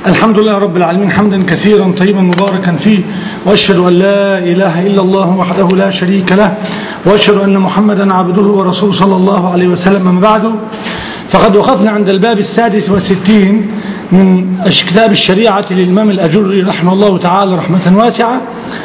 الحمد لله رب العالمين حمدا كثيرا طيبا مباركا فيه وأشهد أن لا إله إلا الله وحده لا شريك له وأشهد أن محمدا عبده ورسوله صلى الله عليه وسلم أما بعد فقد وقفنا عند الباب السادس والستين من كتاب الشريعة للإمام الأجري رحمه الله تعالى رحمة واسعة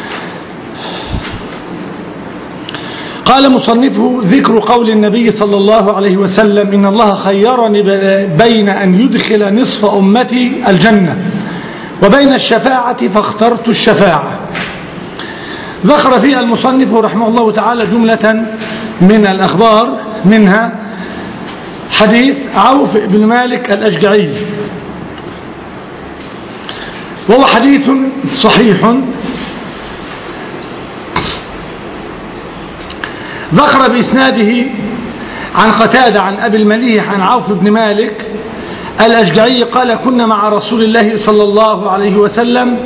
قال مصنفه ذكر قول النبي صلى الله عليه وسلم إن الله خيرني بين أن يدخل نصف أمتي الجنة وبين الشفاعة فاخترت الشفاعة ذكر فيها المصنف رحمه الله تعالى جملة من الأخبار منها حديث عوف بن مالك الأشجعي وهو حديث صحيح ذكر بإسناده عن قتادة عن أبي المليح عن عوف بن مالك الأشجعي قال كنا مع رسول الله صلى الله عليه وسلم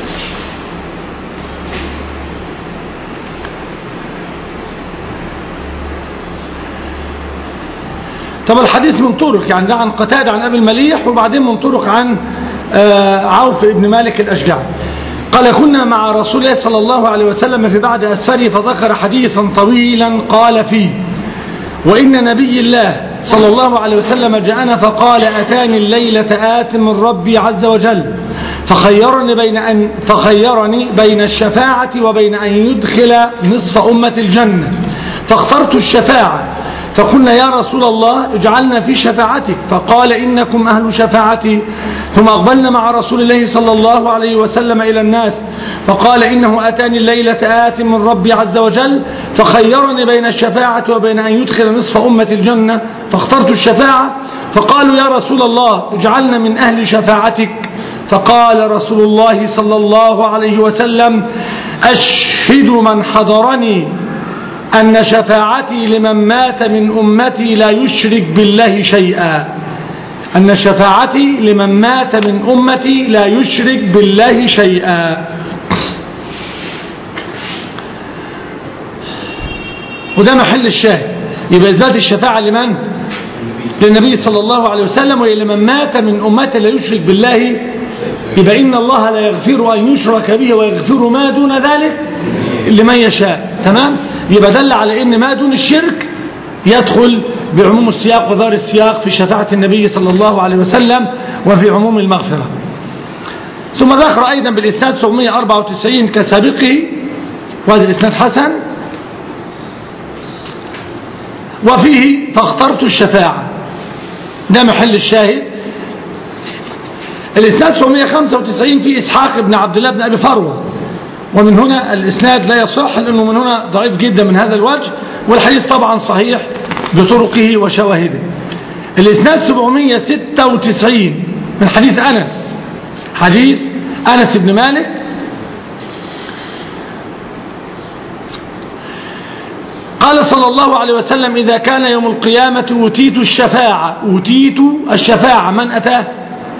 طب الحديث من طرق يعني ده عن قتادة عن أبي المليح وبعدين من طرق عن عوف بن مالك الأشجعي قال كنا مع رسول الله صلى الله عليه وسلم في بعد أسفره فذكر حديثا طويلا قال فيه وإن نبي الله صلى الله عليه وسلم جاءنا فقال أتاني الليلة آت من ربي عز وجل فخيرني بين أن فخيرني بين الشفاعة وبين أن يدخل نصف أمة الجنة فاخترت الشفاعة فقلنا يا رسول الله اجعلنا في شفاعتك فقال إنكم أهل شفاعتي ثم أقبلنا مع رسول الله صلى الله عليه وسلم إلى الناس فقال إنه أتاني الليلة آت من ربي عز وجل فخيرني بين الشفاعة وبين أن يدخل نصف أمة الجنة فاخترت الشفاعة فقالوا يا رسول الله اجعلنا من أهل شفاعتك فقال رسول الله صلى الله عليه وسلم أشهد من حضرني أن شفاعتي لمن مات من أمتي لا يشرك بالله شيئا أن شفاعتي لمن مات من أمتي لا يشرك بالله شيئا وده محل الشاهد يبقى إثبات الشفاعة لمن؟ للنبي صلى الله عليه وسلم وهي لمن مات من أمته لا يشرك بالله يبقى إن الله لا يغفر أن يشرك به ويغفر ما دون ذلك لمن يشاء تمام؟ يبقى دل على ان ما دون الشرك يدخل بعموم السياق وظاهر السياق في شفاعة النبي صلى الله عليه وسلم وفي عموم المغفرة ثم ذكر أيضا بالإسناد 794 كسابقه وهذا الإسناد حسن وفيه فاخترت الشفاعة ده محل الشاهد الإسناد 795 في إسحاق بن عبد الله بن أبي فروة ومن هنا الإسناد لا يصح لأنه من هنا ضعيف جدا من هذا الوجه والحديث طبعا صحيح بطرقه وشواهده الإسناد 796 من حديث أنس حديث أنس بن مالك قال صلى الله عليه وسلم إذا كان يوم القيامة أوتيت الشفاعة أوتيت الشفاعة من أتاه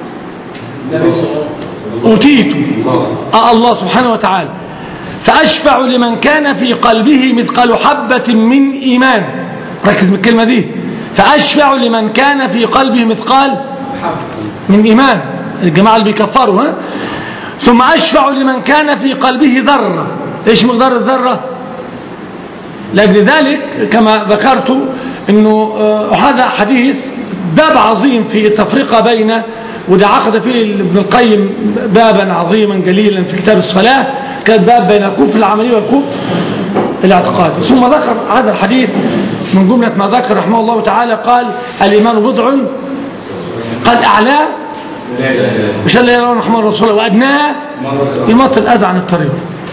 أوتيت آه الله سبحانه وتعالى فأشفع لمن كان في قلبه مثقال حبة من إيمان ركز بالكلمة دي فأشفع لمن كان في قلبه مثقال من إيمان الجماعة اللي بيكفروا ها ثم أشفع لمن كان في قلبه ذرة إيش مقدار الذرة لأجل ذلك كما ذكرت أنه هذا حديث باب عظيم في التفرقة بين وده عقد فيه ابن القيم بابا عظيما جليلا في كتاب الصلاة كان باب بين الكفر العملي والكفر الاعتقادي ثم ذكر هذا الحديث من جملة ما ذكر رحمه الله تعالى قال الإيمان بضع قد أعلاه مش لا يرون رحمه الرسول وأدناه يمط الأذى عن الطريق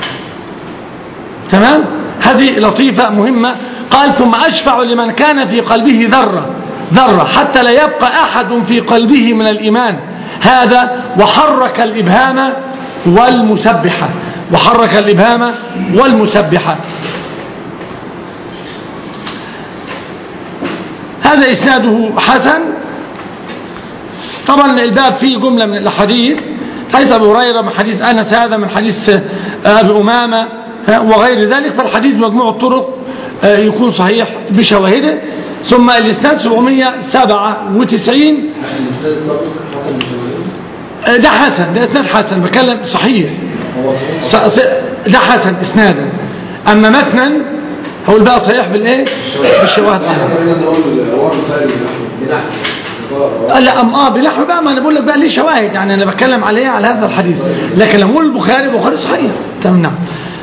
تمام هذه لطيفة مهمة قال ثم أشفع لمن كان في قلبه ذرة ذرة حتى لا يبقى أحد في قلبه من الإيمان هذا وحرك الإبهام والمسبحة وحرك الإبهام والمسبحة هذا إسناده حسن طبعا الباب فيه جملة من الأحاديث حديث أبي هريرة من حديث أنس هذا من حديث أبي أمامة وغير ذلك فالحديث مجموع الطرق يكون صحيح بشواهده ثم الإسناد 797 ده حسن ده اسناد حسن بكلم صحيح ده حسن اسنادا اما متنا هو بقى صحيح بالايه بالشواهد لا ام اه بنحو بقى ما انا بقول لك بقى ليه شواهد يعني انا بتكلم عليه على هذا الحديث لكن لما اقول البخاري البخاري صحيح تمام نعم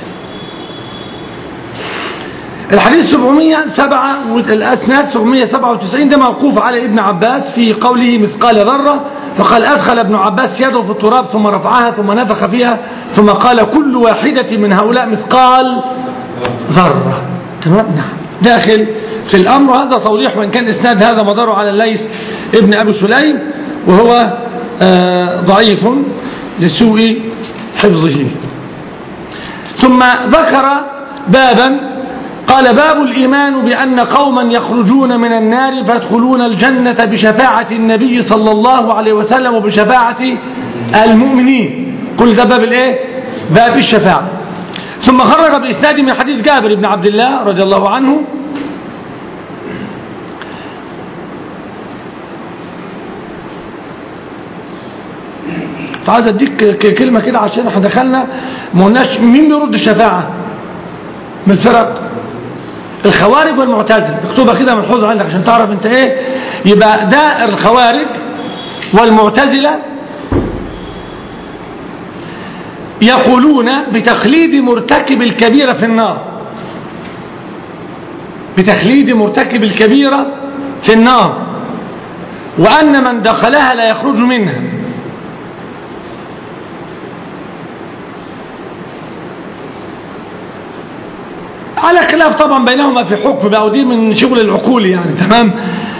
الحديث 707 الاسناد 797 ده موقوف على ابن عباس في قوله مثقال ذره فقال ادخل ابن عباس يده في التراب ثم رفعها ثم نفخ فيها ثم قال كل واحده من هؤلاء مثقال ذره تمام نعم داخل في الأمر هذا توضيح وإن كان إسناد هذا مداره على الليث ابن أبي سليم وهو آه، ضعيف لسوء حفظه ثم ذكر بابا قال باب الإيمان بأن قوما يخرجون من النار فيدخلون الجنة بشفاعة النبي صلى الله عليه وسلم وبشفاعة المؤمنين كل ده باب الايه باب الشفاعة ثم خرج بإسناد من حديث جابر بن عبد الله رضي الله عنه عايز اديك كلمة كده عشان احنا دخلنا ما قلناش مين بيرد الشفاعة من الفرق الخوارج والمعتزله اكتبها كده ملحوظه عندك عشان تعرف انت ايه يبقى ده الخوارج والمعتزله يقولون بتخليد مرتكب الكبيرة في النار بتخليد مرتكب الكبيرة في النار وأن من دخلها لا يخرج منها على خلاف طبعا بينهما في حكم بقى ودي من شغل العقول يعني تمام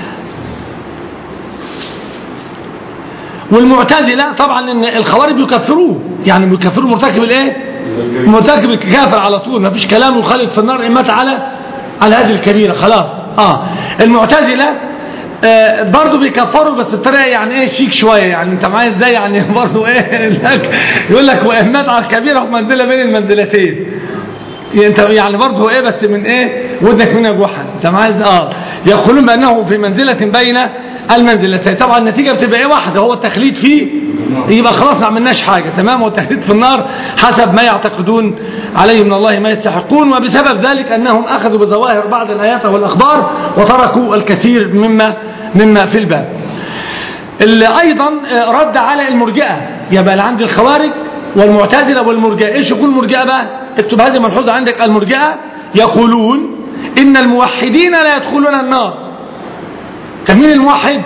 والمعتزلة طبعا ان الخوارج يكفروه يعني بيكفروا مرتكب الايه مرتكب الكافر على طول ما فيش كلام يخالد في النار ان مات على على هذه الكبيرة خلاص اه المعتزلة آه برضه بيكفروا بس بطريقه يعني ايه شيك شويه يعني انت معايا ازاي يعني برضه ايه يقول لك وان مات على الكبيره في منزله بين المنزلتين انت يعني برضه ايه بس من ايه ودنك من جحا انت معايا اه يقولون بانه في منزله بين المنزلتين طبعا النتيجه بتبقى ايه واحده هو التخليد فيه يبقى خلاص ما عملناش حاجه تمام والتخليد في النار حسب ما يعتقدون عليه من الله ما يستحقون وبسبب ذلك انهم اخذوا بظواهر بعض الايات والاخبار وتركوا الكثير مما مما في الباب اللي ايضا رد على المرجئه يبقى عند الخوارج والمعتزله والمرجئه ايش يقول المرجئه بقى اكتب هذه ملحوظة عندك المرجئة يقولون إن الموحدين لا يدخلون النار كم مين الموحد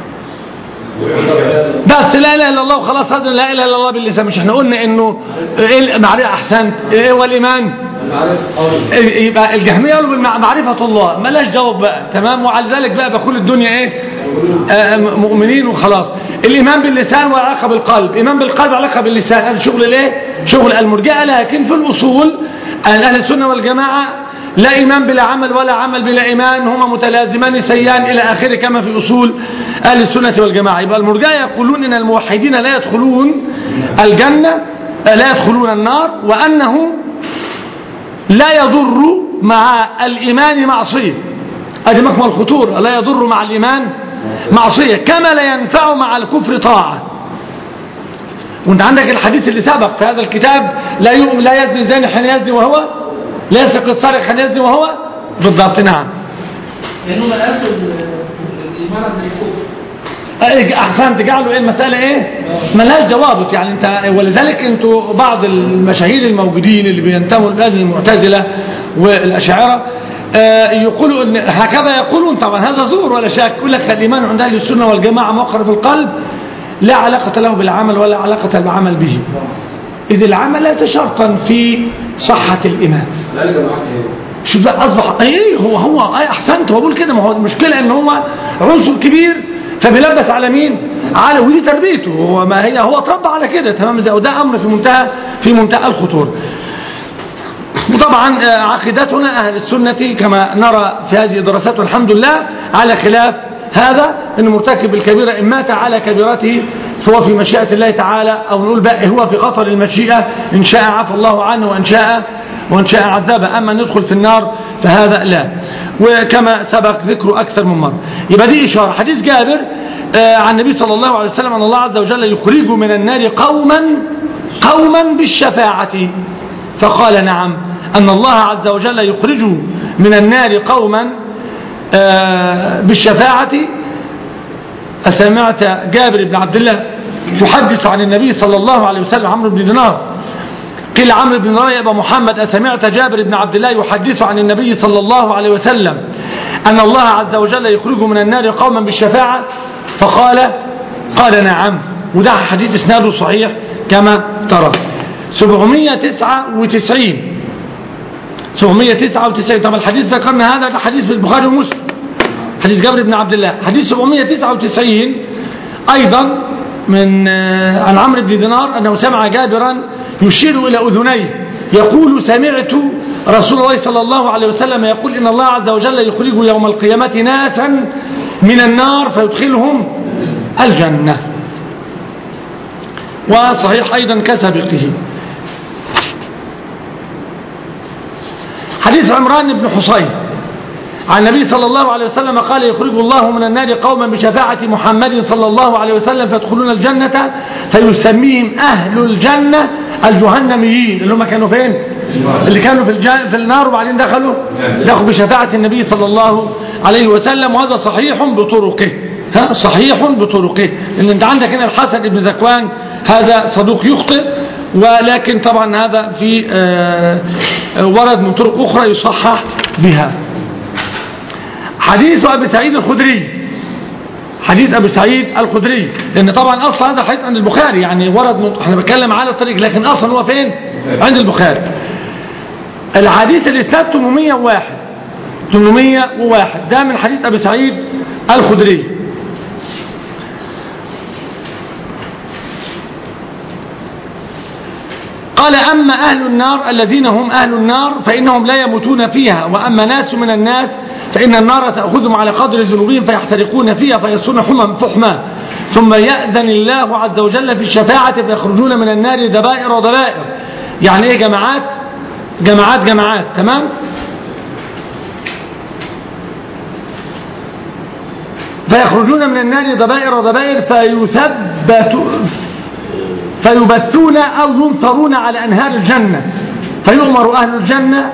بس لا اله الا الله وخلاص هذا لا اله الا الله باللسان مش احنا قلنا انه ايه المعرفه احسنت ايه هو الايمان يبقى الجهميه يقولوا معرفه الله ملاش جواب بقى تمام وعلى ذلك بقى بقول الدنيا ايه آه مؤمنين وخلاص الايمان باللسان وعلاقه بالقلب ايمان بالقلب وعلاقه باللسان هذا شغل الايه شغل المرجئه لكن في الاصول اهل السنه والجماعه لا إيمان بلا عمل ولا عمل بلا إيمان هما متلازمان سيان إلى آخره كما في أصول أهل السنة والجماعة يبقى المرجئة يقولون إن الموحدين لا يدخلون الجنة لا يدخلون النار وأنه لا يضر مع الإيمان معصية هذه مكمل الخطورة لا يضر مع الإيمان معصية كما لا ينفع مع الكفر طاعة وانت عندك الحديث اللي سبق في هذا الكتاب لا يؤمن لا يزني زاني حين يزني وهو لا يسرق السارق حين يزني وهو بالضبط نعم لانه قاسوا الايمان بالكفر احسنت جعلوا ايه المساله ايه ملهاش ضوابط يعني انت ولذلك انتوا بعض المشاهير الموجودين اللي بينتموا لهذه المعتزله والاشاعره آه يقولوا ان هكذا يقولون طبعا هذا زور ولا شك يقول لك الايمان عند اهل السنه والجماعه موقر في القلب لا علاقه له بالعمل ولا علاقه بالعمل به اذ العمل ليس شرطا في صحه الايمان شوف بقى اصبح ايه هو هو ايه احسنت هو بقول كده ما هو المشكله ان هو عنصر كبير فبيلبس على مين على ودي تربيته هو ما هي هو اتربى على كده تمام ازاي وده امر في منتهى في منتهى الخطوره وطبعا عقيدتنا اهل السنه كما نرى في هذه الدراسات والحمد لله على خلاف هذا ان مرتكب الكبيره ان مات على كبيرته فهو في مشيئه الله تعالى او نقول بقى هو في قطر المشيئه ان شاء عفى الله عنه وان شاء وان شاء عذبه اما ندخل في النار فهذا لا وكما سبق ذكره اكثر من مره يبقى دي اشاره حديث جابر آه، عن النبي صلى الله عليه وسلم أن الله عز وجل يخرج من النار قوما قوما بالشفاعة فقال نعم أن الله عز وجل يخرج من النار قوما آه، بالشفاعة أسمعت جابر بن عبد الله يحدث عن النبي صلى الله عليه وسلم عمرو بن دينار قيل عمرو بن دينار يا أبا محمد أسمعت جابر بن عبد الله يحدث عن النبي صلى الله عليه وسلم أن الله عز وجل يخرج من النار قوما بالشفاعة فقال قال نعم وده حديث اسناده صحيح كما ترى 799 799 طبعا الحديث ذكرنا هذا ده حديث في البخاري ومسلم حديث جابر بن عبد الله حديث 799 أيضا من آه، عن عمرو بن دينار أنه سمع جابرا يشير إلى أذنيه يقول سمعت رسول الله صلى الله عليه وسلم يقول إن الله عز وجل يخرج يوم القيامة ناسا من النار فيدخلهم الجنة وصحيح أيضا كسبقه حديث عمران بن حصين عن النبي صلى الله عليه وسلم قال يخرج الله من النار قوما بشفاعة محمد صلى الله عليه وسلم فيدخلون الجنة فيسميهم أهل الجنة الجهنميين اللي هم كانوا فين اللي كانوا في, الجن... في النار وبعدين دخلوا دخلوا بشفاعة النبي صلى الله عليه وسلم وهذا صحيح بطرقه ها صحيح بطرقه لأن انت عندك هنا الحسن بن ذكوان هذا صدوق يخطئ ولكن طبعا هذا في آه، آه، ورد من طرق أخرى يصحح بها حديث أبي سعيد الخدري حديث أبي سعيد الخدري لأن طبعا أصلا هذا حديث عند البخاري يعني ورد من احنا بنتكلم على الطريق لكن أصلا هو فين عند البخاري الحديث اللي ساب 801 801 ده من حديث أبي سعيد الخدري قال أما أهل النار الذين هم أهل النار فإنهم لا يموتون فيها وأما ناس من الناس فإن النار تأخذهم على قدر ذنوبهم فيحترقون فيها فيصون حما فحما ثم يأذن الله عز وجل في الشفاعة فيخرجون من النار دبائر ودبائر يعني ايه جماعات جماعات جماعات تمام فيخرجون من النار دبائر ودبائر فيثبت فيبثون أو ينثرون على أنهار الجنة فيؤمر أهل الجنة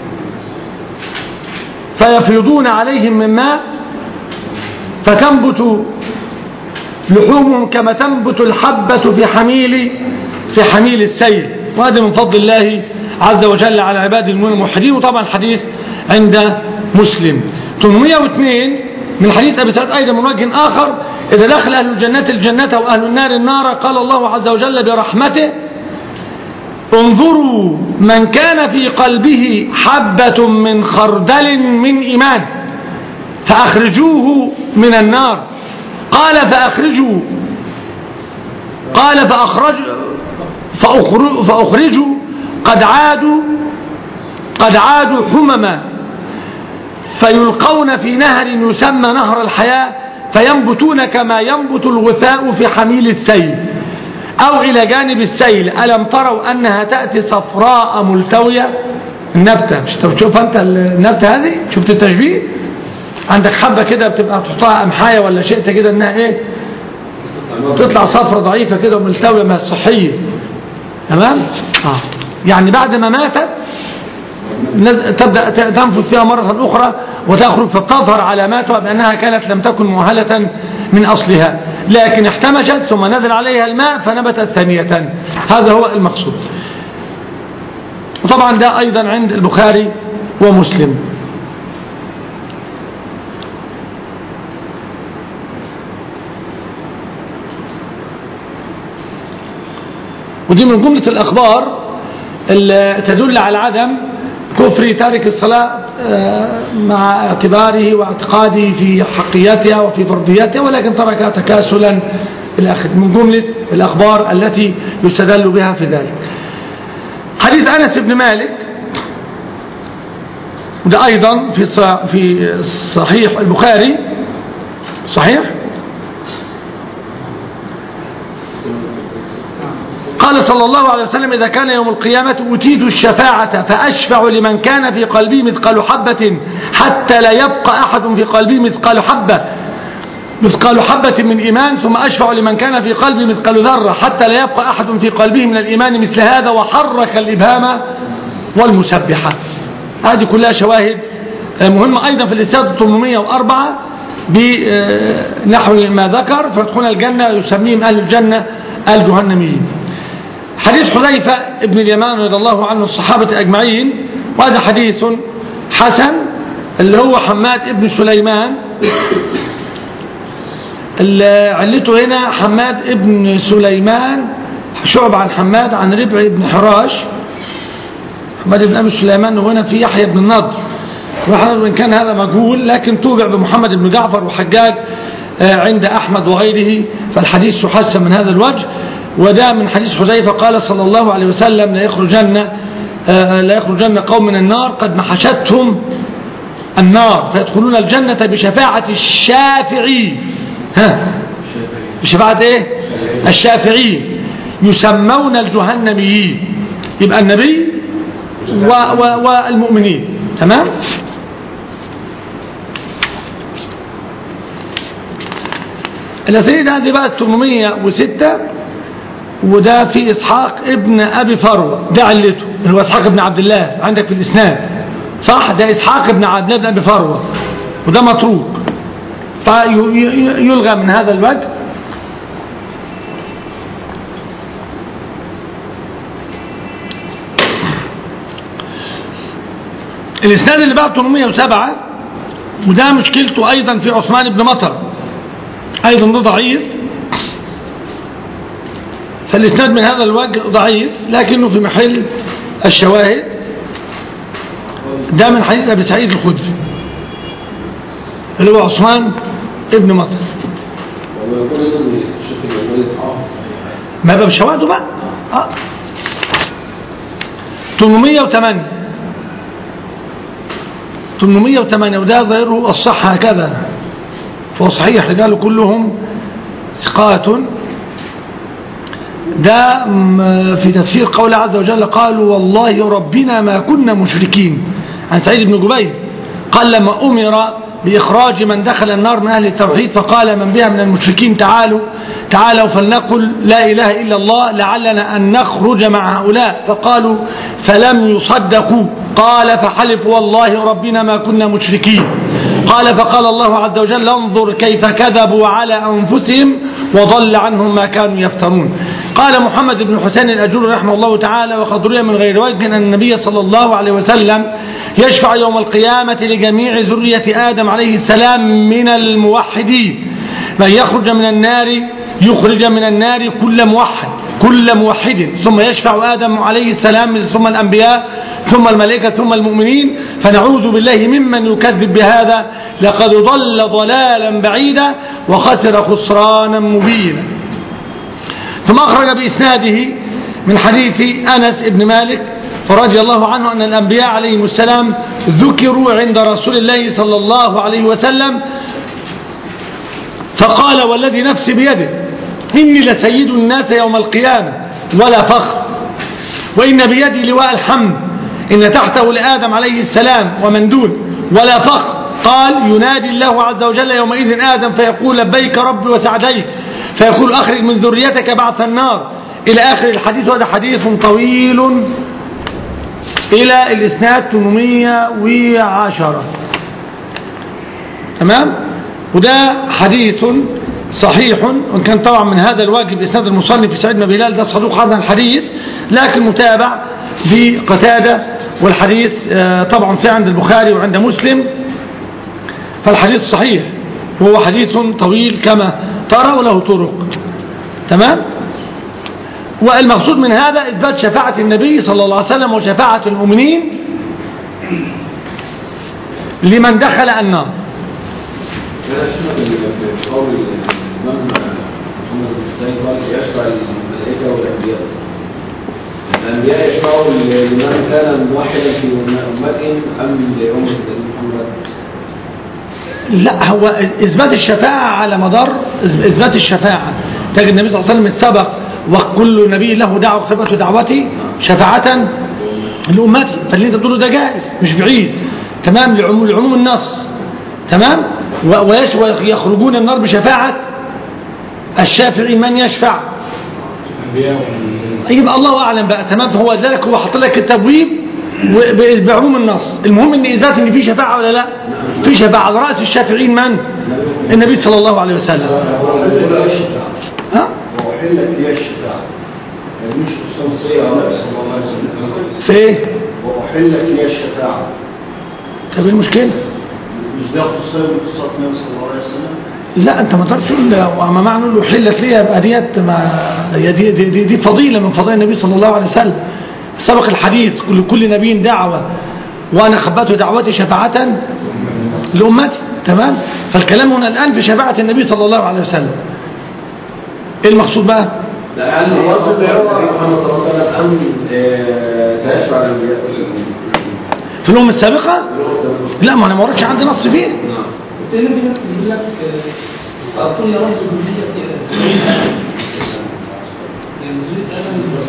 فيفيضون عليهم من ماء فتنبت لحومهم كما تنبت الحبة في حميل في حميل السيل وهذا من فضل الله عز وجل على عباد المؤمنين الموحدين وطبعا الحديث عند مسلم 802 من حديث أبي سعيد أيضا من وجه آخر إذا دخل أهل الجنة الجنة وأهل النار النار قال الله عز وجل برحمته انظروا من كان في قلبه حبة من خردل من إيمان فأخرجوه من النار قال فأخرجوا قال فأخرج فأخرجوا قد عادوا قد عادوا حمما فيلقون في نهر يسمى نهر الحياة فينبتون كما ينبت الغثاء في حميل السيل أو إلى جانب السيل ألم تروا أنها تأتي صفراء ملتوية النبتة مش تشوف أنت النبتة هذه شفت التشبيه عندك حبة كده بتبقى تحطها أمحاية ولا شيء كده إنها إيه تطلع صفرة ضعيفة كده وملتوية ما الصحية تمام آه. يعني بعد ما ماتت تبدأ تنفذ فيها مرة أخرى وتخرج فتظهر علاماتها بأنها كانت لم تكن مؤهلة من أصلها لكن احتمشت ثم نزل عليها الماء فنبتت ثانية هذا هو المقصود وطبعا ده أيضا عند البخاري ومسلم ودي من جملة الأخبار اللي تدل على عدم كفر تارك الصلاة آه، مع اعتباره واعتقاده في حقيتها وفي فرضيتها ولكن تركها تكاسلا إلى آخره من جملة الأخبار التي يستدل بها في ذلك حديث أنس بن مالك وده أيضا في في صحيح البخاري صحيح قال صلى الله عليه وسلم إذا كان يوم القيامة أتيت الشفاعة فأشفع لمن كان في قلبه مثقال حبة حتى لا يبقى أحد في قلبه مثقال حبة مثقال حبة من إيمان ثم أشفع لمن كان في قلبي مثقال ذرة حتى لا يبقى أحد في قلبه من الإيمان مثل هذا وحرك الإبهام والمسبحة هذه كلها شواهد مهمة أيضا في الإسناد 804 بنحو ما ذكر فيدخلون الجنة يسميهم أهل الجنة الجهنميين حديث حذيفة ابن اليمان رضي الله عنه الصحابة أجمعين وهذا حديث حسن اللي هو حماد ابن سليمان اللي علته هنا حماد ابن سليمان شعب عن حماد عن ربع ابن حراش حماد بن أبي سليمان وهنا في يحيى بن النضر وإن كان هذا مجهول لكن توبع بمحمد بن جعفر وحجاج عند أحمد وغيره فالحديث يحسن من هذا الوجه وده من حديث حذيفة قال صلى الله عليه وسلم لا يخرجن لا يخرجن قوم من النار قد محشتهم النار فيدخلون الجنة بشفاعة الشافعي ها بشفاعة ايه الشافعي يسمون الجهنميين يبقى النبي و و والمؤمنين تمام الأسئلة دي بقى 806 وده في إسحاق ابن أبي فروة ده علته اللي هو إسحاق ابن عبد الله عندك في الإسناد صح ده إسحاق ابن عبد الله بن أبي فروة وده متروك فيلغى من هذا الوجه الإسناد اللي بعد 807 وده مشكلته أيضا في عثمان بن مطر أيضا ده ضعيف فالإسناد من هذا الوجه ضعيف لكنه في محل الشواهد ده من حديث أبي سعيد الخدري اللي هو عثمان ابن مطر ما يبقى بشواهده بقى آه. 808 808 وده ظاهره الصحة هكذا فهو صحيح رجاله كلهم ثقات ده في تفسير قول عز وجل قالوا والله ربنا ما كنا مشركين عن سعيد بن جبير قال لما أمر بإخراج من دخل النار من أهل التوحيد فقال من بها من المشركين تعالوا تعالوا فلنقل لا إله إلا الله لعلنا أن نخرج مع هؤلاء فقالوا فلم يصدقوا قال فحلفوا والله ربنا ما كنا مشركين قال فقال الله عز وجل انظر كيف كذبوا على أنفسهم وضل عنهم ما كانوا يفترون قال محمد بن حسين الأجور رحمه الله تعالى وقد روي من غير وجه أن النبي صلى الله عليه وسلم يشفع يوم القيامة لجميع ذرية آدم عليه السلام من الموحدين من يخرج من النار يخرج من النار كل موحد كل موحد ثم يشفع آدم عليه السلام ثم الأنبياء ثم الملائكة ثم المؤمنين فنعوذ بالله ممن يكذب بهذا لقد ضل ضلالا بعيدا وخسر خسرانا مبينا ثم أخرج بإسناده من حديث أنس بن مالك رضي الله عنه أن الأنبياء عليهم السلام ذكروا عند رسول الله صلى الله عليه وسلم فقال والذي نفسي بيده إني لسيد الناس يوم القيامة ولا فخر وإن بيدي لواء الحمد إن تحته لآدم عليه السلام ومن دون ولا فخر قال ينادي الله عز وجل يومئذ آدم فيقول لبيك ربي وسعديك فيقول أخرج من ذريتك بعث النار إلى آخر الحديث وهذا حديث طويل إلى الإسناد 810 تمام وده حديث صحيح وإن كان طبعا من هذا الواجب إسناد المصنف في سعيد بن بلال ده صدوق هذا الحديث لكن متابع بقتادة والحديث طبعا في عند البخاري وعند مسلم فالحديث صحيح وهو حديث طويل كما ترى وله طرق تمام والمقصود من هذا إثبات شفاعة النبي صلى الله عليه وسلم وشفاعة المؤمنين لمن دخل النار قول الإمام محمد بن حسين قال يشفع الملائكة والأنبياء الأنبياء يشفعوا لمن كان موحدا في أمتهم أم لأمة محمد لا هو إثبات الشفاعة على مدار إثبات الشفاعة تجد النبي صلى الله عليه وسلم سبق وكل نبي له دعوة ثبت دعوتي شفاعة لأمتي فاللي انت تقوله ده جائز مش بعيد تمام لعموم, لعموم النص تمام و- ويش- ويخرجون النار بشفاعة الشافعي من يشفع يبقى الله أعلم بقى تمام فهو ذلك هو حط لك التبويب و- بعموم النص المهم ان اثبات ان في شفاعه ولا لا في شفاعه على راس الشافعين من النبي صلى الله عليه وسلم ها وحلت لي الشفاعة يعني مش خصوصية على صلى الله عليه وسلم في ايه وحلت لي الشفاعة طب إيه المشكله مش ده خصوصية من قصة النبي صلى الله عليه وسلم لا انت ما تقدرش تقول وما معنى له حلت لي يبقى ديت ما هي دي, دي, دي, دي فضيله من فضائل النبي صلى الله عليه وسلم سبق الحديث كل كل نبي دعوه وانا خبأت دعوتي شفاعه لامتي تمام فالكلام هنا الان في شفاعه النبي صلى الله عليه وسلم ايه المقصود بقى لا هل هو النبي محمد صلى الله عليه وسلم أم آه، تشفع الأنبياء في الامه السابقه الأمم لا ما انا ما وردش عندي نص فيه نعم بس هنا في ناس بيقول لك آه، أقول يا رب ذرية آدم يعني ذرية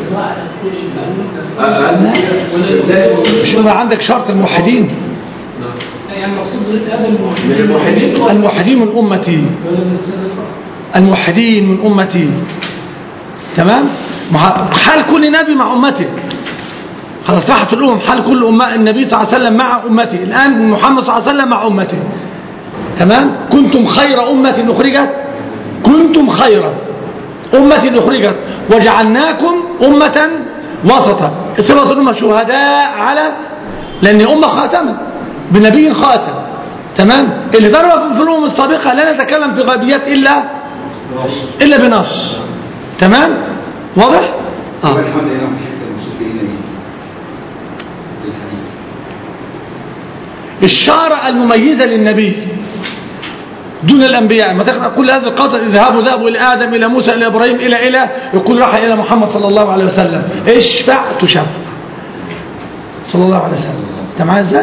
آدم مش يبقى عندك شرط الموحدين يعني مقصود ذرية آدم من الموحدين الموحدين من امتي ولا من السابقة الموحدين من أمتي تمام مع- حال كل نبي مع أمته خلاص راحت الأمم حال كل أمة النبي صلى الله عليه وسلم مع أمته الآن محمد صلى الله عليه وسلم مع أمته تمام كنتم خير أمة أخرجت كنتم خير أمة أخرجت وجعلناكم أمة وسطا صفة الأمة شهداء على لأن أمة خاتمة بنبي خاتم تمام اللي ضرب في الأمم السابقة لا نتكلم في غيبيات إلا إلا بنص تمام واضح آه. الحمد لله مش المقصود به النبي للحديث الشارة المميزة للنبي دون الأنبياء ما تقرأ كل هذا القصر اذهبوا ذهبوا إلى آدم إلى موسى إلى إبراهيم إلى إلى يقول راح إلى محمد صلى الله عليه وسلم اشفع تشفع صلى الله عليه وسلم أنت معايا إزاي؟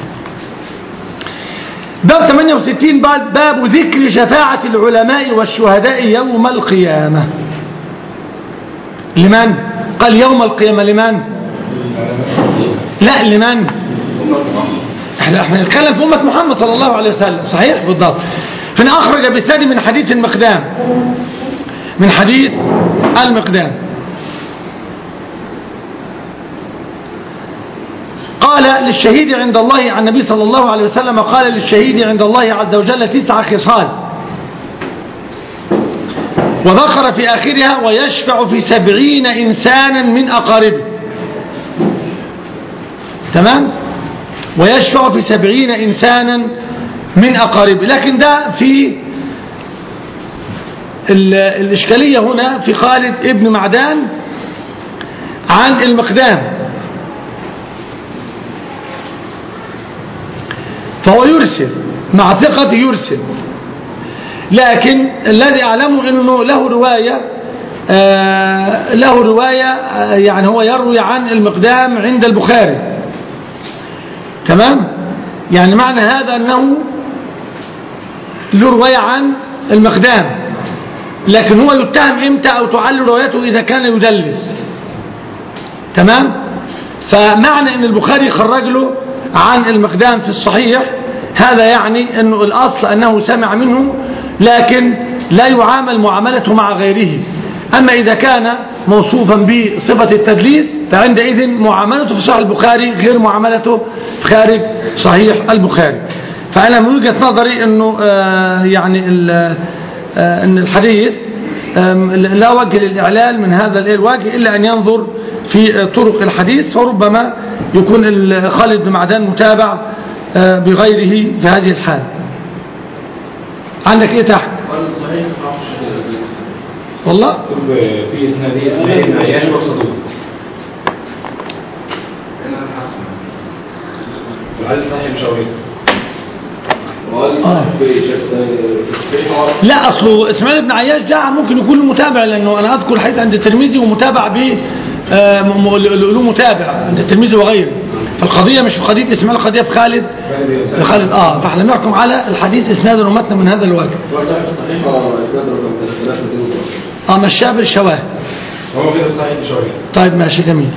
باب 68 باب, باب ذكر شفاعة العلماء والشهداء يوم القيامة لمن؟ قال يوم القيامة لمن؟ لا لمن؟ احنا احنا نتكلم في أمة محمد صلى الله عليه وسلم صحيح بالضبط هنا أخرج بسند من حديث المقدام من حديث المقدام قال للشهيد عند الله عن النبي صلى الله عليه وسلم قال للشهيد عند الله عز وجل تسع خصال وذكر في آخرها ويشفع في سبعين إنسانا من أقاربه تمام ويشفع في سبعين إنسانا من أقاربه لكن ده في ال- الإشكالية هنا في خالد ابن معدان عن المقدام فهو يرسل مع ثقة يرسل لكن الذي أعلمه أنه له رواية آه له رواية آه يعني هو يروي عن المقدام عند البخاري تمام يعني معنى هذا أنه له رواية عن المقدام لكن هو يتهم إمتى أو تعل روايته إذا كان يدلس تمام فمعنى أن البخاري خرج له عن المقدام في الصحيح هذا يعني أنه الأصل أنه سمع منه لكن لا يعامل معاملته مع غيره أما إذا كان موصوفا بصفة التدليس فعندئذ معاملته في صحيح البخاري غير معاملته خارج صحيح البخاري فأنا من وجهة نظري أنه آه يعني ال- آه أن الحديث آم، لا وجه للإعلال من هذا الوجه إلا أن ينظر في آه، طرق الحديث فربما يكون ال- خالد بن معدان متابع آه، بغيره في هذه الحال عندك ايه تحت قال صحيح ما اعرفش والله مكتوب في اسنادية اسماعيل بن عياش وصدوق والحديث صحيح مش قوي وقال آه. في شك- في حوار لا اصله اسماعيل بن عياش ده ممكن يكون متابع لانه انا اذكر حديث عند الترمذي ومتابع ب آه، م- م- له متابع عند الترمذي وغيره فالقضيه مش في قضيه اسماعيل القضيه في خالد في خالد اه فاحنا نحكم على الحديث اسنادا ومتنا من هذا الوجه هو صحيح صحيح ولا اسناد رقم 3212 اه مشاه بالشواهد هو كده صحيح مش قوي طيب ماشي جميل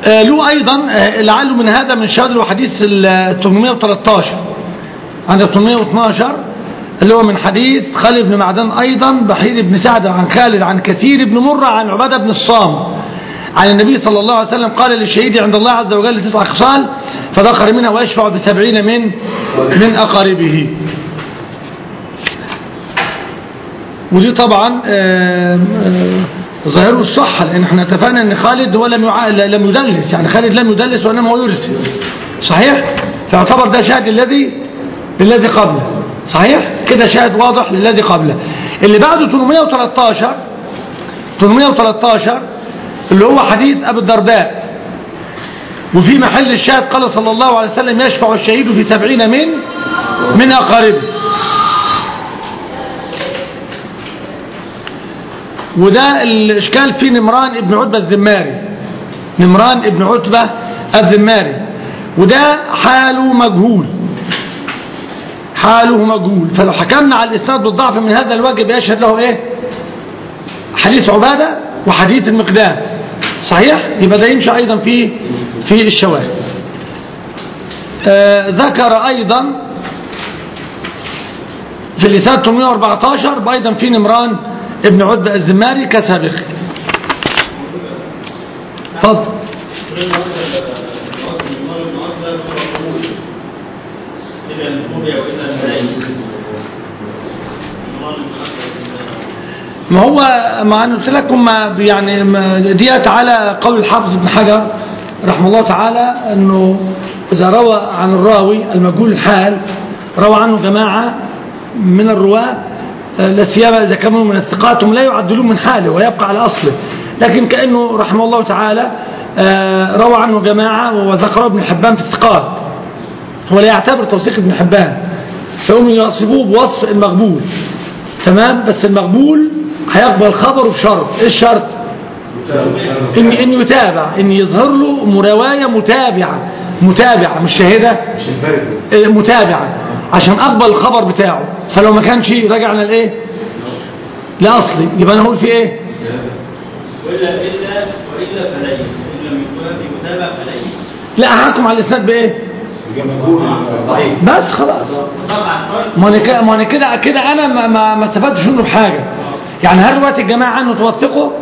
آه، له أيضا آه، لعله من هذا من شهادة وحديث ال 813 عند 812 اللي هو من حديث خالد بن معدان أيضا بحير بن سعد عن خالد عن كثير بن مرة عن عبادة بن الصام عن النبي صلى الله عليه وسلم قال للشهيد عند الله عز وجل تسع خصال فذكر منها ويشفع بسبعين من من أقاربه ودي طبعا آه، آه، ظاهره الصحة لأن احنا اتفقنا ان خالد هو لم يع... لم يدلس يعني خالد لم يدلس وإنما هو يرسل صحيح فيعتبر ده شاهد الذي الذي قبله صحيح كده شاهد واضح للذي قبله اللي بعده 813 813 اللي هو حديث أبي الدرداء وفي محل الشاهد قال صلى الله عليه وسلم يشفع الشهيد في سبعين من من أقاربه وده الإشكال في نمران ابن عتبة الذماري نمران ابن عتبة الذماري وده حاله مجهول حاله مجهول فلو حكمنا على الإسناد بالضعف من هذا الوجه يشهد له إيه حديث عبادة وحديث المقدام صحيح يبقى ده يمشي أيضا في في الشواهد آه ذكر أيضا في الإسناد 814 بأيضا في نمران ابن عتبة الزماري كسابق اتفضل ما هو ما انا قلت لكم ما يعني ما ديت على قول الحافظ ابن حجر رحمه الله تعالى انه اذا روى عن الراوي المجهول الحال روى عنه جماعه من الرواه آه، لا سيما اذا كانوا من الثقات هم لا يعدلون من حاله ويبقى على اصله لكن كانه رحمه الله تعالى آه، روى عنه جماعه وذكره ابن حبان في الثقات هو لا يعتبر توثيق ابن حبان فهم يصفوه بوصف المقبول تمام بس المقبول هيقبل خبره بشرط ايه الشرط ان ان يتابع ان يظهر له روايه متابعه متابعه مش شاهده إيه، متابعه عشان اقبل الخبر بتاعه فلو ما كانش رجعنا لايه لاصلي يبقى انا اقول في ايه وإلا إلا وإلا فليس إن لم يكن في متابع فليس لا هحكم على الاسناد بايه ضعيف بس خلاص طبعا ما انا كده ما انا كده كده انا ما ما, ما استفدتش منه بحاجه يعني هل روايه الجماعه عنه توثقه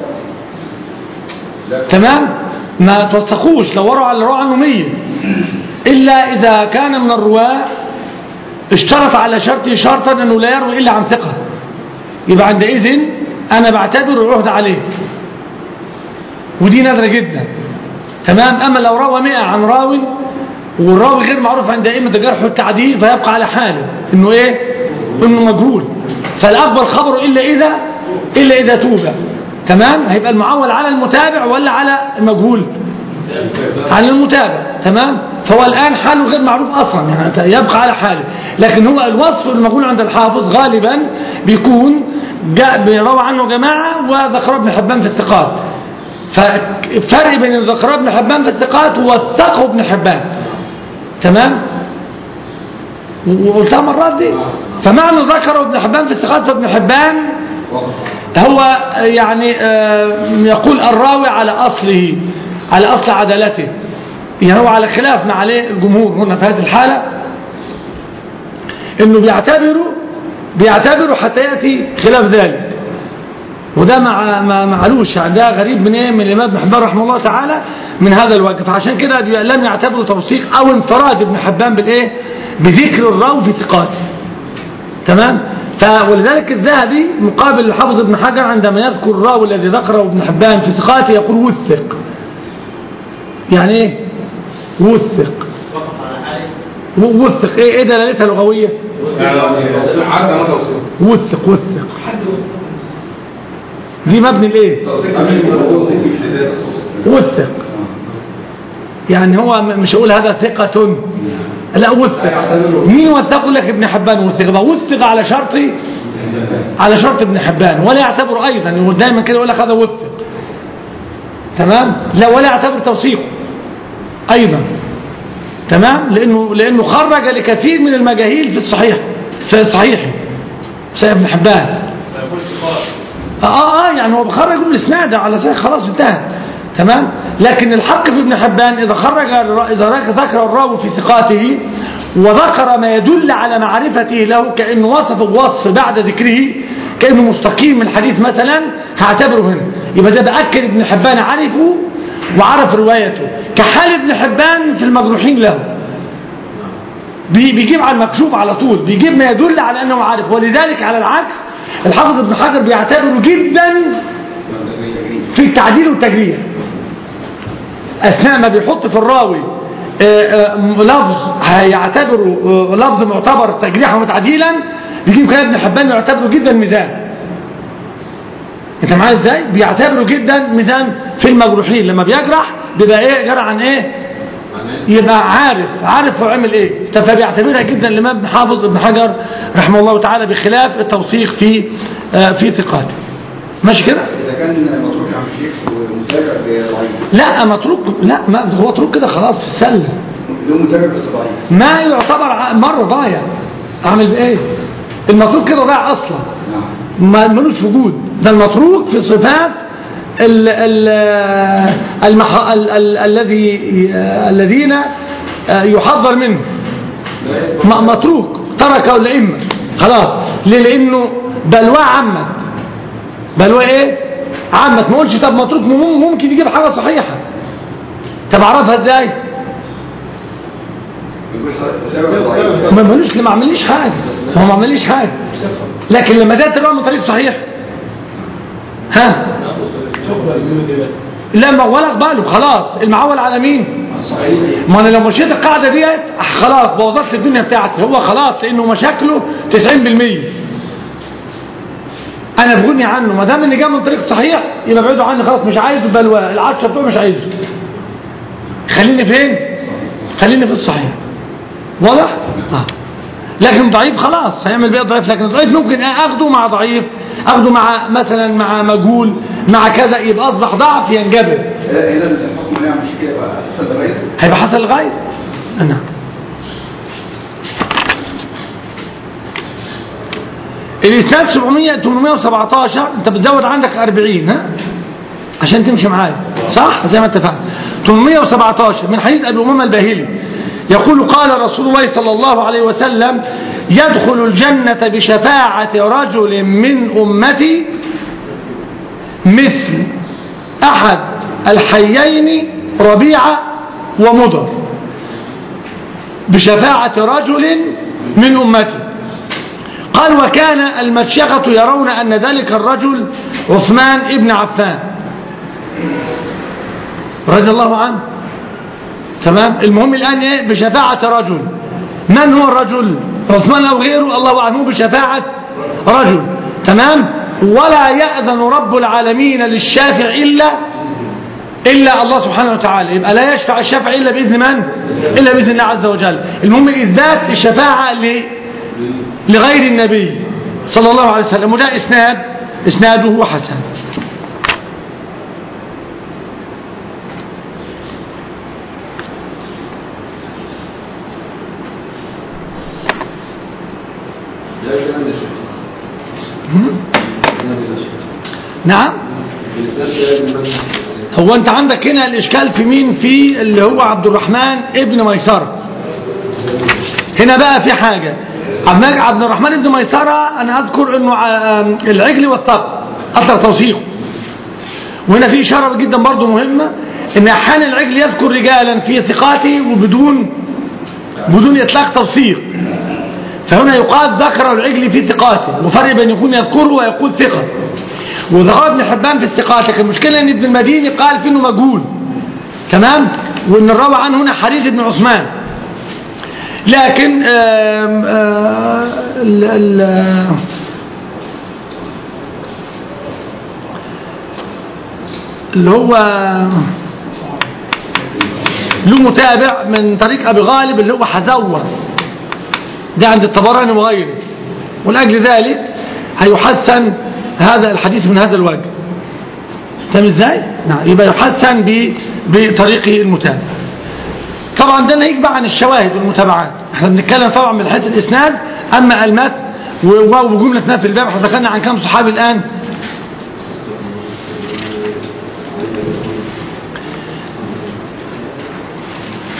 تمام ما توثقوش لو وروا على الرواه عنه 100 الا اذا كان من الرواه اشترط على شرطه شرطا انه لا يروي الا عن ثقه يبقى عندئذ انا بعتبر العهد عليه ودي نادره جدا تمام اما لو روى 100 عن راوي والراوي غير معروف عند ائمه الجرح والتعديل فيبقى على حاله انه ايه انه مجهول فالاقبل خبره الا اذا الا اذا توبع تمام هيبقى المعول على المتابع ولا على المجهول على المتابع تمام فهو الان حاله غير معروف اصلا يعني يبقى على حاله لكن هو الوصف المقول عند الحافظ غالبا بيكون جاء بيروى عنه جماعه وذكر ابن حبان في الثقات فالفرق بين ذكر ابن حبان في الثقات ووثقه ابن حبان تمام وقلتها مرات دي فمعنى ذكره ابن حبان في الثقات فابن حبان هو يعني آه، يقول الراوي على أصله على أصل عدالته يعني هو على خلاف ما عليه الجمهور هنا في هذه الحالة انه بيعتبروا بيعتبروا حتى يأتي خلاف ذلك وده مع ما معلوش يعني ده غريب من ايه من الامام ابن حبان رحمه الله تعالى من هذا الوجه فعشان كده بي- لم يعتبروا توثيق او انفراد ابن حبان بالايه بذكر الراوي في ثقاته تمام ف- ولذلك الذهبي مقابل الحافظ ابن حجر عندما يذكر الراوي الذي ذكره ابن حبان في ثقاته يقول وثق يعني ايه وثق وقف على حاله و- وثق ايه ايه دلالتها لغويه حتى ما توصيل وثق وثق دي مبني لايه وثق يعني هو م- مش هقول هذا ثقة لا وثق مين وثقه لك ابن حبان وثق بقى وثق على شرط على شرط ابن حبان ولا يعتبر ايضا يقول دايما كده يقول لك هذا وثق تمام لا ولا يعتبر توثيقه ايضا تمام لانه لانه خرج لكثير من المجاهيل في الصحيح في صحيحه صحيح ابن حبان فيقول ثقات اه اه يعني هو بخرج الاسناد على صحيح خلاص انتهى تمام لكن الحق في ابن حبان إذا خرج الر- إذا ذكر الراوي في ثقاته وذكر ما يدل على معرفته له كأنه وصف وصف بعد ذكره كأنه مستقيم من الحديث مثلا هعتبره هنا يبقى ده بأكد ابن حبان عرفه وعرف روايته كحال ابن حبان في المجروحين له بي- بيجيب على المكشوف على طول بيجيب ما يدل على أنه عارف ولذلك على العكس الحافظ ابن حجر بيعتبره جدا في التعديل والتجريح أثناء ما بيحط في الراوي آه، آه، لفظ هيعتبره آه، لفظ معتبر تجريحا وتعديلا بيجيب كلام ابن حبان يعتبره جدا ميزان انت معايا ازاي بيعتبره جدا ميزان في المجروحين لما بيجرح بيبقى ايه جرى عن ايه يبقى عارف عارف هو عمل ايه فبيعتبرها جدا الامام ابن حافظ ابن حجر رحمه الله تعالى بخلاف التوثيق في آه، في ثقاته ماشي كده اذا كان متروك عن الشيخ ومتابع ضعيف لا متروك لا ما هو متروك كده خلاص في السله له متابع بس ضعيف ما يعتبر ع- مرة ضايع اعمل بايه المتروك كده ضايع اصلا نعم ما ملوش وجود ده المتروك في صفات ال ال المح... ال ال الذي الذين يحذر منه م- متروك تركه الائمه خلاص ليه لانه بلوى عمت بلوى ايه عمت ما قلتش طب متروك مم- ممكن يجيب حاجه صحيحه طب اعرفها ازاي يقول متابع ضعيف ما ملوش ما عمليش حاجه هو ما عمليش حاجه لكن لما ده تبقى من طريق صحيح ها لا ما ولا اقبله خلاص المعول على مين صحيح ما انا لو مشيت القاعده ديت خلاص بوظت لي الدنيا بتاعتي هو خلاص لانه مشاكله 90% انا بغني عنه ما دام اني جاي من طريق صحيح يبقى ابعدوا عني خلاص مش عايزه بلوى العطشه بتوعه مش عايزه خليني فين خليني في الصحيح واضح آه. لكن ضعيف خلاص هيعمل بيه ضعيف لكن ضعيف ممكن اخده مع ضعيف اخده مع مثلا مع مجهول مع كذا يبقى اصبح ضعف ينجبر هنا الحكم اللي يعمل كده يبقى حسب ضعيف هيبقى حصل الغاية نعم الإسناد 700 817 أنت بتزود عندك 40 ها عشان تمشي معايا صح زي ما اتفقنا 817 من حديث أبي أمامة الباهلي يقول قال رسول الله صلى الله عليه وسلم يدخل الجنة بشفاعة رجل من أمتي مثل أحد الحيين ربيعة ومضر بشفاعة رجل من أمتي قال وكان المشيخة يرون أن ذلك الرجل عثمان ابن عفان رضي الله عنه تمام المهم الآن إيه بشفاعة رجل من هو الرجل عثمان أو غيره الله أعلم بشفاعة رجل تمام ولا يأذن رب العالمين للشافع إلا إلا الله سبحانه وتعالى يبقى لا يشفع الشافع إلا بإذن من إلا بإذن الله عز وجل المهم إثبات الشفاعة ل- لغير النبي صلى الله عليه وسلم وده إسناد إسناده حسن ده كلام الشيخ هم؟ كلام الشيخ نعم الإسلام ده من- هو أنت عندك هنا الإشكال في مين في اللي هو عبد الرحمن ابن ميسرة هنا بقى في حاجة عبد عبد الرحمن ابن ميسرة أنا أذكر أنه ع- العجل والثقب أثر توثيقه وهنا في إشارة جدا برضو مهمة أن أحيانا العجل يذكر رجالا في ثقاته وبدون بدون إطلاق توثيق فهنا يقال ذكر العجل في ثقاته وفرق بين يكون يذكره ويقول ثقة وذكر ابن حبان في الثقات لكن المشكلة أن ابن المديني قال فيه انه مجهول تمام وأن الراوي عنه هنا حريز بن عثمان لكن آم آم ال ال اللي هو له متابع من طريق أبي غالب اللي هو حزور ده عند الطبراني وغيره ولأجل ذلك هيحسن هذا الحديث من هذا الوجه فاهم ازاي؟ نعم يبقى يحسن ب- بطريقه المتابع طبعا ده ناهيك بقى عن الشواهد والمتابعات احنا بنتكلم طبعا من حيث الاسناد اما المتن و- وجمله ما في الباب احنا ذكرنا عن كم صحابي الان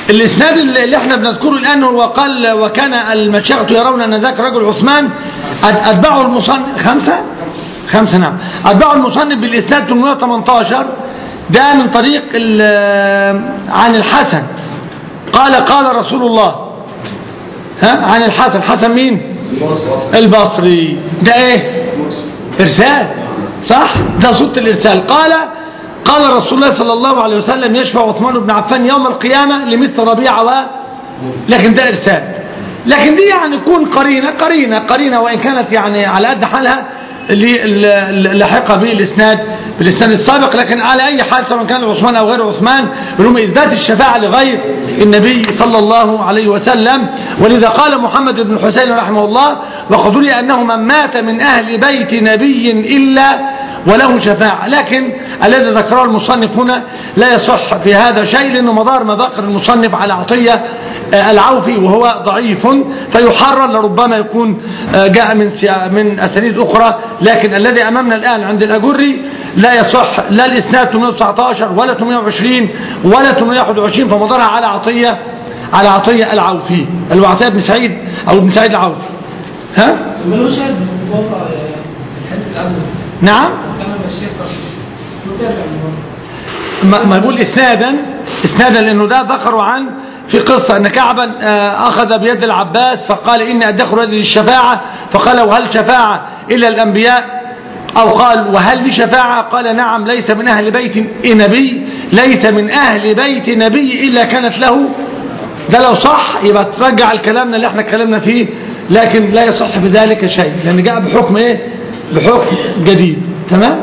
الإسناد اللي اللي احنا بنذكره الآن هو قال وكان المشايخ يرون أن ذاك رجل عثمان أت- أتبعه المصنف خمسة خمسة نعم أتبعه المصنف بالإسناد 818 ده من طريق ال- عن الحسن قال قال رسول الله ها عن الحسن حسن مين البصري ده ايه ارسال صح ده صوت الارسال قال قال رسول الله صلى الله عليه وسلم يشفع عثمان بن عفان يوم القيامة لمثل ربيعة و لكن ده ارسال لكن دي يعني يكون قرينة قرينة قرينة وإن كانت يعني على قد حالها اللي اللي لحق به الاسناد بالاسناد السابق لكن على اي حال سواء كان عثمان او غير عثمان لهم اثبات الشفاعه لغير النبي صلى الله عليه وسلم ولذا قال محمد بن الحسين رحمه الله وقد روي انه من مات من اهل بيت نبي الا وله شفاعة لكن الذي ذكره المصنف هنا لا يصح في هذا شيء لأنه مدار ما ذكر المصنف على عطية آه، العوفي وهو ضعيف فيحرر لربما يكون آه، جاء من سيا- من أسانيد أخرى لكن الذي أمامنا الآن عند الأجري لا يصح لا الإسناد 819 ولا 820 ولا 821 فمدارها على عطية على عطية العوفي اللي هو عطية بن سعيد أو ابن سعيد العوفي ها؟ ملوش شاهد موقع الحديث الأول نعم كان الشيخ متابع الموقع ما ما يقول اسنادا اسنادا لانه ده ذكروا عن في قصة ان كعبا آه، اخذ بيد العباس فقال اني ادخر يدي للشفاعة فقال وهل شفاعة الا الانبياء او قال وهل لي شفاعة قال نعم ليس من اهل بيت نبي ليس من اهل بيت نبي الا كانت له ده لو صح يبقى ترجع الكلامنا اللي احنا اتكلمنا فيه لكن لا يصح بذلك شيء لان جاء بحكم ايه بحكم جديد تمام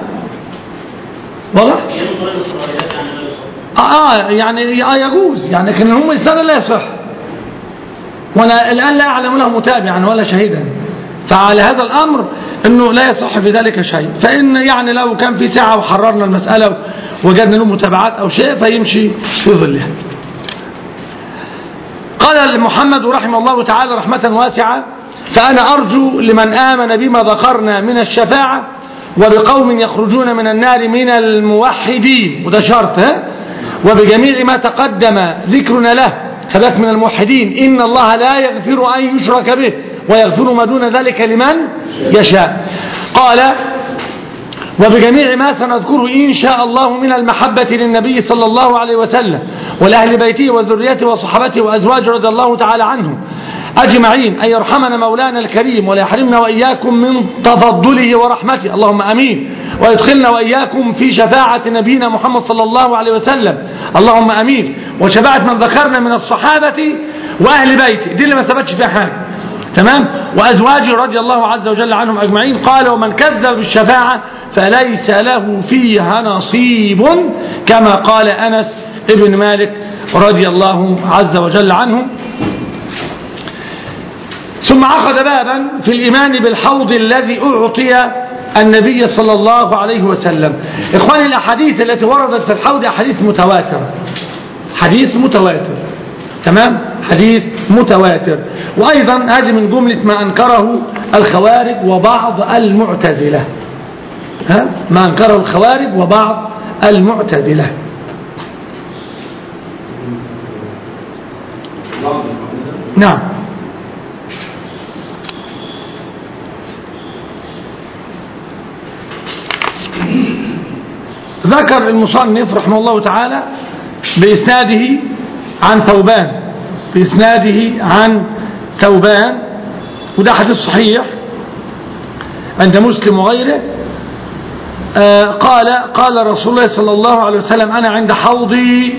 واضح هي من طريق الصلاحيات يعني لا يصح آه آه، يعني آه يجوز يعني لكن هم إسنادا لا يصح وأنا الآن لا أعلم له متابعا ولا شهيدا فعلى هذا الأمر أنه لا يصح في ذلك شيء فإن يعني لو كان في ساعة وحررنا المسألة وجدنا له متابعات أو شيء فيمشي في ظلها قال محمد رحمه الله تعالى رحمة واسعة فأنا أرجو لمن آمن بما ذكرنا من الشفاعة وبقوم يخرجون من النار من الموحدين وده شرط ها وبجميع ما تقدم ذكرنا له خلاك من الموحدين إن الله لا يغفر أن يشرك به ويغفر ما دون ذلك لمن يشاء قال وبجميع ما سنذكره إن شاء الله من المحبة للنبي صلى الله عليه وسلم ولأهل بيته وذريته وصحبته وأزواجه رضي الله تعالى عنهم أجمعين أن يرحمنا مولانا الكريم ولا يحرمنا وإياكم من تفضله ورحمته اللهم أمين ويدخلنا وإياكم في شفاعة نبينا محمد صلى الله عليه وسلم اللهم أمين وشفاعة من ذكرنا من الصحابة وأهل بيته دي اللي ما ثبتش فيها حاجة تمام وأزواجه رضي الله عز وجل عنهم أجمعين قال ومن كذب بالشفاعة فليس له فيها نصيب كما قال أنس ابن مالك رضي الله عز وجل عنه ثم عقد بابا في الإيمان بالحوض الذي أعطي النبي صلى الله عليه وسلم إخواني الأحاديث التي وردت في الحوض أحاديث متواترة حديث متواتر تمام حديث متواتر وأيضا هذه من جملة ما أنكره الخوارج وبعض المعتزلة ها؟ ما أنكره الخوارج وبعض المعتزلة نعم ذكر المصنف رحمه الله تعالى بإسناده عن ثوبان بإسناده عن ثوبان وده حديث صحيح عند مسلم وغيره آه قال قال رسول الله صلى الله عليه وسلم أنا عند حوضي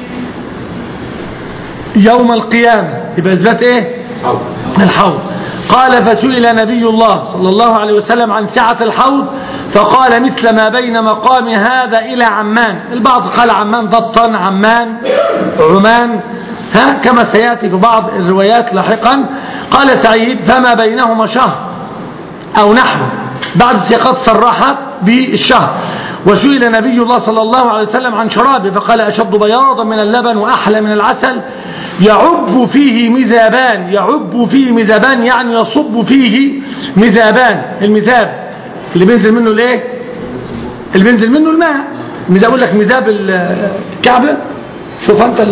يوم القيامة يبقى إثبات إيه الحوض قال فسئل نبي الله صلى الله عليه وسلم عن سعة الحوض فقال مثل ما بين مقام هذا إلى عمان البعض قال عمان ضبطا عمان عمان ها كما سيأتي في بعض الروايات لاحقا قال سعيد فما بينهما شهر أو نحو بعد سياقات صرحت بالشهر وسئل نبي الله صلى الله عليه وسلم عن شرابه فقال أشد بياضا من اللبن وأحلى من العسل يعب فيه مذابان يعب فيه مذابان يعني يصب فيه مذابان المذاب اللي بينزل منه الايه اللي بينزل منه الماء المذاب يقول لك مذاب الكعبة شوف انت ال...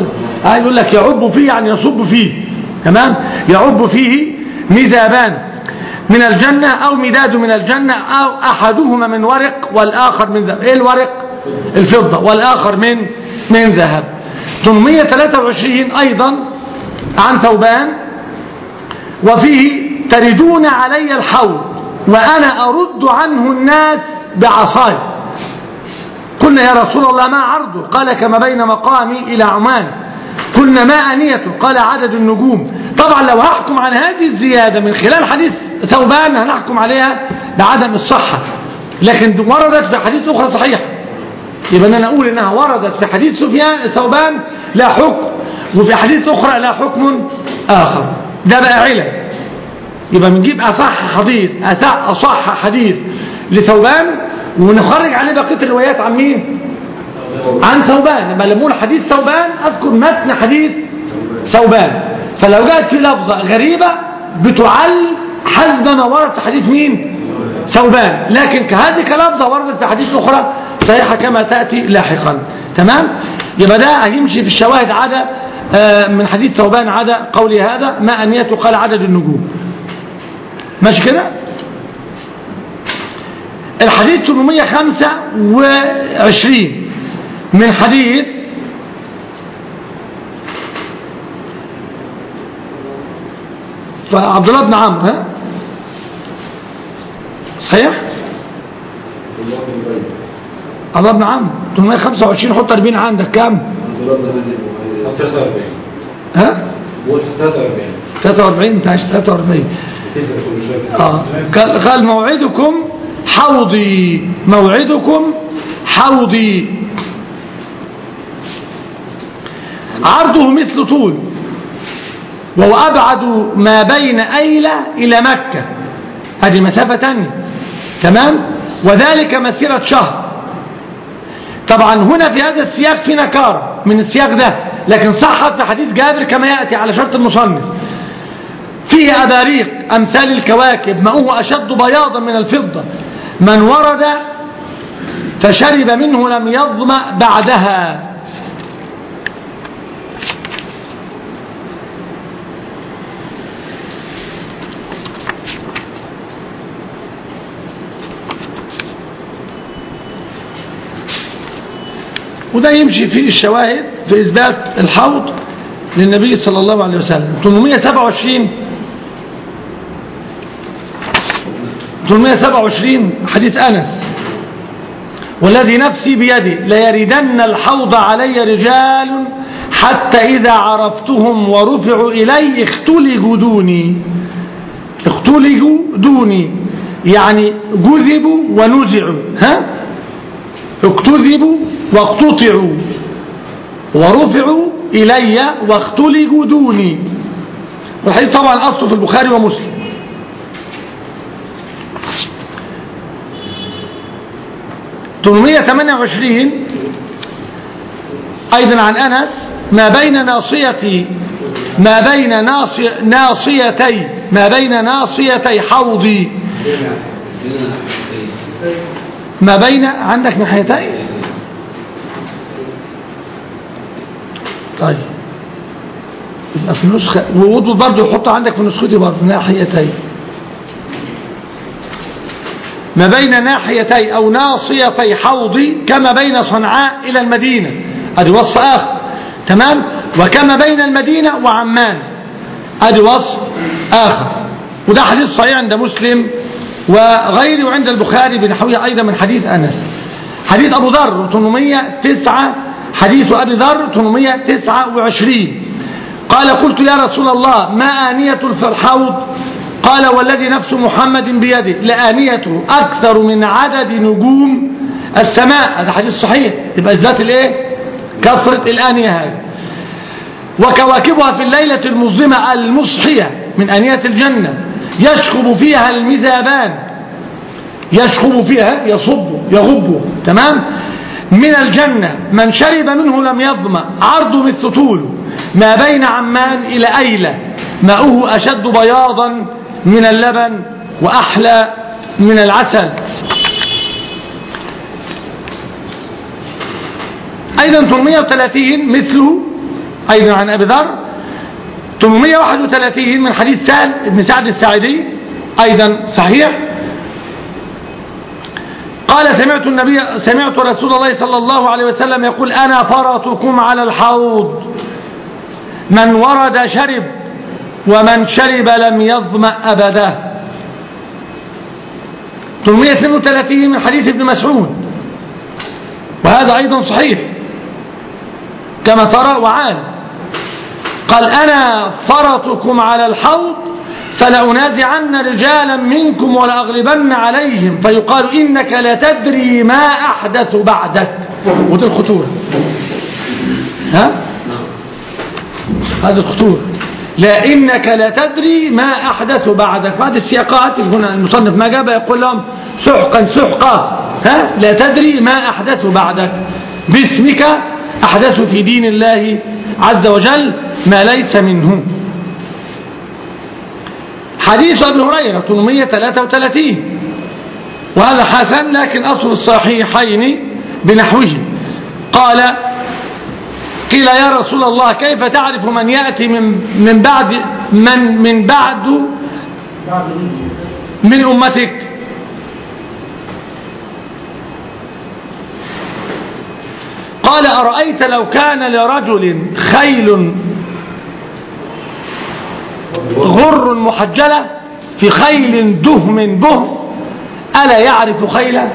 آه يقول لك يعب فيه يعني يصب فيه تمام يعب فيه مذابان من الجنة أو مداد من الجنة أو أحدهما من ورق والآخر من ذهب إيه الورق الفضة والآخر من من ذهب 823 أيضا عن ثوبان وفيه تردون علي الحوض وأنا أرد عنه الناس بعصاي قلنا يا رسول الله ما عرضه قال كما بين مقامي إلى عمان قلنا ما أنيته قال عدد النجوم طبعا لو هحكم عن هذه الزيادة من خلال حديث ثوبان هنحكم عليها بعدم الصحة لكن وردت في حديث أخرى صحيحة يبقى أنا أقول إنها وردت في حديث سفيان ثوبان لا حكم وفي حديث أخرى لا حكم آخر ده بقى علم يبقى بنجيب أصح حديث أصح, أصح حديث لثوبان ونخرج عليه بقية الروايات عن مين عن ثوبان لما لما اقول حديث ثوبان أذكر متن حديث ثوبان فلو جاءت في لفظة غريبة بتعل حسب ما ورد في حديث مين ثوبان لكن كهذه كلفظة وردت في حديث أخرى صحيحة كما تأتي لاحقا تمام يبقى ده هيمشي في الشواهد عدا آه، من حديث ثوبان عدا قولي هذا ما أنيته قال عدد النجوم ماشي كده الحديث 825 من حديث عبد الله بن عمرو ها صحيح عبد الله بن عمرو 825 حط 40 عندك كام ها بقول 43 43 انت عايش 43 اه قال قال موعدكم حوضي موعدكم حوضي عرضه مثل طول وهو أبعد ما بين أيلة إلى مكة هذه مسافة تانية تمام وذلك مسيرة شهر طبعا هنا في هذا السياق في نكارة من السياق ده لكن صحت في حديث جابر كما يأتي على شرط المصنف فيه أباريق أمثال الكواكب ماؤه أشد بياضا من الفضة من ورد فشرب منه لم يظمأ بعدها وده يمشي فيه الشواهد في إثبات الحوض للنبي صلى الله عليه وسلم 827 827 حديث أنس والذي نفسي بيدي ليردن الحوض علي رجال حتى إذا عرفتهم ورفعوا إلي اختلجوا دوني اختلجوا دوني يعني جذبوا ونزعوا ها اكتذبوا واقتطعوا ورفعوا إلي واختلجوا دوني والحديث طبعا أصله في البخاري ومسلم تمنمية ثمانية وعشرين أيضا عن أنس ما بين ناصيتي ما بين ناصي ناصيتي ما بين ناصيتي حوضي ما بين عندك ناحيتين طيب يبقى في نسخة ووضو برضه يحط عندك في نسختي برضه ناحيتين ما بين ناحيتي أو ناصيتي حوضي كما بين صنعاء إلى المدينة أدي وصف آخر تمام وكما بين المدينة وعمان أدي وصف آخر وده حديث صحيح عند مسلم وغيره عند البخاري بنحوه أيضا من حديث أنس حديث أبو ذر 809 حديث أبي ذر 829 قال قلت يا رسول الله ما آنية الحوض قال والذي نفس محمد بيده لآنيته أكثر من عدد نجوم السماء هذا حديث صحيح يبقى إثبات الإيه كثرة الآنية هذه وكواكبها في الليلة المظلمة المصحية من آنية الجنة يشخب فيها المذابان يشخب فيها يصب يغب تمام من الجنة من شرب منه لم يظمأ عرضه مثل طوله ما بين عمان إلى أيلة ماؤه أشد بياضا من اللبن وأحلى من العسل أيضا 330 مثله أيضا عن أبي ذر 831 من حديث سهل بن سعد الساعدي أيضا صحيح قال سمعت النبي سمعت رسول الله صلى الله عليه وسلم يقول أنا فرطكم على الحوض من ورد شرب ومن شرب لم يظمأ أبدا 832 من حديث ابن مسعود وهذا أيضا صحيح كما ترى وعال قال أنا فرطكم على الحوض فلأنازعن رجالا منكم ولأغلبن عليهم فيقال إنك لا تدري ما أحدث بعدك ودي الخطورة ها هذه الخطورة لا إنك لا تدري ما أحدث بعدك بعد السياقات هنا المصنف ما جاب يقول لهم سحقا سحقا ها لا تدري ما أحدث بعدك باسمك أحدث في دين الله عز وجل ما ليس منه حديث أبي هريرة 833 وهذا حسن لكن أصل الصحيحين بنحوه قال قيل يا رسول الله كيف تعرف من يأتي من, من بعد من من بعد من أمتك قال أرأيت لو كان لرجل خيل غر محجلة في خيل دهم بهم ألا يعرف خيلا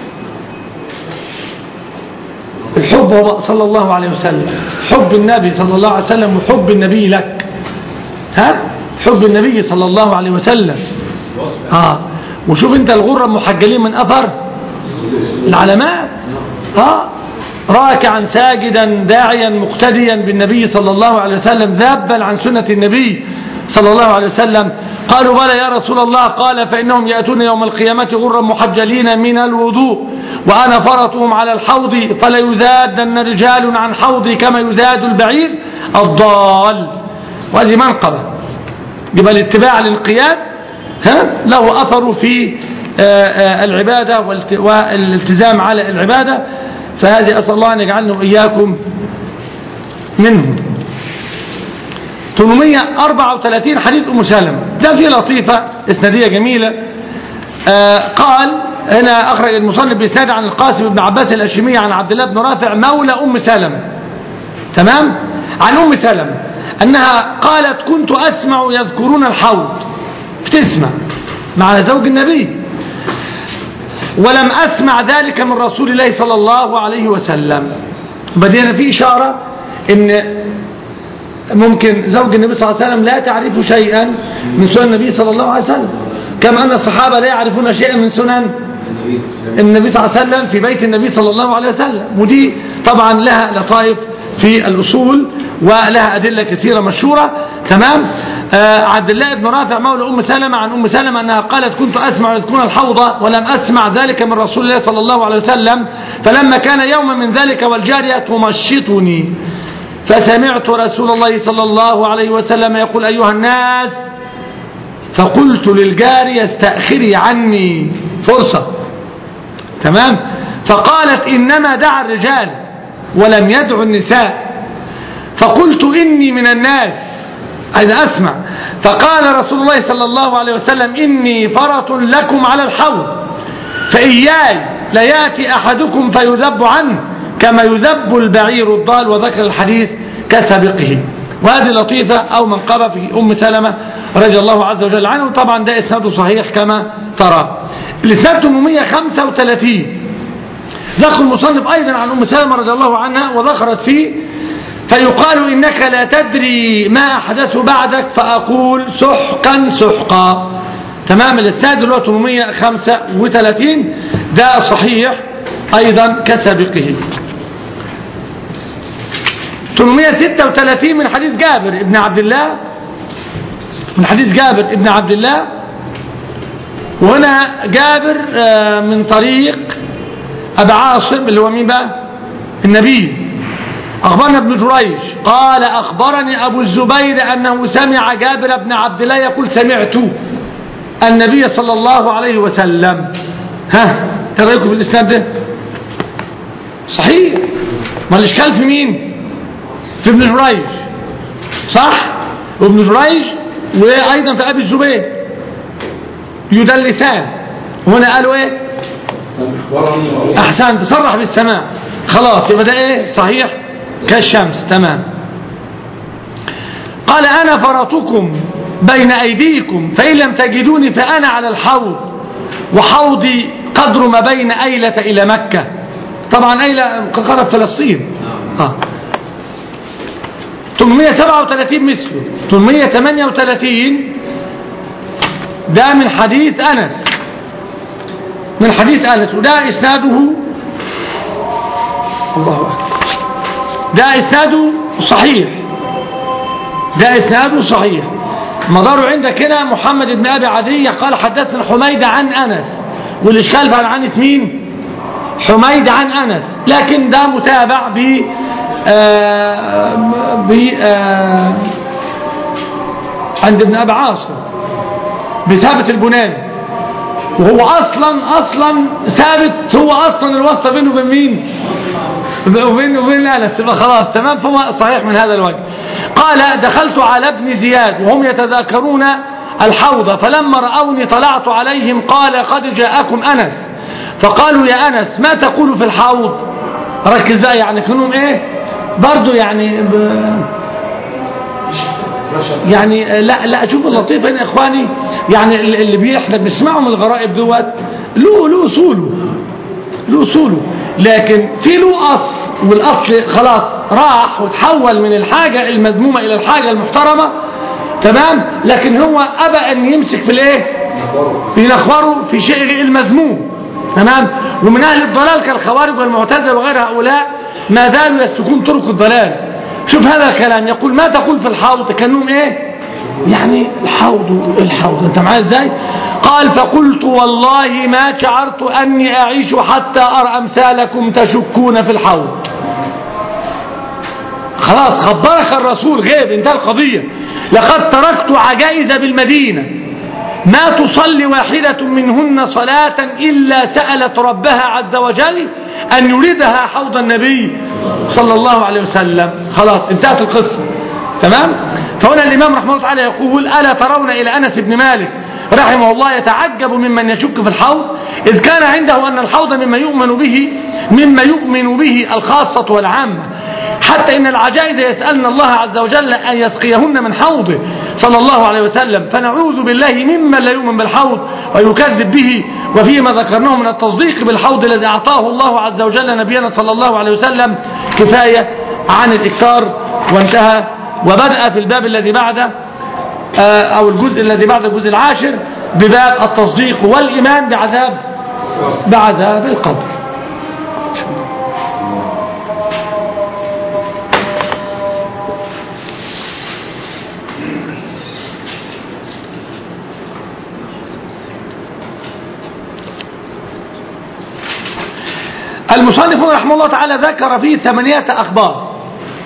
الحب هو صلى الله عليه وسلم حب النبي صلى الله عليه وسلم وحب النبي لك ها حب النبي صلى الله عليه وسلم اه وشوف انت الغرة محجلين من أثر العلامات اه راكعا ساجدا داعيا مقتديا بالنبي صلى الله عليه وسلم ذابا عن سنة النبي صلى الله عليه وسلم قالوا بلى يا رسول الله قال فإنهم يأتون يوم القيامة غرا محجلين من الوضوء وأنا فرطهم على الحوض فلا يزادن رجال عن حوضي كما يزاد البعير الضال وهذه منقبة يبقى الاتباع للقياد ها له أثر في آآ آآ العبادة والالتزام على العبادة فهذه أسأل الله أن يجعلنا وإياكم منهم 834 حديث أم سلمة ده فيه لطيفة إسنادية جميلة آه قال هنا أخرج المصنف بإسناد عن القاسم بن عباس الأشمية عن عبد الله بن رافع مولى أم سلمة تمام عن أم سلمة أنها قالت كنت أسمع يذكرون الحوض بتسمع مع زوج النبي ولم أسمع ذلك من رسول الله صلى الله عليه وسلم بدينا في إشارة إن ممكن زوج النبي صلى الله عليه وسلم لا تعرف شيئا من سنن النبي صلى الله عليه وسلم كما أن الصحابة لا يعرفون شيئا من سنن النبي صلى الله عليه وسلم في بيت النبي صلى الله عليه وسلم ودي طبعا لها لطائف في الأصول ولها أدلة كثيرة مشهورة تمام آه عبد الله بن رافع مولى أم سلمة عن أم سلمة أنها قالت كنت أسمع يذكرون الحوض ولم أسمع ذلك من رسول الله صلى الله عليه وسلم فلما كان يوم من ذلك والجارية تمشطني فسمعت رسول الله صلى الله عليه وسلم يقول أيها الناس فقلت للجارية استأخري عني فرصة تمام فقالت إنما دعا الرجال ولم يدعو النساء فقلت إني من الناس عايز أسمع فقال رسول الله صلى الله عليه وسلم إني فرط لكم على الحوض فإياي ليأتي أحدكم فيذب عنه كما يذب البعير الضال وذكر الحديث كسبقه وهذه لطيفة أو منقبة في أم سلمة رضي الله عز وجل عنه طبعا ده إسناده صحيح كما ترى الإسناد 835 ذكر المصنف أيضا عن أم سلمة رضي الله عنها وذكرت فيه فيقال إنك لا تدري ما أحدث بعدك فأقول سحقا سحقا تمام الإسناد اللي هو 835 ده صحيح أيضا كسابقه 836 من حديث جابر ابن عبد الله من حديث جابر ابن عبد الله وهنا جابر من طريق أبا عاصم اللي هو مين بقى النبي أخبرنا ابن جريج قال أخبرني أبو الزبير أنه سمع جابر بن عبد الله يقول سمعت النبي صلى الله عليه وسلم ها ايه رايكم في الإسناد ده صحيح ما الإشكال في مين في ابن جريج صح وابن جريج وأيضا في أبي الزبير يدلسان هنا قالوا ايه احسن تصرح بالسماع خلاص يبقى ده ايه صحيح كالشمس تمام قال انا فرطكم بين ايديكم فان لم تجدوني فانا على الحوض وحوضي قدر ما بين ايلة الى مكة طبعا ايلة قرب فلسطين آه. 837 مثله 838 ده من حديث أنس من حديث أنس وده إسناده الله أكبر ده إسناده صحيح ده إسناده صحيح مداره عندك هنا محمد بن أبي عدية قال حدثنا حميد عن أنس والإشكال بعد عنة مين حميد عن أنس لكن ده متابع ب آه ب آه عند ابن أبي عاصم بثابت البناني وهو اصلا اصلا ثابت هو اصلا الواسطه بينه وبين مين وبين وبين انس يبقى خلاص تمام فهو صحيح من هذا الوجه قال دخلت على ابن زياد وهم يتذاكرون الحوض فلما راوني طلعت عليهم قال قد جاءكم انس فقالوا يا انس ما تقول في الحوض ركز بقى يعني كانهم ايه برضه يعني ب... يعني لا لا شوف اللطيف هنا يا اخواني يعني اللي بي احنا بنسمعه من الغرائب دوت له له اصوله له اصوله لكن في له اصل والاصل خلاص راح وتحول من الحاجه المذمومه الى الحاجه المحترمه تمام لكن هو ابى ان يمسك في الايه ينخوره في شيء المذموم تمام ومن اهل الضلال كالخوارج والمعتزله وغير هؤلاء ما زالوا يسلكون طرق الضلال شوف هذا الكلام يقول ما تقول في الحوض كانهم ايه يعني الحوض الحوض انت معايا ازاي قال فقلت والله ما شعرت اني اعيش حتى ارى امثالكم تشكون في الحوض خلاص خبرك الرسول غيب انتهى القضيه لقد تركت عجائز بالمدينه ما تصلي واحدة منهن صلاة إلا سألت ربها عز وجل أن يريدها حوض النبي صلى الله عليه وسلم خلاص انتهت القصة تمام فهنا الإمام رحمه الله تعالى يقول ألا ترون إلى أنس بن مالك رحمه الله يتعجب ممن يشك في الحوض إذ كان عنده أن الحوض مما يؤمن به مما يؤمن به الخاصة والعامة حتى إن العجائز يسألن الله عز وجل أن يسقيهن من حوضه صلى الله عليه وسلم فنعوذ بالله ممن لا يؤمن بالحوض ويكذب به وفيما ذكرناه من التصديق بالحوض الذي أعطاه الله عز وجل نبينا صلى الله عليه وسلم كفاية عن الإكثار وانتهى وبدأ في الباب الذي بعده أو الجزء الذي بعد الجزء العاشر بباب التصديق والإيمان بعذاب بعذاب القبر المصنف رحمه الله تعالى ذكر فيه ثمانية أخبار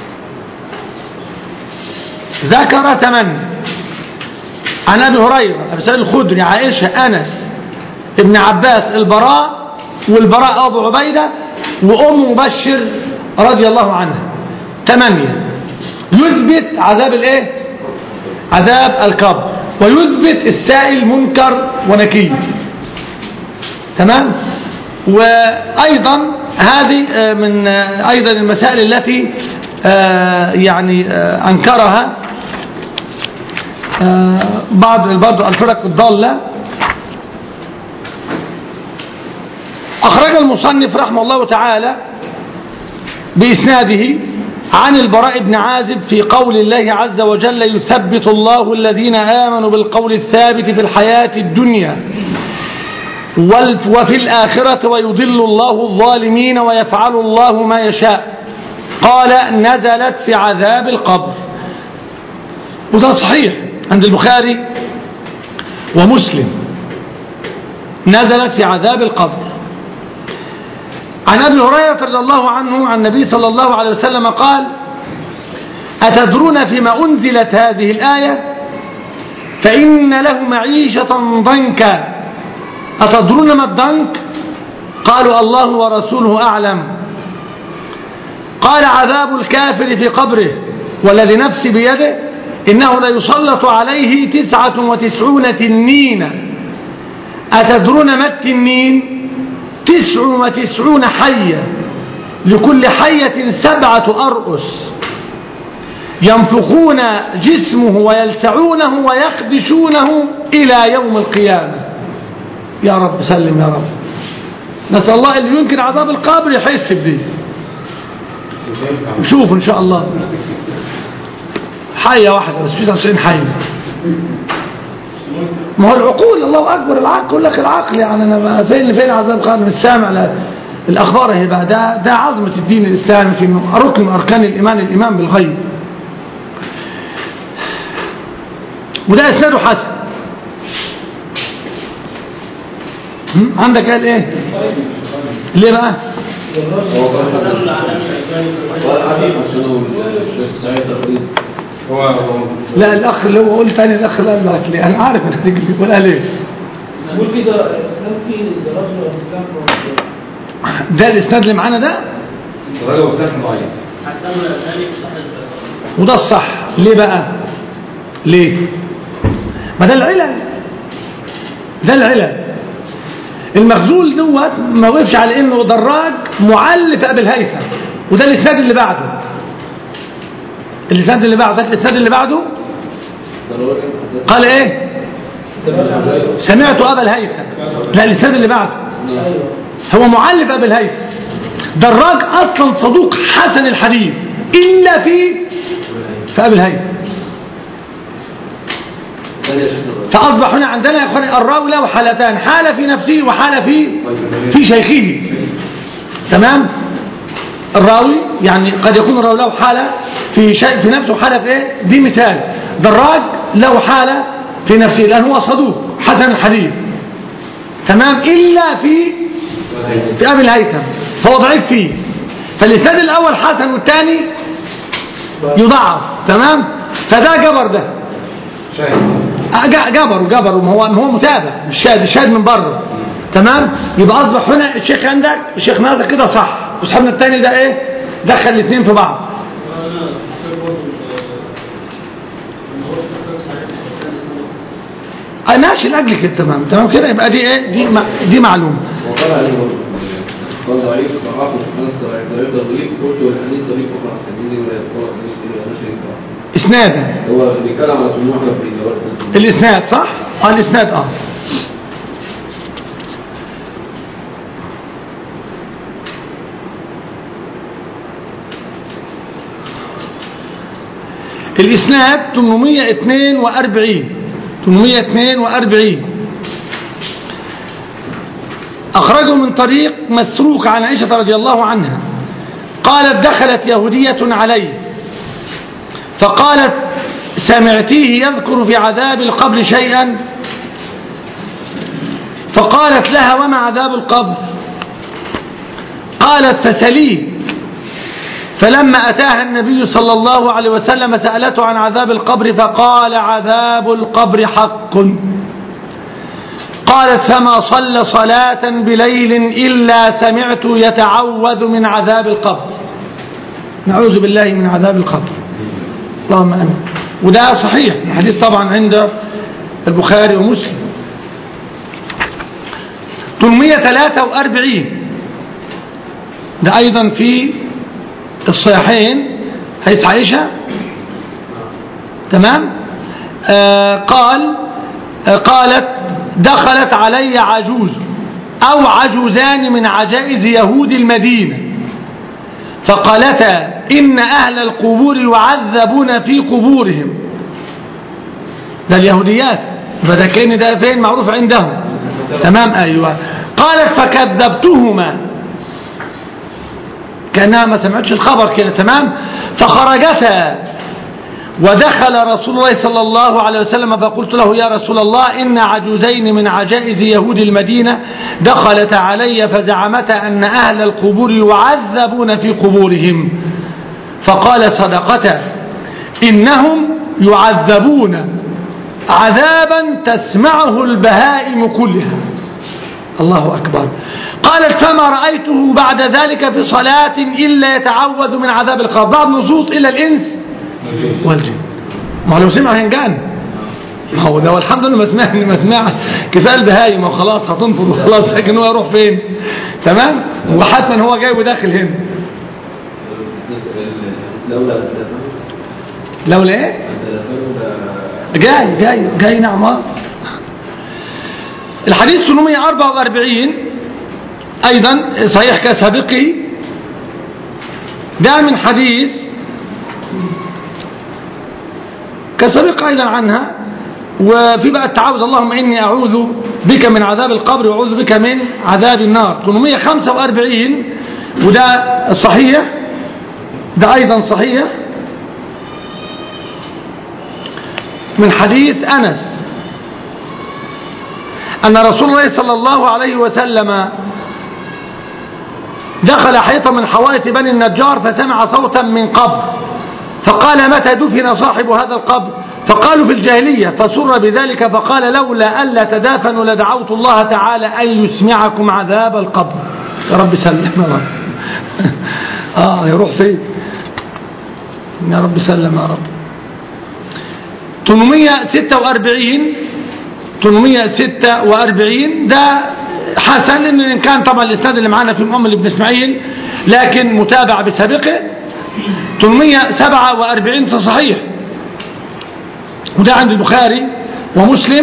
ذكر ثمانية عن أبي هريرة أبي سعيد الخدري عائشة أنس ابن عباس البراء والبراء أبو عبيدة وأم مبشر رضي الله عنها ثمانية يثبت عذاب الايه عذاب القبر ويثبت السائل منكر ونكير تمام وأيضا هذه من أيضا المسائل التي يعني أنكرها بعض برضو الفرق الضالة أخرج المصنف رحمه الله تعالى بإسناده عن البراء بن عازب في قول الله عز وجل يثبت الله الذين آمنوا بالقول الثابت في الحياة الدنيا وفي الآخرة ويضل الله الظالمين ويفعل الله ما يشاء قال نزلت في عذاب القبر وده صحيح عند البخاري ومسلم نزلت في عذاب القبر عن أبي هريرة رضي الله عنه عن النبي صلى الله عليه وسلم قال أتدرون فيما أنزلت هذه الآية فإن له معيشة ضنكا أتدرون ما الضنك قالوا الله ورسوله أعلم قال عذاب الكافر في قبره والذي نفسي بيده إنه ليسلط عليه تسعة وتسعون تنين أتدرون ما التنين تسع وتسعون حية لكل حية سبعة أرؤس ينفخون جسمه ويلسعونه ويخدشونه إلى يوم القيامة يا رب سلم يا رب نسأل الله اللي ينكر عذاب القبر يحس بدي شوف إن شاء الله حية واحدة بس 99 حية ما هو العقول الله أكبر العقل يقول لك العقل يعني أنا ما- فين فين عذاب القبر مش سامع لا الأخبار هي بقى ده ده عظمة الدين الإسلامي في إنه ركن من أركان الإيمان الإيمان بالغيب وده إسناده حسن هم؟ عندك قال إيه ليه بقى هو قال حديث عشان الشيخ سعيد تقريبا هو هو لا الأخ اللي هو قول تاني الأخ اللي قال لك ليه أنا عارف إنك تيجي تقول قال إيه نقول كده الاسلام فيه رجل الاسلام ده الإسناد اللي معانا ده الراجل وسام ضعيف حسن الألباني في صحيح البخاري وده الصح ليه بقى ليه ما ده العلل ده العلل المخزول دوت ما وقفش على انه دراج معلف ابي الهيثم وده الاسناد اللي بعده الاسناد اللي بعده ده الاسناد اللي بعده قال ايه سمعت ابا الهيثم لا الاسناد اللي بعده هو معلف ابي الهيثم دراج اصلا صدوق حسن الحديث الا في في ابي الهيثم فأصبح هنا عندنا يا أخواني الراوي له حالتان حالة في نفسه وحالة في في شيخه تمام الراوي يعني قد يكون الراوي له حالة في شيء في نفسه وحالة في ايه دي مثال دراج له حالة في نفسه لأن هو صدوق حسن الحديث تمام إلا في في أبي الهيثم فهو ضعيف فيه فالإسناد الأول حسن والثاني يضعف تمام فده جبر ده شاهد ج- جبروا جبروا ما هو ما هو متابع مش شاهد الشاهد من بره تمام يبقى اصبح هنا الشيخ عندك الشيخ ناصر كده صح وصاحبنا الثاني ده ايه دخل الاثنين في بعض وأنا شايف برضه الموضوع في صحيح البخاري آه، ماشي لاجل كده تمام تمام كده يبقى دي ايه دي مع- دي معلومه وقال عليه برضه قال ضعيف ضعاف الحديث ضعيف ضعيف ضعيف قلت والحديث ضعيف اقرا حديثي ولا يقرا حديث الى نشر الكعب اسنادا هو بيتكلم على طموحه في دوره الاسناد صح اه الاسناد اه الاسناد 842 842 اخرجه من طريق مسروق عن عائشه رضي الله عنها قالت دخلت يهوديه عليه فقالت سمعتيه يذكر في عذاب القبر شيئا فقالت لها وما عذاب القبر قالت فسليه فلما أتاها النبي صلى الله عليه وسلم سألته عن عذاب القبر فقال عذاب القبر حق قالت فما صلى صلاة بليل إلا سمعت يتعوذ من عذاب القبر نعوذ بالله من عذاب القبر اللهم امين وده صحيح الحديث طبعا عند البخاري ومسلم 843 ده ايضا في الصحيحين حديث عائشه تمام آه قال آه قالت دخلت علي عجوز او عجوزان من عجائز يهود المدينه فقالتا إن أهل القبور يعذبون في قبورهم ده اليهوديات فده كان ده فين معروف عندهم تمام أيوة قالت فكذبتهما كأنها ما سمعتش الخبر كده تمام فخرجتا ودخل رسول الله صلى الله عليه وسلم فقلت له يا رسول الله إن عجوزين من عجائز يهود المدينة دخلت علي فزعمتا أن أهل القبور يعذبون في قبورهم فقال صدقتا إنهم يعذبون عذابا تسمعه البهائم كلها الله أكبر قالت فما رأيته بعد ذلك في صلاة إلا يتعوذ من عذاب القبر بعد نصوص إلى الإنس والجن ما هو لو سمع هينجان ما هو ده والحمد لله ما سمع ما سمع كفايه البهايم ما خلاص هتنفض وخلاص لكن هو يروح فين تمام وحتما هو جاي وداخل هنا لولا التلفون لولا ايه التلفون ده جاي جاي جاي نعم آه. الحديث 844 أيضا صحيح كسابقي جاء من حديث كسابق أيضا عنها وفي بقى التعوذ اللهم إني أعوذ بك من عذاب القبر وأعوذ بك من عذاب النار 845 وده صحيح ده أيضا صحيح من حديث أنس أن رسول الله صلى الله عليه وسلم دخل حيطا من حوائط بني النجار فسمع صوتا من قبر فقال متى دفن صاحب هذا القبر فقالوا في الجاهلية فسر بذلك فقال لولا ألا تدافنوا لدعوت الله تعالى أن يسمعكم عذاب القبر يا رب سلم يا رب آه يروح فين يا رب سلم يا رب 846 846 ده حسن لأن إن كان طبعا الإسناد اللي معانا في مؤمل بن إسماعيل لكن متابع بسابقه 847 في صحيح وده عند البخاري ومسلم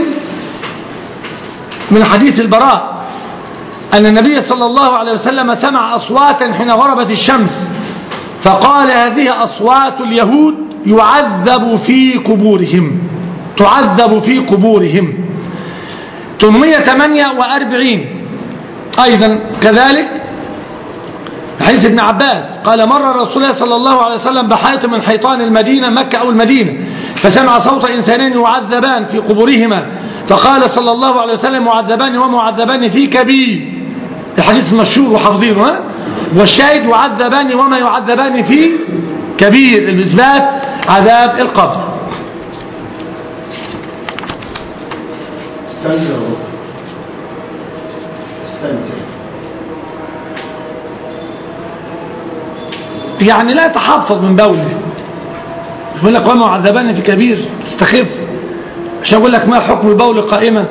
من حديث البراء أن النبي صلى الله عليه وسلم سمع أصواتا حين غربت الشمس فقال هذه أصوات اليهود يعذب في قبورهم تعذب في قبورهم 848 أيضا كذلك حديث ابن عباس قال مر رسول الله صلى الله عليه وسلم بحائط من حيطان المدينة مكة أو المدينة فسمع صوت إنسانين يعذبان في قبورهما فقال صلى الله عليه وسلم معذبان ومعذبان في كبير الحديث مشهور وحافظينه ها والشاهد يعذبان وما يعذبان في كبير الإثبات عذاب القبر استنزر استنزر يعني لا يتحفظ من بوله يقول لك وما عذبان في كبير استخف عشان يقول لك ما حكم البول قائمة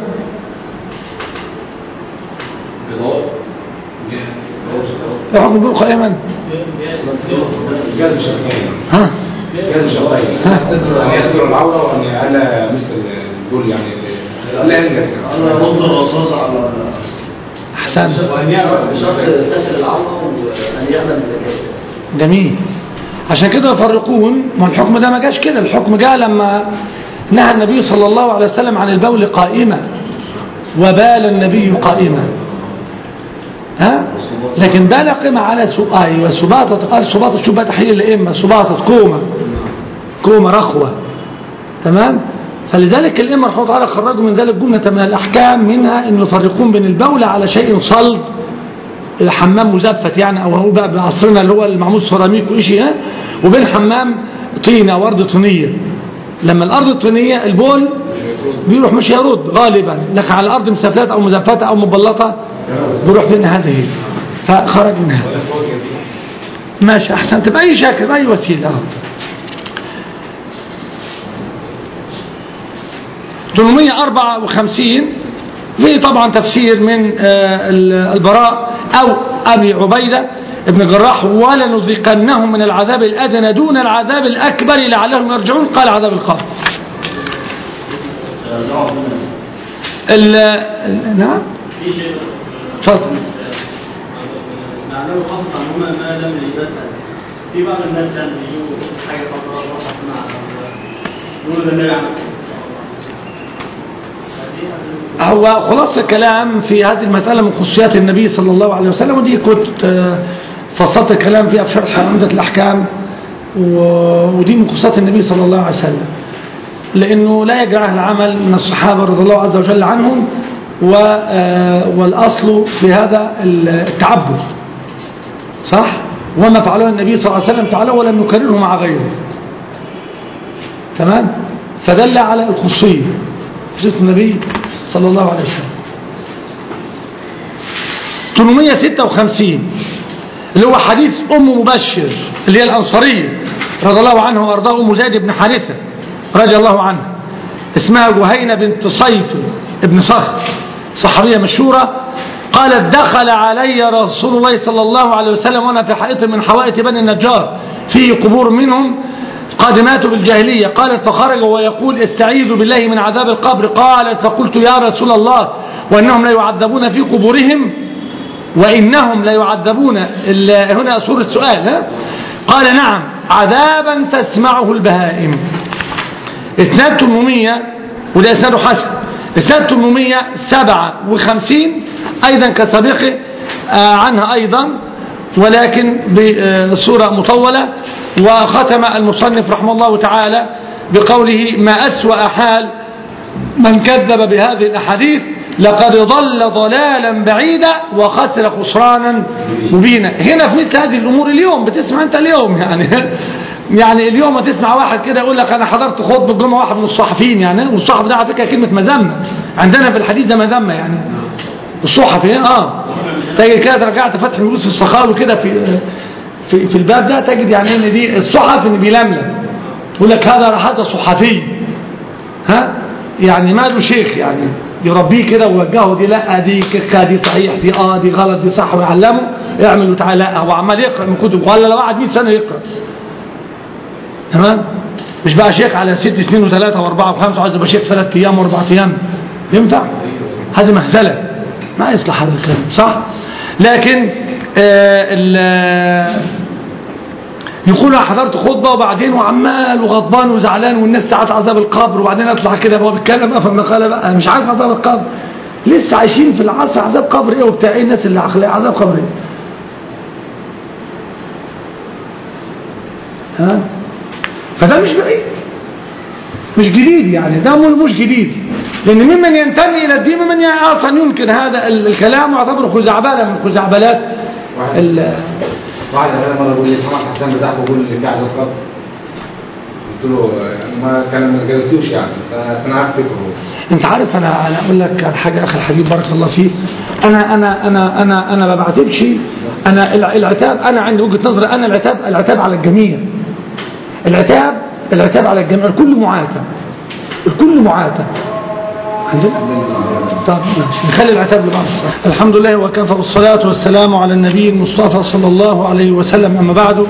بضوء ما حكم البول قائما جاز شرطين ها جاز شرطين ها أن يستر العورة وأن يعلى مثل الدول يعني لا ينجز انا ضد الرصاص على احسن وأن يعرف شرط ستر العوره وان يعلم بالكافر جميل عشان كده يفرقون ما الحكم ده ما جاش كده الحكم جاء لما نهى النبي صلى الله عليه وسلم عن البول قائما وبال النبي قائما ها لكن بال قيمة على سو... ايوه سباطة قال سباطة شو بقى تحليل الائمة سباطة كومة كومة رخوة تمام فلذلك الائمة رحمه الله تعالى خرجوا من ذلك جملة من الاحكام منها ان يفرقون بين البول على شيء صلب حمام مزفت يعني او هو بقى بعصرنا اللي هو المعمول سيراميك وشيء ها وبين حمام طينه وارض طينيه لما الارض الطينيه البول بيروح مش يرد غالبا لكن على الارض مسافات او مزفته او مبلطه بيروح فين هذه فخرج منها ماشي احسنت باي شكل باي وسيله أهو. 854 فيه طبعا تفسير من آه، البراء أو أبي عبيدة ابن جراح ولنذيقنهم من العذاب الأدنى دون العذاب الأكبر لعلهم يرجعون قال عذاب القبر ال- ال- نعم في شيء اتفضل معناه خاصة عموما ما لم يلبسها في بعض الناس يعني بيجوا حاجة خضراء وضحت مع يقولوا ده النبي عمل كده. فدي هو خلاص الكلام في هذه المسألة من خصوصيات النبي صلى الله عليه وسلم ودي كنت آه، فصلت الكلام فيها في شرح عمدة الأحكام و- ودي من خصوصيات النبي صلى الله عليه وسلم لأنه لا يجرى العمل من الصحابة رضي الله عز وجل عنهم و- آه، والأصل في هذا التعبد صح؟ وما فعله النبي صلى الله عليه وسلم فعله ولم يكرره مع غيره تمام؟ فدل على الخصوصية خصوصية النبي صلى الله عليه وسلم 856 اللي هو حديث أم مبشر اللي هي الأنصارية رضي الله عنه وارضاه ام زيد بن حارثه رضي الله عنه اسمها جهينه بنت صيف ابن صخر صحابيه مشهوره قالت دخل علي رسول الله صلى الله عليه وسلم وانا في حائط من حوائط بني النجار فيه قبور منهم قد ماتوا بالجاهلية قالت فخرج ويقول استعيذوا بالله من عذاب القبر قالت فقلت يا رسول الله وانهم لا يعذبون في قبورهم وإنهم ليعذبون ال- هنا صورة سؤال ها؟ قال نعم عذابا تسمعه البهائم اسناد 800 وده اسناده حسن اسناد 857 ايضا كسابقه آه، عنها ايضا ولكن بصورة مطولة وختم المصنف رحمه الله تعالى بقوله ما أسوأ حال من كذب بهذه الأحاديث لقد ضل ضلالا بعيدا وخسر خسرانا مبينا هنا في مثل هذه الأمور اليوم بتسمع أنت اليوم يعني يعني اليوم تسمع واحد كده يقول لك أنا حضرت خطبة الجمعة واحد من الصحفيين يعني والصحف ده على فكرة كلمة مذمة عندنا في الحديث ده مذمة يعني الصحفي اه تجد كده رجعت فتح يوسف السخاوي كده في في في الباب ده تجد يعني ان دي الصحف ان بيلملم يقول لك هذا هذا صحفي ها يعني ماله شيخ يعني يربيه كده ويوجهه دي لا دي كيكه دي صحيح دي اه دي غلط دي صح ويعلمه اعمل وتعالى لا هو عمال يقرا من كتب ولا لو قعد 100 سنه يقرا تمام مش بقى شيخ على ست سنين وثلاثه واربعه وخمسه وعايز يبقى شيخ ثلاث ايام واربع ايام ينفع؟ هذه مهزله ما يصلح هذا الكلام صح؟ لكن آه ال- يقول انا حضرت خطبه وبعدين وعمال وغضبان وزعلان والناس ساعات عذاب القبر وبعدين اطلع كده هو بيتكلم افهم قال بقى مش عارف عذاب القبر لسه عايشين في العصر عذاب قبر ايه وبتاع ايه الناس اللي عقلها عذاب قبر ايه ها فده مش بعيد مش جديد يعني ده مو- مش جديد لان ممن ينتمي الى الدين ممن يعني اصلا ينكر هذا ال- الكلام ويعتبره خزعبله من خزعبلات ال- واحد قال مره بيقول لي محمد حسان بتاعك بيقول لي في عذاب قبر قلت له يعني ما كان ما جاوبتوش يعني بس انا أنا عارف فكره انت عارف انا انا اقول لك على حاجه اخي الحبيب بارك الله فيك انا انا انا انا انا ما بعتبش انا الع- العتاب انا عندي وجهه نظري انا العتاب العتاب على الجميع العتاب العتاب على الجميع الكل معاتب الكل معاتب عندنا طب ماشي نخلي العتاب لبعض الصلاة الحمد لله وكفى والصلاة والسلام على النبي المصطفى صلى الله عليه وسلم أما بعد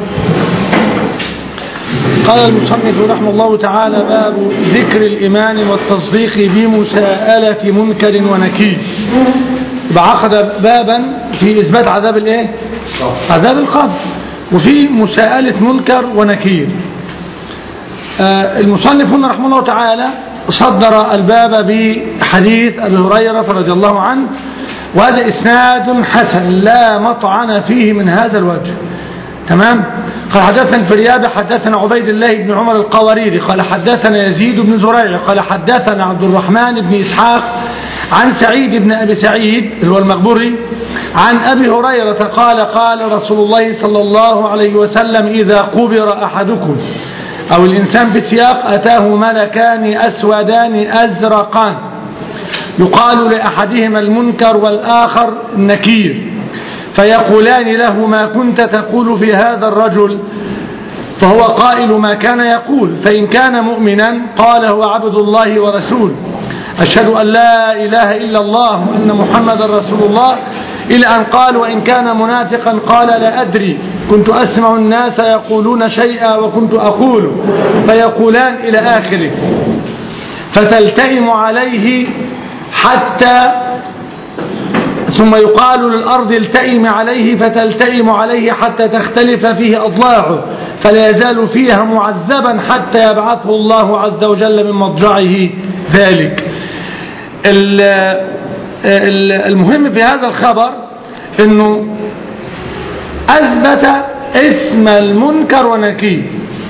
قال المصنف رحمه الله تعالى باب ذكر الإيمان والتصديق بمساءلة منكر ونكير يبقى عقد بابا في إثبات عذاب الإيه؟ عذاب القبر وفي مساءلة منكر ونكير آه، المصنف هنا رحمه الله تعالى صدر الباب بحديث أبي هريرة رضي الله عنه وهذا إسناد حسن لا مطعن فيه من هذا الوجه تمام قال حدثنا الفريابي حدثنا عبيد الله بن عمر القواريري قال حدثنا يزيد بن زريع قال حدثنا عبد الرحمن بن إسحاق عن سعيد بن أبي سعيد اللي هو المقبوري عن أبي هريرة قال قال رسول الله صلى الله عليه وسلم إذا قبر أحدكم أو الإنسان بسياق أتاه ملكان أسودان أزرقان يقال لأحدهما المنكر والآخر النكير فيقولان له ما كنت تقول في هذا الرجل فهو قائل ما كان يقول فإن كان مؤمنا قال هو عبد الله ورسوله أشهد أن لا إله إلا الله وأن محمد رسول الله إلى أن قال وإن كان منافقا قال لا أدري كنت أسمع الناس يقولون شيئا وكنت أقول فيقولان إلى آخره فتلتئم عليه حتى ثم يقال للأرض التئم عليه فتلتئم عليه حتى تختلف فيه أضلاعه فلا يزال فيها معذبا حتى يبعثه الله عز وجل من مضجعه ذلك ال- ال- المهم في هذا الخبر انه اثبت اسم المنكر ونكير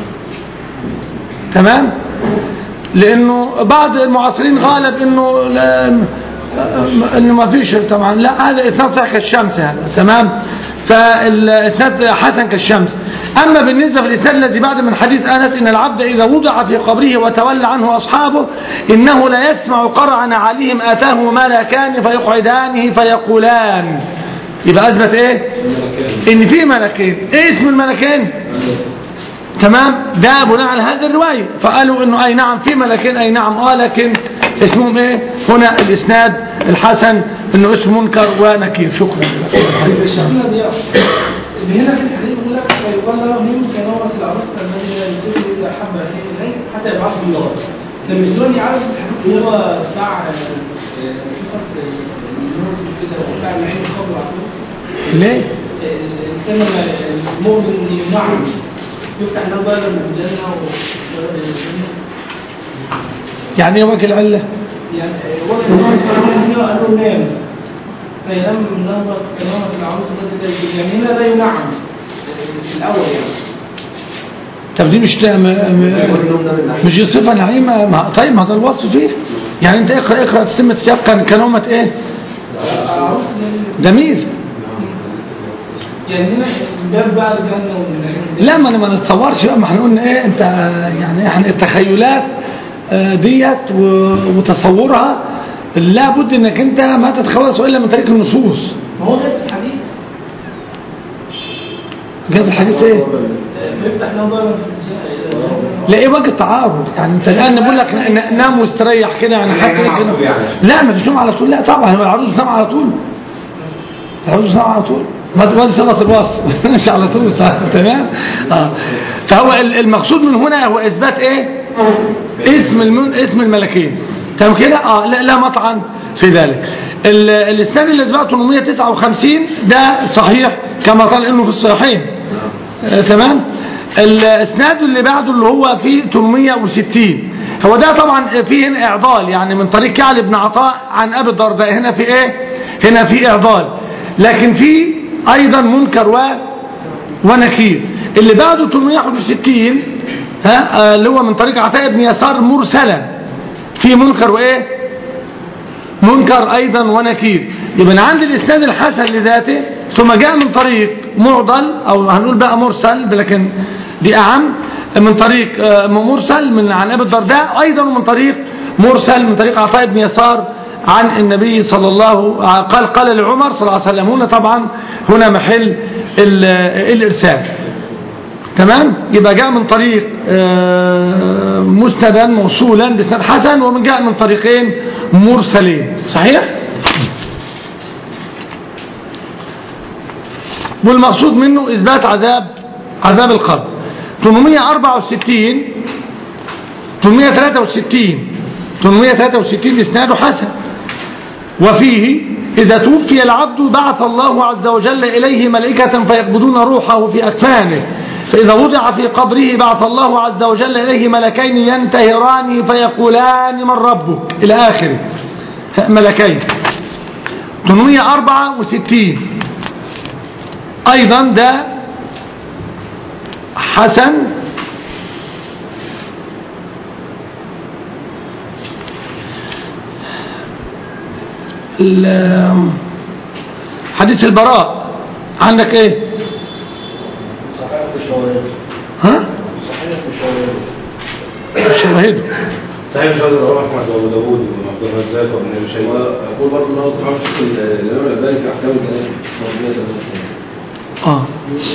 تمام لانه بعض المعاصرين غالب انه لا- انه ما فيش طبعا لا هذا اسناد صحيح كالشمس هذا تمام فالاسناد حسن كالشمس اما بالنسبه للاسناد الذي بعد من حديث انس ان العبد اذا وضع في قبره وتولى عنه اصحابه انه لا يسمع قرعا عليهم اتاه ملكان فيقعدانه فيقولان يبقى اثبت ايه ان في ملكين ايه اسم الملكين تمام ده بناء على هذه الرواية فقالوا انه اي نعم في ملكين اي نعم اه لكن اسمهم ايه هنا الاسناد الحسن انه اسم منكر ونكير شكرا شيخنا ضياء هنا في الحديث يقول لك فيقال له هم كنومة العروس الذي يدخل إذا حب أخيه إليه حتى يبعثه بالنار لما يسألوني عارف الحديث اللي هو بتاع آه، صفة النور كده وبتاع العين الخضر عارفه ليه الإنسان لما المؤمن يمنعه يفتح له باب من الجنة وباب الجنة يعني ايه وجه العله يعني وقت النوم قال له نام فينام من نهضة كنومة العروس التي تجد يعني هنا لا ينعم في الأول يعني طب دي مش م- م- مش دي صفه نعيمه ما طيب ما ده الوصف فيه يعني انت اقرا اقرا في سمه السياق كان كنومه ايه العروس التي- جميل يعني هنا الباب بقى الجنة والنعيم لا ما ما نتصورش بقى ما احنا قلنا ايه انت يعني احنا التخيلات آه، ديت و- وتصورها لابد انك انت ما تتخلص الا من طريق النصوص ما هو ده الحديث جاب الحديث ايه بيفتح له باب في الجنة لا ايه وجه التعارض يعني انت الان بقول لك ن- ن- نام واستريح كده يعني حتى نام على كده طول يعني. لا ما فيش نوم على طول لا طبعا هو العروض تنام على طول العروض تنام على طول ما تبقى صفة الوصف مش على طول صح تمام اه فهو ال- المقصود من هنا هو اثبات ايه اسم المن... اسم الملكين تمام كده اه لا, لا مطعن في ذلك ال- الاسناد اللي اثبته 859 ده صحيح كما قال انه في الصحيحين آه، تمام الاسناد اللي بعده اللي هو فيه 860 هو ده طبعا فيه هنا اعضال يعني من طريق كعب بن عطاء عن ابي الدرداء هنا في ايه هنا في اعضال لكن في ايضا منكر و ونكير اللي بعده 861 ها آه، اللي هو من طريق عطاء بن يسار مرسلا في منكر وايه منكر ايضا ونكير يبقى أنا عندي الاسناد الحسن لذاته ثم جاء من طريق معضل او هنقول بقى مرسل لكن دي اعم من طريق آه، مرسل من عن ابي الدرداء ايضا من طريق مرسل من طريق عطاء بن يسار عن النبي صلى الله قال قال لعمر صلى الله عليه وسلم هنا طبعا هنا محل ال- الارسال تمام يبقى جاء من طريق آه، مسندا موصولا باسناد حسن ومن جاء من طريقين مرسلين صحيح والمقصود منه اثبات عذاب عذاب القبر 864 863 863 اسناده حسن وفيه إذا توفي العبد بعث الله عز وجل إليه ملائكة فيقبضون روحه في أكفانه فإذا وضع في قبره بعث الله عز وجل إليه ملكين ينتهران فيقولان من ربك إلى آخره ملكين 864 أيضا ده حسن ال- حديث البراء عندك ايه صحيح في شواهد ها صحيح في شواهد شواهده صحيح مش هقدر اروح احمد وابو داوود وعبد الرزاق وابن ابي شيبه وأقول برضه إن هو صحاب الشيخ الإمام الألباني في أحكام الجنائز موجودة تمام اه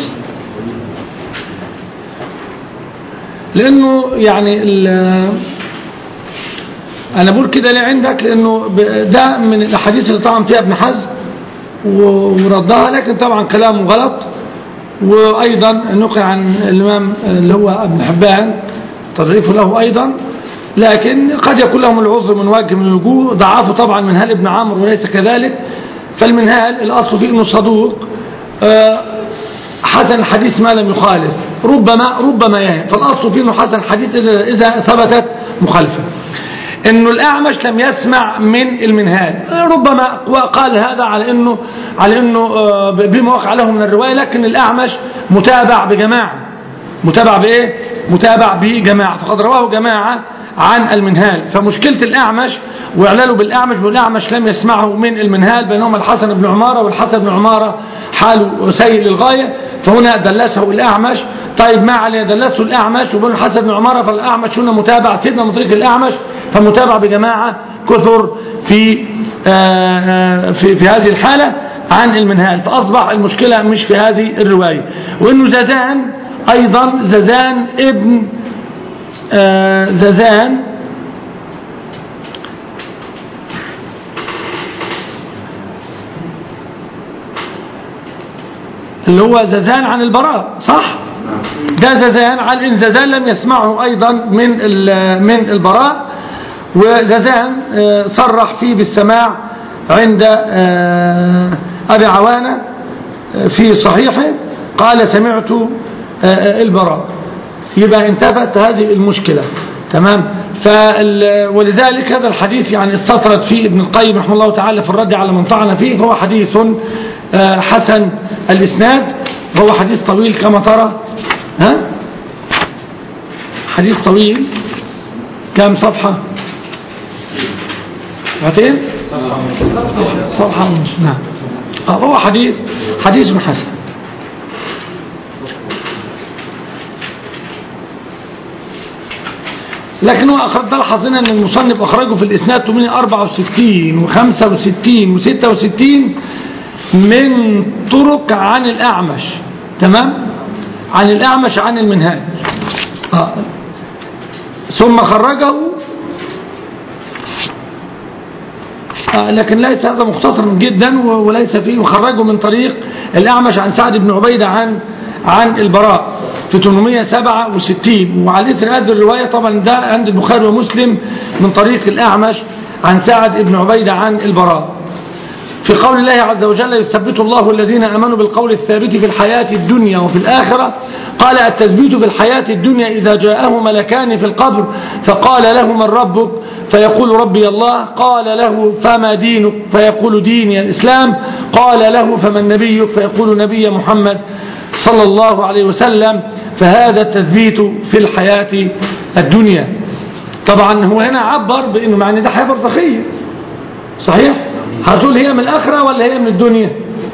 لانه يعني ال- انا بقول كده ليه عندك لانه ب- ده من الاحاديث اللي طبعا فيها ابن حزم و- وردها لكن طبعا كلامه غلط وايضا نقل عن الامام اللي هو ابن حبان تضعيفه له ايضا لكن قد يكون لهم العذر من وجه من الوجوه ضعفوا طبعا منهال ابن عمرو وليس كذلك فالمنهال الاصل فيه انه صدوق آه، حسن الحديث ما لم يخالف ربما ربما يهم فالاصل فيه انه حسن الحديث اذا إذا ثبتت مخالفه انه الاعمش لم يسمع من المنهال ربما قال هذا على انه على انه آه، بما وقع له من الروايه لكن الاعمش متابع بجماعه متابع بايه متابع بجماعه فقد رواه جماعه عن المنهال فمشكله الاعمش واعلاله بالاعمش والاعمش لم يسمعه من المنهال بينهما الحسن بن عماره والحسن بن عماره حاله سيء للغايه فهنا دلسه الاعمش طيب ما عليه دلسه الاعمش وبين الحسن بن عماره فالاعمش هنا متابع سيدنا من طريق الاعمش فمتابع بجماعه كثر في آه، آه، في في هذه الحاله عن المنهال فاصبح المشكله مش في هذه الروايه وانه زازان أيضا ززان ابن آه، ززان اللي هو ززان عن البراء صح ده ززان عن ان ززان لم يسمعه ايضا من ال- من البراء وززان آه، صرح فيه بالسماع عند آه، ابي عوانه آه، في صحيحه قال سمعت آه، آه، البراء يبقى انتفت هذه المشكله تمام فال- ولذلك هذا الحديث يعني استطرد فيه ابن القيم رحمه الله تعالى في الرد على من طعن فيه فهو حديث آه، حسن الإسناد وهو حديث طويل كما ترى ها حديث طويل كم صفحة صفحتين صفحة ونص نعم آه، هو حديث حديث حسن لكن هو أخرج تلحظ هنا أن المصنف أخرجه في الإسناد 864 و65 و66 من طرق عن الأعمش تمام عن الأعمش عن المنهاج آه. ثم خرجه آه لكن ليس هذا مختصر جدا و- وليس فيه وخرجه من طريق الأعمش عن سعد بن عبيدة عن عن البراء في 867 وعلى إثر هذه الرواية طبعا ده عند البخاري ومسلم من طريق الأعمش عن سعد بن عبيدة عن البراء في قول الله عز وجل يثبت الله الذين أمنوا بالقول الثابت في الحياة الدنيا وفي الآخرة قال التثبيت في الحياة الدنيا إذا جاءه ملكان في القبر فقال له من ربك فيقول ربي الله قال له فما دينك فيقول ديني الإسلام قال له فمن نبيك فيقول نبي محمد صلى الله عليه وسلم فهذا التثبيت في الحياة الدنيا طبعا هو هنا عبر بأنه معنى ده حياة برزخية صحيح هتقول هي من الآخرة ولا هي من الدنيا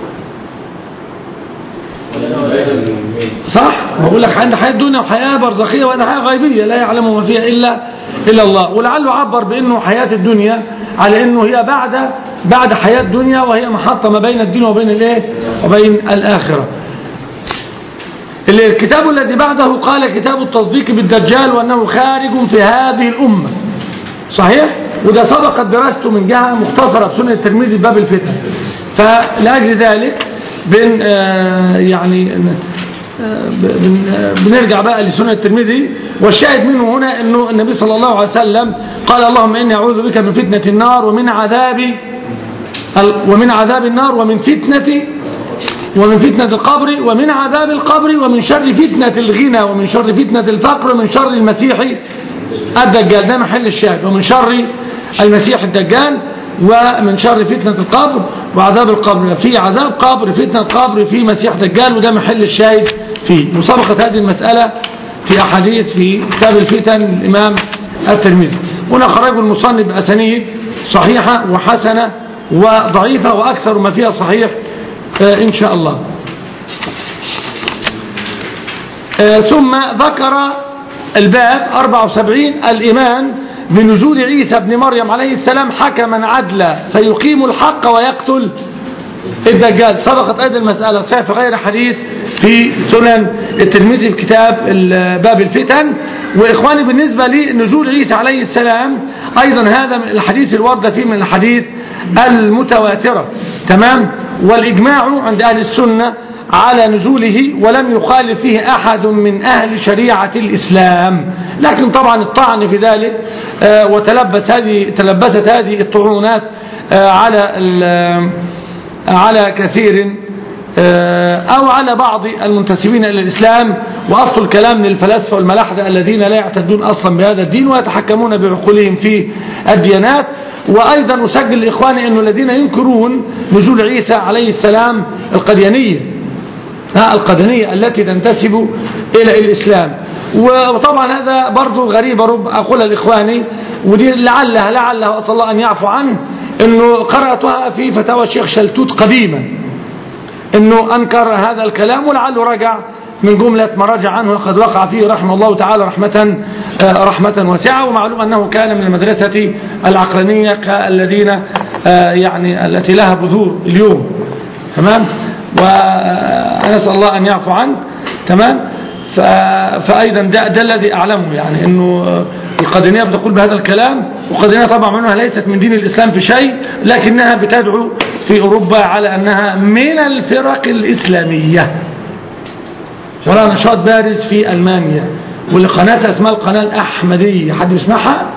صح بقول لك عند حياة دنيا وحياة برزخية وهذا حياة غيبية لا يعلم ما فيها إلا إلا الله ولعله عبر بأنه حياة الدنيا على أنه هي بعد بعد حياة الدنيا وهي محطة ما بين الدين وبين الإيه وبين الآخرة الكتاب الذي بعده قال كتاب التصديق بالدجال وأنه خارج في هذه الأمة صحيح وده سبقت دراسته من جهة مختصرة في سنة الترمذي باب الفتن فلأجل ذلك بن آه يعني آه بن آه بنرجع بقى لسنة الترمذي والشاهد منه هنا أنه النبي صلى الله عليه وسلم قال اللهم إني أعوذ بك من فتنة النار ومن عذاب ومن عذاب النار ومن فتنة ومن فتنة القبر ومن عذاب القبر ومن شر فتنة الغنى ومن شر فتنة الفقر ومن شر المسيح الدجال ده محل الشاهد ومن شر المسيح الدجال ومن شر فتنة القبر وعذاب القبر في عذاب قبر فتنة قبر في مسيح دجال وده محل الشاهد فيه وسبقت هذه المسألة في أحاديث في كتاب الفتن الإمام الترمذي هنا خرجوا المصنف بأسانيد صحيحة وحسنة وضعيفة وأكثر ما فيها صحيح آه إن شاء الله آه ثم ذكر الباب 74 الإيمان بنزول عيسى بن مريم عليه السلام حكما عدلا فيقيم الحق ويقتل الدجال سبقت أيضا المسألة صحيح في غير حديث في سنن الترمذي في كتاب باب الفتن وإخواني بالنسبة لنزول عيسى عليه السلام أيضا هذا من الحديث الوارد فيه من الحديث المتواترة تمام والإجماع عند أهل السنة على نزوله ولم يخالف فيه أحد من أهل شريعة الإسلام لكن طبعا الطعن في ذلك وتلبس هذه تلبست هذه الطعونات على على كثير أو على بعض المنتسبين إلى الإسلام وأصل الكلام للفلاسفة والملاحدة الذين لا يعتدون أصلا بهذا الدين ويتحكمون بعقولهم في الديانات وأيضا أسجل لإخواني أنه الذين ينكرون نزول عيسى عليه السلام القديانية القدنية التي تنتسب إلى الإسلام وطبعا هذا برضو غريب رب أقول لإخواني ودي لعلها لعلها أصل الله أن يعفو عنه أنه قرأتها في فتاوى الشيخ شلتوت قديما أنه أنكر هذا الكلام ولعله رجع من جملة ما رجع عنه وقد وقع فيه رحمه الله تعالى رحمة رحمة واسعة ومعلوم أنه كان من المدرسة العقلانية الذين يعني التي لها بذور اليوم تمام ونسأل الله أن يعفو عنه تمام ف... فأيضا ده, ده الذي أعلمه يعني أنه القادنية بتقول بهذا الكلام والقادنية طبعا منها ليست من دين الإسلام في شيء لكنها بتدعو في أوروبا على أنها من الفرق الإسلامية ولها نشاط بارز في ألمانيا واللي قناتها اسمها القناة الأحمدية حد بيسمعها؟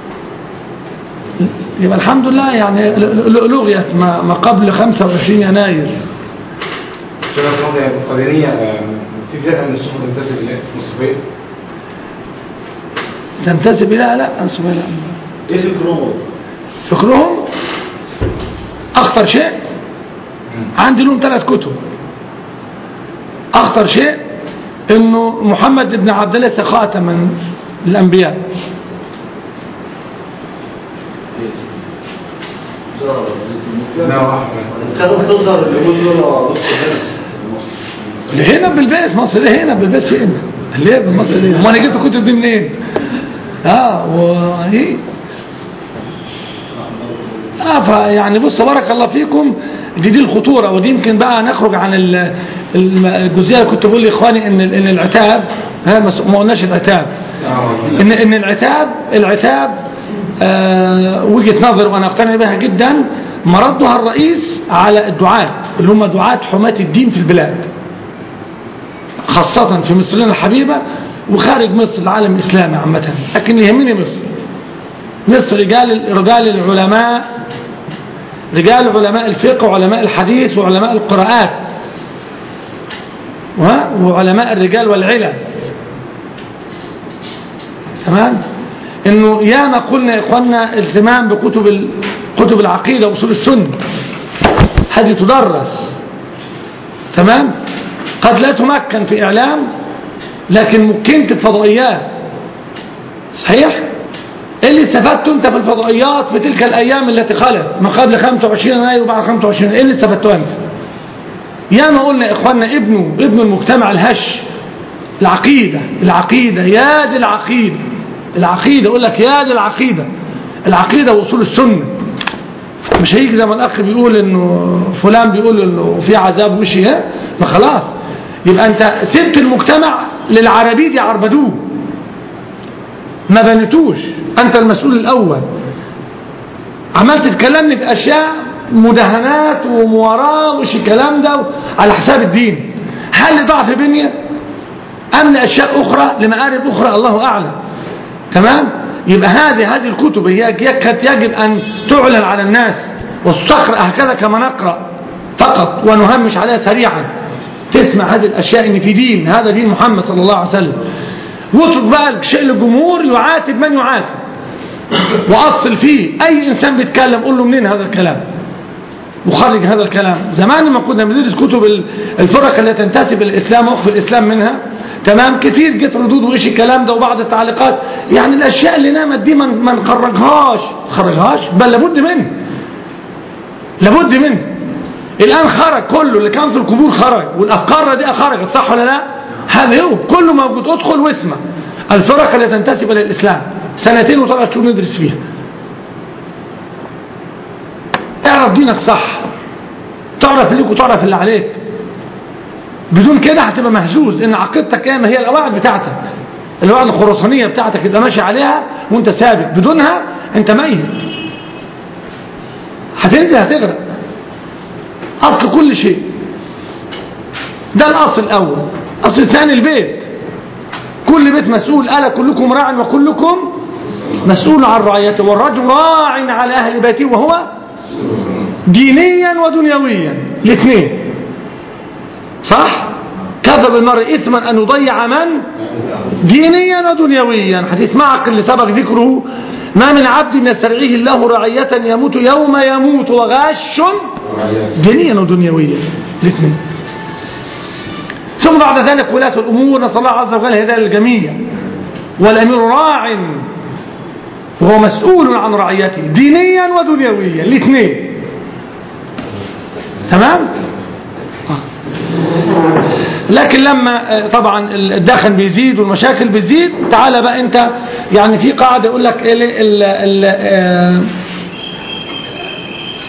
يبقى الحمد لله يعني ل- ل- لغيت ما ما قبل 25 يناير شباب المنطقة القادرية آه، في فرقة من الصحف تنتسب إلى الصوفية تنتسب إلى لا أنسب إلى ايه فكرهم؟ فكرهم أخطر شيء عندي لهم ثلاث كتب أخطر شيء إنه محمد بن عبد الله ليس خاتما الأنبياء لا واحد كانت تظهر اليومين دول نص سنة اللي هنا بالبيس مصر اللي هنا بالبيس هنا اللي هي بالمصر هنا ما انا جبت الكتب دي منين اه وهي اه فيعني بص بارك الله فيكم دي دي الخطوره ودي يمكن بقى نخرج عن ال- الم- الجزئيه اللي كنت بقول لاخواني ان ال- ان العتاب ها ما ما قلناش العتاب ان ان العتاب العتاب آه وجهه نظر وانا اقتنع بها جدا مردها الرئيس على الدعاة اللي هم دعاة حماة الدين في البلاد خاصة في مصرنا الحبيبة وخارج مصر العالم الإسلامي عامة لكن يهمني مصر مصر رجال رجال العلماء رجال علماء الفقه وعلماء الحديث وعلماء القراءات وها؟ وعلماء الرجال والعلم تمام انه ياما قلنا يا اخواننا التزام بكتب ال- كتب العقيده واصول السنه هذه تدرس تمام قد لا تمكن في اعلام لكن ممكنت في فضائيات صحيح ايه اللي استفدته انت في الفضائيات في تلك الايام التي خلت ما قبل 25 يناير وبعد 25 ايه اللي استفدته انت يا ما قلنا يا اخواننا ابنه ابن المجتمع الهش العقيدة العقيدة يا دي العقيدة العقيدة يقول لك يا دي العقيدة العقيدة وأصول السنة مش هيجي زي ما الأخ بيقول إنه فلان بيقول إنه في عذاب وشي ها ما خلاص يبقى أنت سبت المجتمع للعربيد يعربدوه ما بنتوش أنت المسؤول الأول عمال تتكلمني في أشياء مدهنات ومواراة وش الكلام ده على حساب الدين هل ضعف بنية أم لأشياء أخرى لمآرب أخرى الله أعلم تمام يبقى هذه هذه الكتب هي يك- يجب أن تعلن على الناس وتستقرأ هكذا كما نقرأ فقط ونهمش عليها سريعا تسمع هذه الأشياء إن في دين هذا دين محمد صلى الله عليه وسلم واترك بقى الشيء للجمهور يعاتب من يعاتب وأصل فيه أي إنسان بيتكلم قول له منين هذا الكلام وخرج هذا الكلام زمان لما كنا بندرس كتب ال- الفرق التي تنتسب الإسلام وقف الإسلام منها تمام كتير جت ردود وإيش الكلام ده وبعض التعليقات يعني الأشياء اللي نامت دي ما ما نخرجهاش نخرجهاش بل لابد منه لابد منه الآن خرج كله اللي كان في القبور خرج والأفكار دي خرجت صح ولا لا هذا هو كله موجود ادخل واسمع الفرق التي تنتسب إلى الإسلام سنتين وثلاث شهور ندرس فيها اعرف دينك صح تعرف ليك وتعرف اللي عليك بدون كده هتبقى مهزوز لان عقيدتك ايه ما هي القواعد بتاعتك القواعد الخرسانيه بتاعتك يبقى ماشي عليها وانت ثابت بدونها انت ميت هتنزل هتغرق اصل كل شيء ده الاصل الاول الاصل الثاني البيت كل بيت مسؤول الا كلكم راع وكلكم مسؤول عن رعيته والرجل راع على اهل بيته وهو دينيا ودنيويا الاثنين صح كذب المرء اثما ان يضيع من دينيا ودنيويا حديث معك اللي سبق ذكره ما من عبد يسترعيه الله رعية يموت يوم يموت وغاش دينيا ودنيويا الاثنين ثم بعد ذلك ولاة الأمور نسأل الله عز وجل هداية للجميع والأمير راع وهو مسؤول عن رعيته دينيا ودنيويا الاثنين تمام لكن لما آه، طبعا الدخن بيزيد والمشاكل بتزيد تعالى بقى انت يعني في قاعدة يقول لك ال ال ال آه،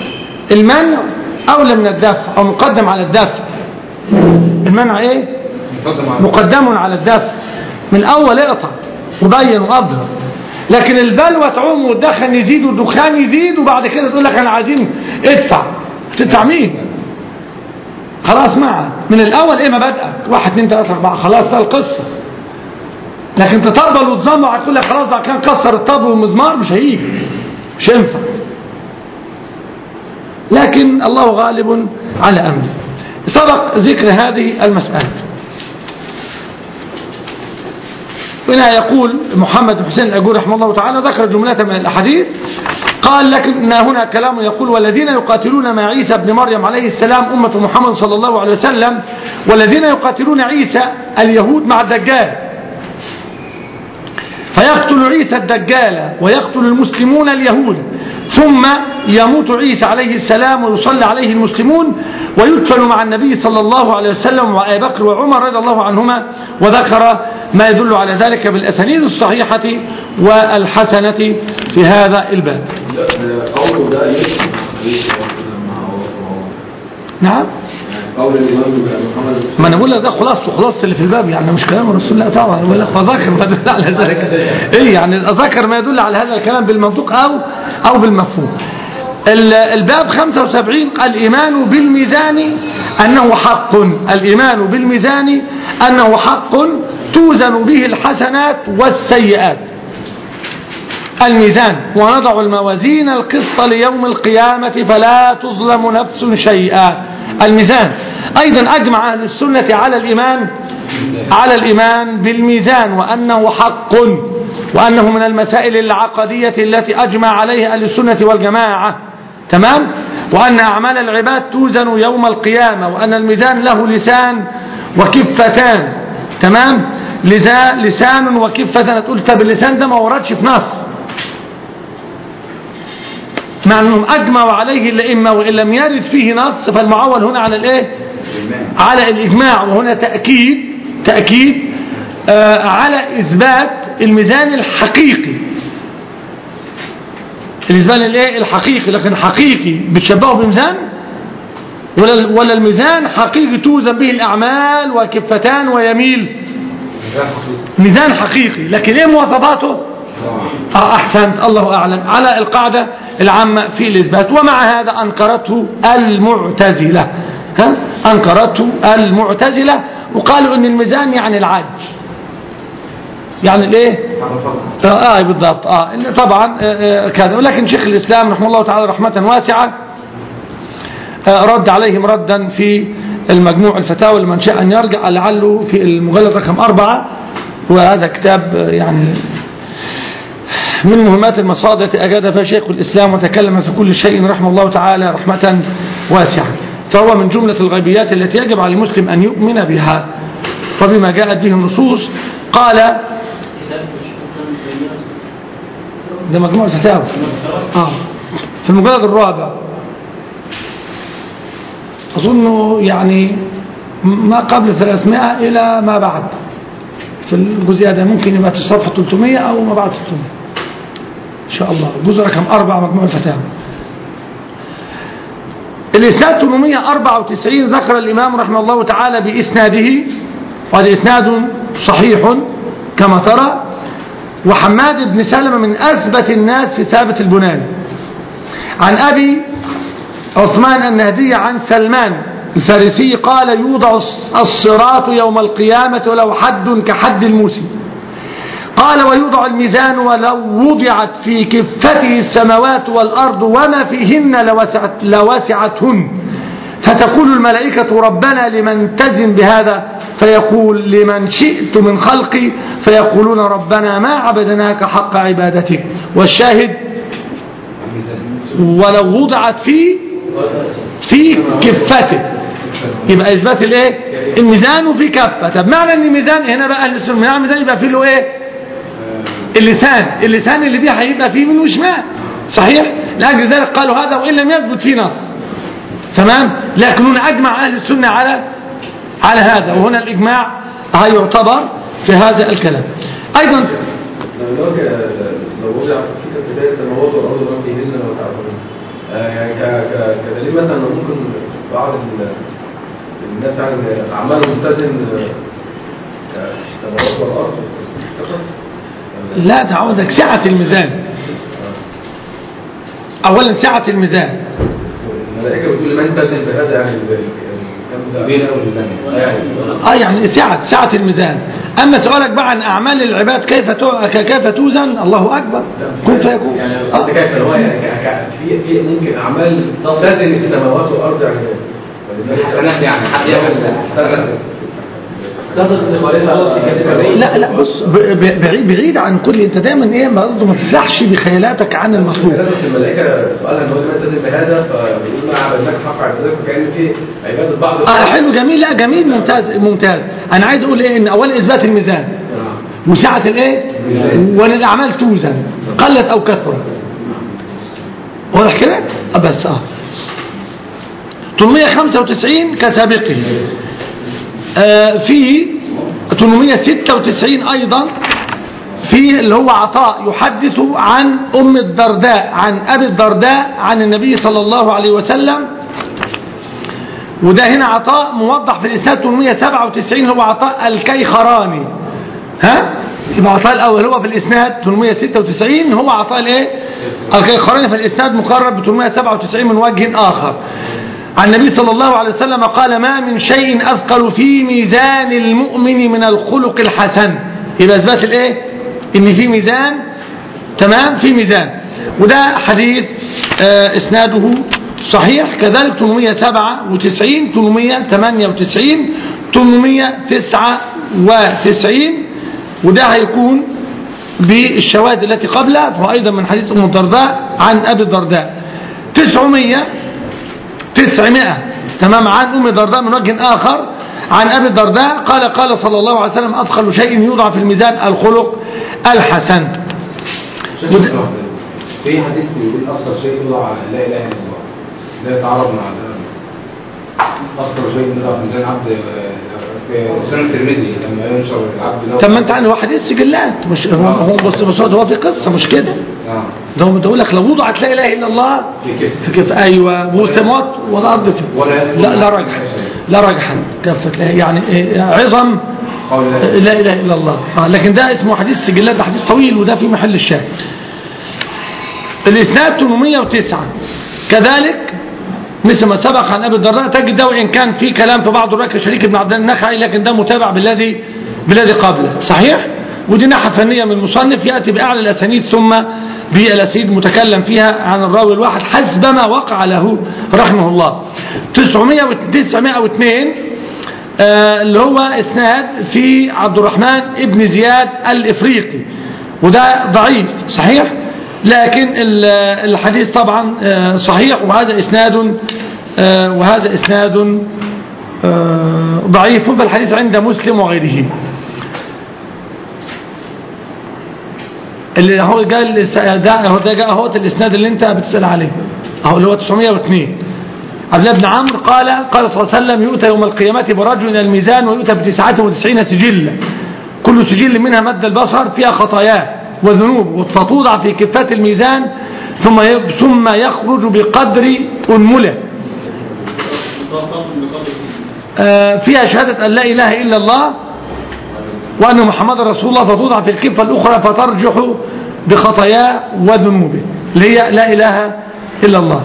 المنع أولى من الدفع أو مقدم على الدفع المنع ايه اتفضل معاك. مقدم على الدفع من اول اقطع وبين واظهر لكن البلوى تعوم والدخن يزيد والدخان يزيد وبعد كده تقول لك انا عايزين ادفع تدفع مين خلاص معا من الاول ايه مبادئك واحد اثنين ثلاثة اربعة خلاص ده القصة لكن تطبل وتزمر هتقول لك خلاص ده كان كسر الطبل والمزمار مش هيجي مش هينفع لكن الله غالب على امره سبق ذكر هذه المسألة هنا يقول محمد بن حسين الأجور رحمه الله تعالى ذكر جملة من الأحاديث قال لكن هنا كلام يقول والذين يقاتلون مع عيسى بن مريم عليه السلام أمة محمد صلى الله عليه وسلم والذين يقاتلون عيسى اليهود مع الدجال فيقتل عيسى الدجال ويقتل المسلمون اليهود ثم يموت عيسى عليه السلام ويصلى عليه المسلمون ويدفن مع النبي صلى الله عليه وسلم وأبي بكر وعمر رضي الله عنهما وذكر ما يدل على ذلك بالأسانيد الصحيحة والحسنة في هذا الباب لا، ده قوله ده يشمل حديث لما هو هو- نعم يعني قول الإمام محمد ما انا بقول لك ده خلاص خلاص اللي في الباب يعني مش كلام رسول الله طبعا بقول لك وذكر ما يدل على ذلك ايه يعني ذكر ما يدل على هذا الكلام بالمنطوق او او بالمفهوم ال- الباب 75 الإيمان بالميزان أنه حق الإيمان بالميزان أنه حق توزن به الحسنات والسيئات الميزان ونضع الموازين القسط ليوم القيامة فلا تظلم نفس شيئا الميزان أيضا أجمع أهل السنة على الإيمان على الإيمان بالميزان وأنه حق وأنه من المسائل العقدية التي أجمع عليها أهل السنة والجماعة تمام وأن أعمال العباد توزن يوم القيامة وأن الميزان له لسان وكفتان تمام لذا لسان وكفتان تقول طب اللسان ده ما وردش في نص مع أنهم أجمعوا عليه الأئمة وإن لم يرد فيه نص فالمعول هنا على الإيه على الإجماع وهنا تأكيد تأكيد آه على إثبات الميزان الحقيقي الميزان الايه الحقيقي لكن حقيقي بتشبهه بميزان ولا ولا الميزان حقيقي توزن به الأعمال وكفتان ويميل ميزان حقيقي لكن ايه مواصفاته آه أحسنت الله أعلم على القاعدة العامة في الإثبات ومع هذا أنكرته المعتزلة ها؟ أنكرته المعتزلة وقالوا أن الميزان يعني العج يعني الايه آه, آه بالضبط آه إن طبعا آه آه كذا ولكن شيخ الإسلام رحمه الله تعالى رحمة واسعة آه رد عليهم ردا في المجموع الفتاوى لمن شاء أن يرجع لعله في المجلد رقم أربعة وهذا كتاب آه يعني من مهمات المصادر التي أجاد فيها شيخ الإسلام وتكلم في كل شيء رحمه الله تعالى رحمة واسعة فهو من جملة الغيبيات التي يجب على المسلم أن يؤمن بها وبما جاءت به النصوص قال ده مجموع الفتاوى آه في المجلد الرابع أظنه يعني ما قبل 300 إلى ما بعد في الجزء ده ممكن يبقى في صفحة 300 أو ما بعد 300 إن شاء الله الجزء رقم 4 مجموع الفتاوى الإسناد 894 ذكر الإمام رحمه الله تعالى بإسناده وهذا إسناد صحيح كما ترى وحماد بن سلمة من أثبت الناس في ثابت البناني عن أبي عثمان النهدي عن سلمان الفارسي قال يوضع الصراط يوم القيامة ولو حد كحد الموسي قال ويوضع الميزان ولو وضعت في كفته السماوات والأرض وما فيهن لوسعت لوسعتهن فتقول الملائكة ربنا لمن تزن بهذا فيقول لمن شئت من خلقي فيقولون ربنا ما عبدناك حق عبادتك والشاهد ولو وضعت في في كفته يبقى اثبات الايه الميزان في كفه طب معنى ان الميزان هنا بقى الميزان الميزان يبقى فيه له ايه اللسان اللسان اللي بيه هيبقى فيه من وشمال صحيح لاجل ذلك قالوا هذا وان لم يثبت فيه نص تمام لكن هنا اجمع اهل السنه على على هذا وهنا الاجماع هيعتبر في هذا الكلام ايضا لو لو وضع في بداية السماوات والأرض وما فيهن لو تعرفون يعني ك- ك- كدليل مثلا إنه ممكن بعض ال- الناس يعني أعمالهم تزن السماوات والارض فقط لا ده عاوزك سعة الميزان اولا سعة الميزان الملائكه بتقول لمن تزن بهذا يعني ال- ال- كم ده؟ بين أول الميزان يعني اه يعني سعة سعة الميزان اما سؤالك بقى عن اعمال العباد كيف تو- كيف توزن الله اكبر كن فيكون يعني قصدي كيف اللي هو يعني ك- ك- في في ممكن اعمال تزن السماوات والارض يعني ولذلك حسنات يعني حد يعمل حسنات تصل خالصة لا لا بص ب- ب- بعيد بعيد عن كل انت دايما ايه برضه ما تسرحش بخيالاتك عن المطلوب لازم الملائكة سؤالها ان هو لمن تزن بهذا فبيقول ما عبدناك حق عبادك وكأن في عبادة بعض اه حلو جميل لا جميل ممتاز ممتاز انا عايز اقول ايه ان اولا اثبات الميزان وسعة الايه وان الاعمال توزن قلت او كثرت واضح كده آه بس اه 895 كسابقه آه في 896 ايضا في اللي هو عطاء يحدث عن ام الدرداء عن ابي الدرداء عن النبي صلى الله عليه وسلم وده هنا عطاء موضح في الإسناد 897 هو عطاء الكيخراني ها يبقى عطاء الأول هو في الإسناد 896 هو عطاء الايه الكيخراني في الإسناد مقرب ب 897 من وجه آخر عن النبي صلى الله عليه وسلم قال ما من شيء أثقل في ميزان المؤمن من الخلق الحسن يبقى إثبات الايه إن في ميزان تمام في ميزان وده حديث آه إسناده صحيح كذلك 897 898 899 وده هيكون بالشواهد التي قبلها فهو أيضا من حديث أم الدرداء عن أبي الدرداء 900 900 تمام عن أم الدرداء من وجه آخر عن أبي الدرداء قال قال صلى الله عليه وسلم أثقل شيء يوضع في الميزان الخلق الحسن في حديث بيقول أصغر شيء يوضع لا إله إلا الله لا يتعارض مع ده أصغر شيء يوضع في ميزان عبد في سنة الترمذي لما ينشر العبد له طب ما انت عنه حديث سجلات مش هو هو بس بس هو في قصه مش كده آه. ده هو بيقول لك لو وضعت لا اله الا الله في كيف في كيف ايوه والسماوات والارض تب- ولا لا لا رجح لا رجح كفت لا يعني إيه، عظم قول لا لا اله الا الله آه لكن ده اسمه حديث سجلات ده حديث طويل وده في محل الشاهد الاسناد 809 كذلك مثل ما سبق عن ابي الدرداء تجد ده وان كان في كلام في بعض الروايات شريك بن عبد النخعي لكن ده متابع بالذي بالذي قبله صحيح ودي ناحيه فنيه من المصنف ياتي باعلى الاسانيد ثم بالاسانيد متكلم فيها عن الراوي الواحد حسب ما وقع له رحمه الله 900 902 آه، اللي هو اسناد في عبد الرحمن ابن زياد الافريقي وده ضعيف صحيح لكن ال- الحديث طبعا آه، صحيح وهذا اسناد آه، وهذا اسناد آه، ضعيف فالحديث عند مسلم وغيره اللي هو قال ده هو ده جاء هو الاسناد اللي انت بتسال عليه اهو اللي هو 902 عبد الله بن عمرو قال قال صلى الله عليه وسلم يؤتى يوم القيامة برجل من الميزان ويؤتى بتسعة وتسعين سجلا كل سجل منها مد البصر فيها خطاياه وذنوب فتوضع في كفات الميزان ثم ي- ثم يخرج بقدر أنملة آه، فيها شهادة أن لا إله إلا الله وأن محمد رسول الله فتوضع في الكفة الأخرى فترجح بخطاياه وذنوبه اللي هي لا إله إلا الله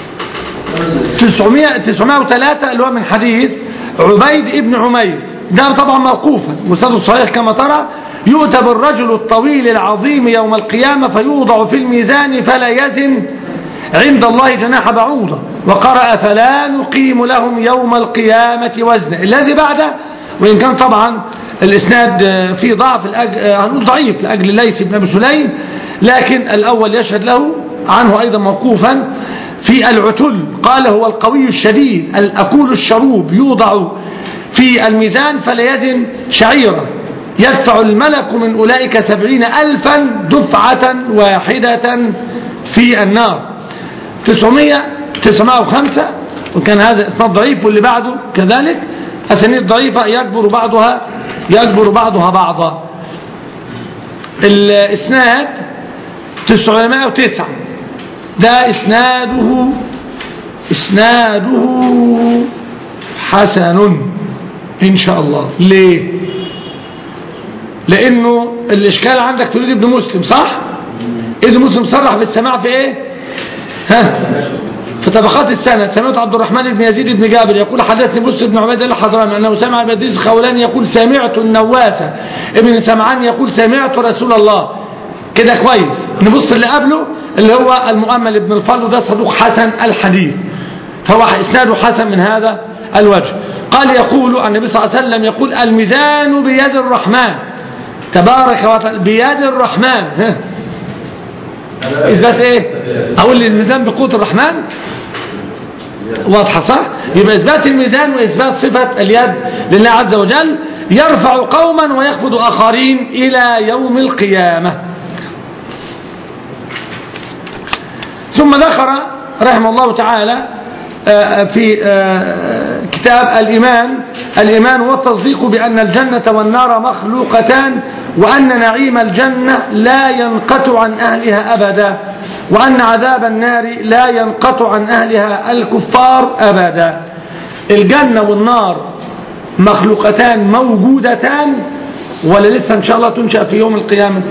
900 903 اللي هو من حديث عبيد ابن عمير ده طبعا موقوفا وسنده صحيح كما ترى يؤتى بالرجل الطويل العظيم يوم القيامة فيوضع في الميزان فلا يزن عند الله جناح بعوضة وقرأ فلا نقيم لهم يوم القيامة وزنا الذي بعده وإن كان طبعا الإسناد آه، فيه ضعف الأج... آه، هنقول ضعيف لأجل ليس بن أبي سليم لكن الأول يشهد له عنه أيضا موقوفا في العتل قال هو القوي الشديد الأكول الشروب يوضع في الميزان فلا يزن شعيرة يدفع الملك من أولئك سبعين ألفا دفعة واحدة في النار 900 905 وكان هذا إسناد ضعيف واللي بعده كذلك أسانيد ضعيفة يكبر بعضها يكبر بعضها بعضا الإسناد 909 ده إسناده إسناده حسن إن شاء الله ليه لانه الاشكال عندك تريد ابن مسلم صح ابن مسلم صرح بالسماع في ايه ها في طبقات السنة سمعت عبد الرحمن بن يزيد بن جابر يقول حدثني مسلم بن عبيد الله الحضرمي أنه سمع ابن إدريس الخولاني يقول سمعت النواسة ابن سمعان يقول سمعت رسول الله كده كويس نبص اللي قبله اللي هو المؤمل ابن الفضل ده صدوق حسن الحديث فهو إسناده حسن من هذا الوجه قال يقول النبي صلى الله عليه وسلم يقول الميزان بيد الرحمن تبارك وتعالى بيد الرحمن ها إثبات إيه أقول لي الميزان بقوة الرحمن واضحة صح يبقى إثبات الميزان وإثبات صفة اليد لله عز وجل يرفع قوما ويخفض آخرين إلى يوم القيامة ثم ذكر رحمه الله تعالى آه، في آه، كتاب الإيمان الإيمان والتصديق بأن الجنة والنار مخلوقتان وأن نعيم الجنة لا ينقطع عن أهلها أبدا وأن عذاب النار لا ينقطع عن أهلها الكفار أبدا الجنة والنار مخلوقتان موجودتان ولا لسه إن شاء الله تنشأ في يوم القيامة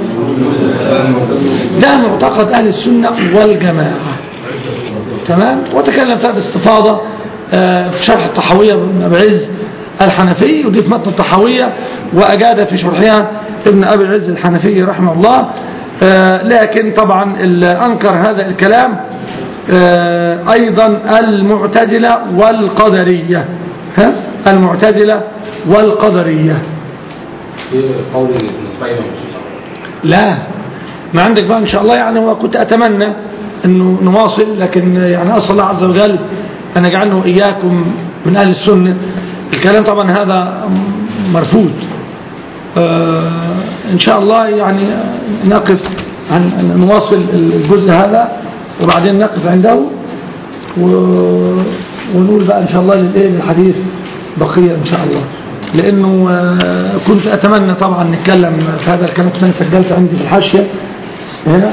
ده معتقد أهل السنة والجماعة تمام وتكلم فيها باستفاضة آه، في شرح الطحاوية بن أبي عز الحنفي ودي في متن الطحاوية وأجاد في شرحها ابن أبي العز الحنفي رحمه الله آه، لكن طبعا ال- أنكر هذا الكلام آه، أيضا المعتزلة والقدرية ها؟ المعتزلة والقدرية في قول ابن طفيل ومش لا ما عندك بقى إن شاء الله يعني وكنت أتمنى أنه نواصل لكن يعني أسأل الله عز وجل أن يجعلنا وإياكم من أهل السنة الكلام طبعا هذا مرفوض آه إن شاء الله يعني نقف عن نواصل الجزء هذا وبعدين نقف عنده و- ونقول بقى إن شاء الله للإيه للحديث بقية إن شاء الله لأنه آه، كنت أتمنى طبعا نتكلم في هذا الكلام كنت أنا سجلت عندي في الحاشية هنا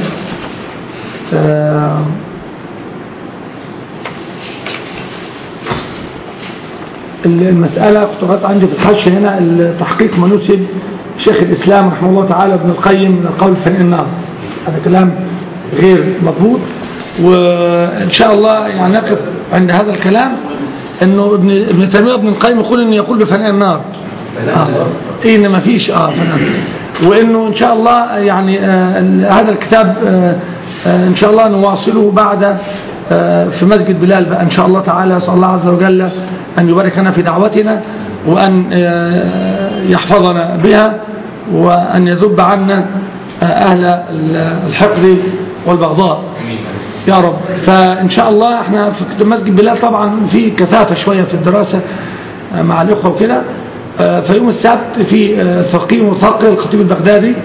آه، المسألة كنت قرأت عندي في الحاشية هنا التحقيق ما نسب شيخ الإسلام رحمه الله تعالى ابن القيم من القول في النار هذا كلام غير مضبوط وإن شاء الله يعني نقف عند هذا الكلام انه ابن ابن تيميه ابن القيم يقول انه يقول بفناء النار آه. ايه إن ما فيش اه فناء وانه ان شاء الله يعني آه ال- هذا الكتاب آه آه ان شاء الله نواصله بعد آه في مسجد بلال بقى ان شاء الله تعالى اسال الله عز وجل ان يبارك لنا في دعوتنا وان آه يحفظنا بها وان يذب عنا آه اهل ال- الحقد والبغضاء يا رب فإن شاء الله احنا في مسجد بلال طبعا في كثافة شوية في الدراسة آه، مع الإخوة وكده آه، فيوم السبت في آه، فقيه مثقل الخطيب البغدادي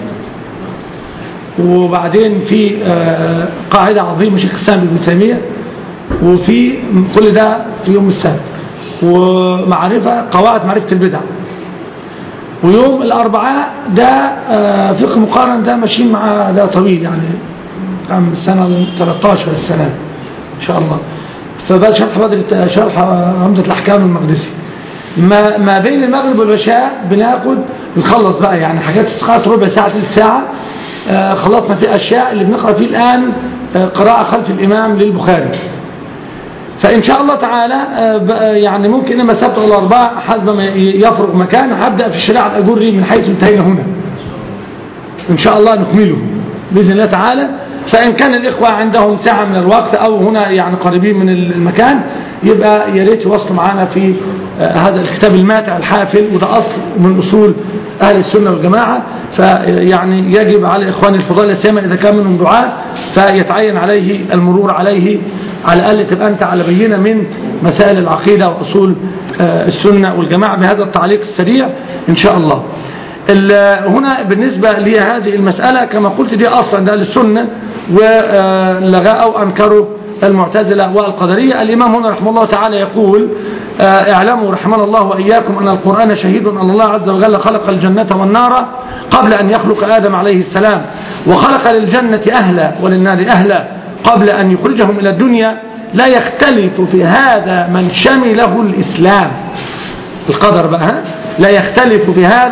وبعدين في آه، قاعدة عظيمة شيخ الإسلام ابن تيمية وفي كل ده في يوم السبت ومعرفة قواعد معرفة البدع ويوم الأربعاء ده آه، فقه مقارن ده ماشيين مع ده طويل يعني عام السنة 13 السنة إن شاء الله فبقى شرح بدر شرح عمدة الأحكام المقدسي ما, ما بين المغرب والعشاء بناخد بنخلص بقى يعني حاجات استقاط ربع ساعة ثلث ساعة آه، خلصنا في أشياء اللي بنقرأ فيه الآن آه، قراءة خلف الإمام للبخاري فإن شاء الله تعالى آه، بقى يعني ممكن إما السبت أو الأربعاء حسب ما ي- يفرغ مكان هبدأ في الشريعة الأجري من حيث انتهينا هنا إن شاء الله نكمله بإذن الله تعالى فإن كان الإخوة عندهم ساعة من الوقت أو هنا يعني قريبين من المكان يبقى يا ريت يواصلوا معنا في آه، هذا الكتاب الماتع الحافل وده أصل من أصول أهل السنة والجماعة فيعني يجب على إخواني الفضلاء لا سيما إذا كان منهم دعاء فيتعين عليه المرور عليه على الأقل تبقى أنت على بينة من مسائل العقيدة وأصول آه، السنة والجماعة بهذا التعليق السريع إن شاء الله ال- هنا بالنسبة لهذه المسألة كما قلت دي أصلا ده للسنة ولغاء أو أنكروا المعتزلة والقدرية الإمام هنا رحمه الله تعالى يقول آه، اعلموا رحمنا الله وإياكم أن القرآن شهيد أن الله عز وجل خلق الجنة والنار قبل أن يخلق آدم عليه السلام وخلق للجنة أهلا وللنار أهلا قبل أن يخرجهم إلى الدنيا لا يختلف في هذا من شمله الإسلام القدر بقى ها؟ لا يختلف في هذا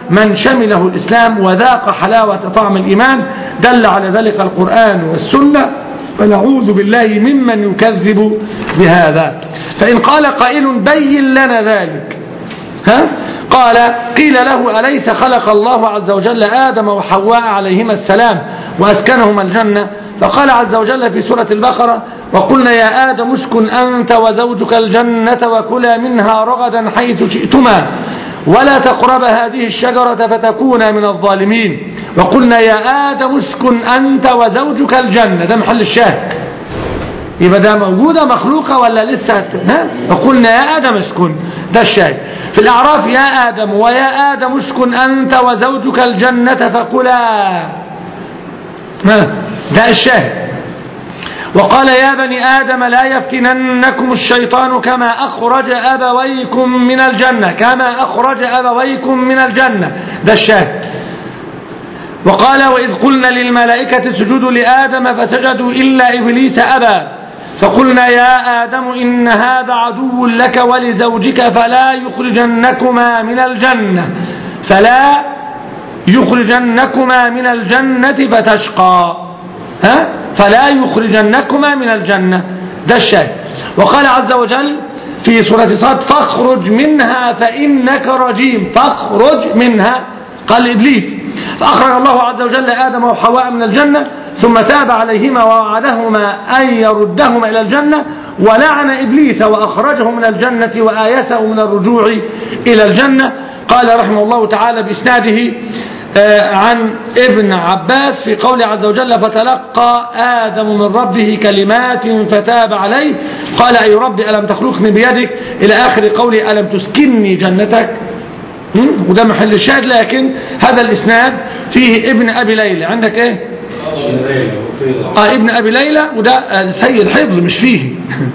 من شمله الإسلام وذاق حلاوة طعم الإيمان دل على ذلك القرآن والسنة فنعوذ بالله ممن يكذب بهذا فإن قال قائل بين لنا ذلك ها؟ قال قيل له أليس خلق الله عز وجل آدم وحواء عليهما السلام وأسكنهما الجنة فقال عز وجل في سورة البقرة وقلنا يا آدم اسكن أنت وزوجك الجنة وكلا منها رغدا حيث شئتما ولا تقرب هذه الشجرة فتكونا من الظالمين وقلنا يا آدم اسكن أنت وزوجك الجنة ده محل الشاهد يبقى ده موجودة مخلوقة ولا لسه هت- ها وقلنا يا آدم اسكن ده الشاهد في الأعراف يا آدم ويا آدم اسكن أنت وزوجك الجنة فكلا ها ده الشاهد وقال يا بني آدم لا يفتننكم الشيطان كما أخرج أبويكم من الجنة كما أخرج أبويكم من الجنة ده الشاهد وقال وإذ قلنا للملائكة اسجدوا لآدم فسجدوا إلا إبليس أبى فقلنا يا آدم إن هذا عدو لك ولزوجك فلا يخرجنكما من الجنة فلا يخرجنكما من الجنة فتشقى ها فلا يخرجنكما من الجنة ده الشاهد وقال عز وجل في سورة صاد فاخرج منها فإنك رجيم فاخرج منها قال إبليس فأخرج الله عز وجل آدم وحواء من الجنة ثم تاب عليهما ووعدهما أن يردهما إلى الجنة ولعن إبليس وأخرجه من الجنة وآيسه من الرجوع إلى الجنة قال رحمه الله تعالى بإسناده آه، عن ابن عباس في قوله عز وجل فتلقى آدم من ربه كلمات فتاب عليه قال أي رب ألم تخلقني بيدك إلى آخر قوله ألم تسكنني جنتك مم؟ وده محل الشاهد لكن هذا الإسناد فيه ابن أبي ليلى عندك إيه آه ابن أبي ليلى وده آه، سيء الحفظ مش فيه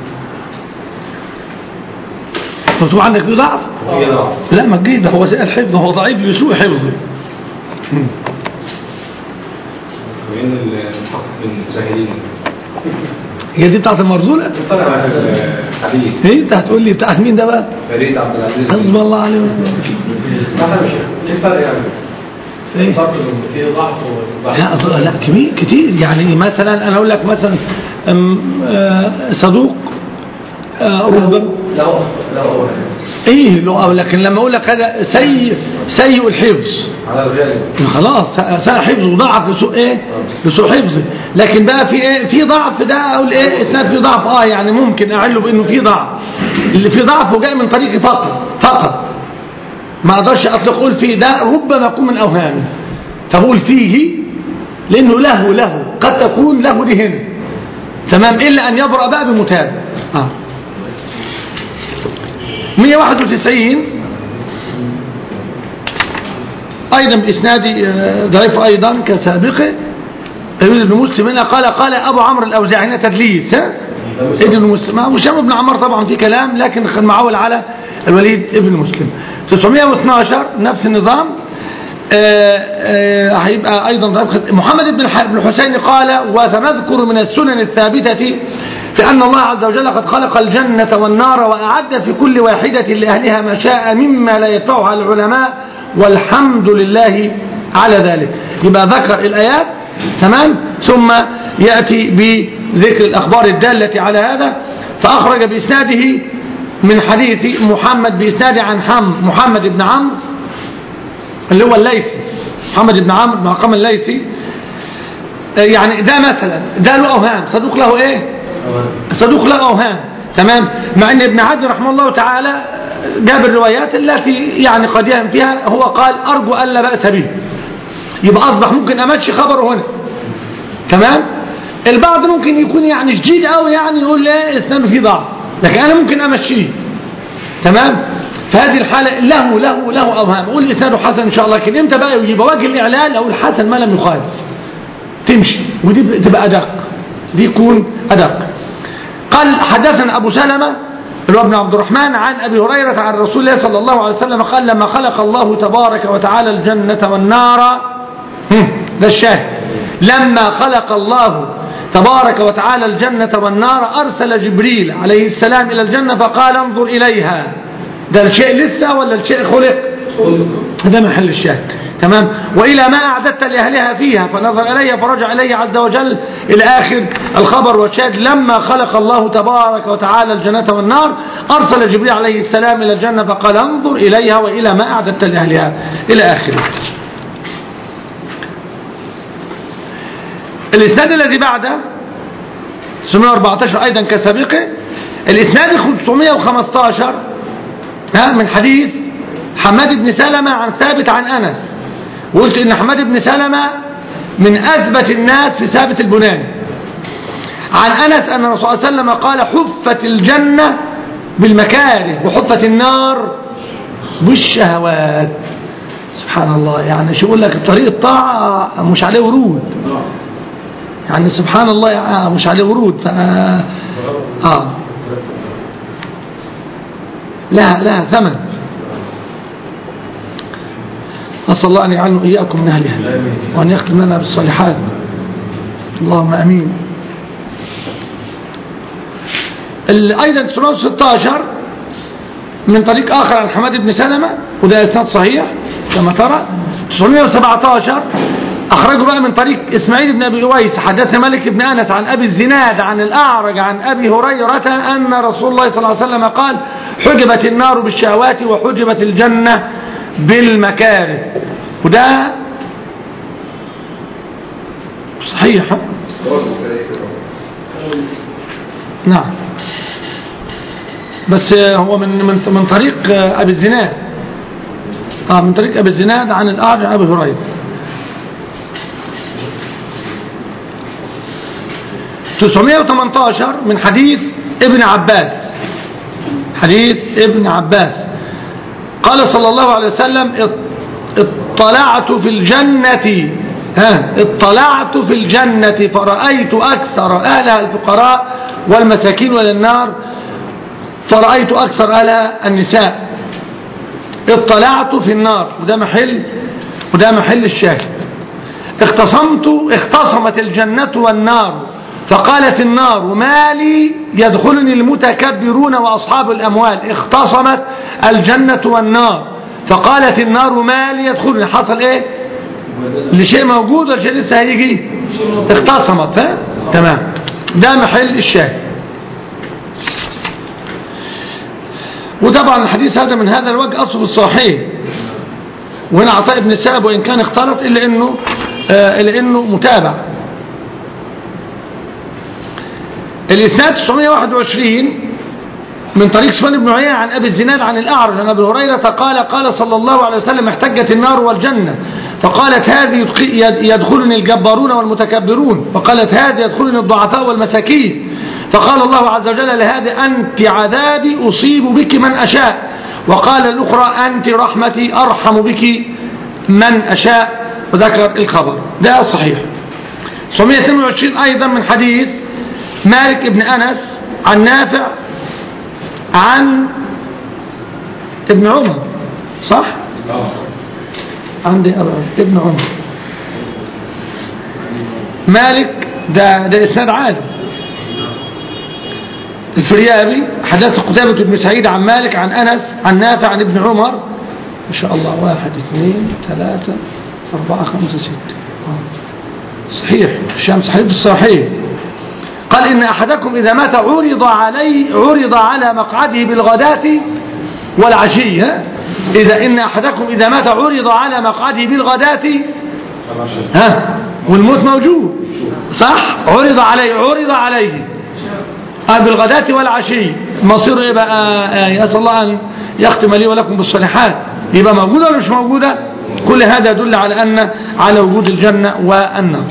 مكتوب عندك في ضعف لا ما تجيب ده هو سيء الحفظ هو ضعيف لسوء حفظه وين المحقق المساهلين هي دي بتاعت المرزولة الحديث ايه انت هتقول لي بتاعت مين ده بقى فريد عبد العزيز حسب الله عليه ايه الفرق يعني؟ ايه فرق في ضعف وضعف لا أظن- لا كبير كتير يعني مثلا انا اقول لك مثلا أم، آه، صدوق آه، ربما لو لو ايه لو لكن لما اقول لك هذا سيء سيء الحفظ على الرجال خلاص ساء حفظه ضعف لسوء ايه لسوء حفظه لكن بقى في ايه في ضعف ده اقول ايه اسناد في ضعف اه يعني ممكن اعله بانه في ضعف اللي في ضعف وجاي من طريق فقط فقط ما اقدرش اطلق اقول فيه ده ربما يكون من اوهامه فاقول فيه لانه له له قد تكون له دي هنا تمام الا ان يبرأ بقى بمتابع اه 191 أيضا بإسناد آه، ضعيف أيضا كسابقه ابن بن مسلم هنا قال قال أبو عمرو الأوزاعي هنا تدليس ها ابن مسلم ما هشام بن عمار طبعا في كلام لكن كان معول على الوليد ابن مسلم 912 نفس النظام آه، آه، هيبقى أيضا ضعيف محمد بن الح- بن الحسين قال وسنذكر من السنن الثابتة في أن الله عز وجل قد خلق الجنة والنار وأعد في كل واحدة لأهلها ما شاء مما لا يدفعها العلماء والحمد لله على ذلك يبقى ذكر الآيات تمام ثم يأتي بذكر الأخبار الدالة على هذا فأخرج بإسناده من حديث محمد بإسناده عن حم محمد بن عمرو اللي هو الليثي محمد بن عمرو بن عقام الليثي آه، يعني ده مثلا ده له أوهام صدوق له إيه صدوق له أوهام تمام مع ان ابن عدي رحمه الله تعالى جاب الروايات التي يعني قد يهم فيها هو قال أرجو ألا بأس به يبقى أصبح ممكن أمشي خبره هنا تمام البعض ممكن يكون يعني شديد قوي يعني يقول لا اسناده فيه ضعف لكن أنا ممكن أمشيه تمام فهذه الحالة له له له أوهام أقول إسناده حسن إن شاء الله لكن إمتى بقى يبقى وجه الإعلال أقول حسن ما لم يخالف تمشي ودي تبقى أدق دي يكون أدق قال حدثنا أبو سلمة اللي هو ابن عبد الرحمن عن أبي هريرة عن رسول الله صلى الله عليه وسلم قال لما خلق الله تبارك وتعالى الجنة والنار هم، ده الشاهد لما خلق الله تبارك وتعالى الجنة والنار أرسل جبريل عليه السلام إلى الجنة فقال انظر إليها ده الشيء لسه ولا الشيء خلق هذا محل الشاهد تمام وإلى ما أعددت لأهلها فيها فنظر إليها فرجع إليه عز وجل إلى آخر الخبر والشاهد لما خلق الله تبارك وتعالى الجنة والنار أرسل جبريل عليه السلام إلى الجنة فقال انظر إليها وإلى ما أعددت لأهلها إلى آخره الإسناد الذي بعده 614 أيضا كسابقه الإسناد 515 ها من حديث حماد بن سلمة عن ثابت عن أنس وقلت إن حماد بن سلمة من أثبت الناس في ثابت البناني عن أنس أن الرسول صلى الله عليه وسلم قال حفت الجنة بالمكاره وحفت النار بالشهوات سبحان الله يعني شو يقول لك طريق الطاعة مش عليه ورود يعني سبحان الله يعني مش عليه ورود ف... آه لها لها ثمن نسأل الله أن يجعلنا إياكم من أهلها وأن يختم لنا بالصالحات اللهم أمين ال- أيضا 916 من طريق آخر عن حماد بن سلمة وده إسناد صحيح كما ترى 917 أخرجه بقى من طريق إسماعيل بن أبي أويس حدثنا مالك بن أنس عن أبي الزناد عن الأعرج عن أبي هريرة أن رسول الله صلى الله عليه وسلم قال حجبت النار بالشهوات وحجبت الجنة بالمكاره وده صحيح ها؟ نعم بس هو من من من طريق ابي الزناد اه من طريق ابي الزناد عن الاعرج عن ابي هريره 918 من حديث ابن عباس حديث ابن عباس قال صلى الله عليه وسلم اطلعت في الجنة ها اطلعت في الجنة فرأيت أكثر أهلها الفقراء والمساكين وللنار فرأيت أكثر أهلها النساء اطلعت في النار وده محل وده محل الشاهد اختصمت اختصمت الجنة والنار فقالت النار ما لي يدخلني المتكبرون وأصحاب الأموال اختصمت الجنة والنار فقالت النار ما لي يدخلني حصل ايه لشيء موجود ولا شيء لسه هيجي اختصمت ها تمام ده محل الشاهد وطبعا الحديث هذا من هذا الوجه أصل في الصحيح وهنا عطاء ابن ساب وإن كان اختلط إلا إنه آه إلا إنه متابع الإسناد 921 من طريق سفيان بن عيينة عن أبي الزناد عن الأعرج عن أبي هريرة قال قال صلى الله عليه وسلم احتجت النار والجنة فقالت هذه يدخلني الجبارون والمتكبرون وقالت هذه يدخلني الضعفاء والمساكين فقال الله عز وجل لهذه أنت عذابي أصيب بك من أشاء وقال الأخرى أنت رحمتي أرحم بك من أشاء وذكر الخبر ده صحيح 922 أيضا من حديث مالك بن أنس عن نافع عن ابن عمر صح عندي ابن عمر مالك ده ده اسناد عالي الفريابي حدث قتيبة بن سعيد عن مالك عن أنس عن نافع عن ابن عمر ما شاء الله واحد اثنين ثلاثة أربعة خمسة ستة صحيح الشام صحيح بالصحيح قال إن أحدكم إذا مات عرض علي عرض على مقعده بالغداة والعشي ها؟ إذا إن أحدكم إذا مات عرض على مقعده بالغداة ها والموت موجود صح عرض عليه عرض عليه آه بالغداة والعشي مصير إيه بقى آه يسأل الله أن يختم لي ولكم بالصالحات يبقى موجودة ولا مش موجودة كل هذا يدل على أن على وجود الجنة والنار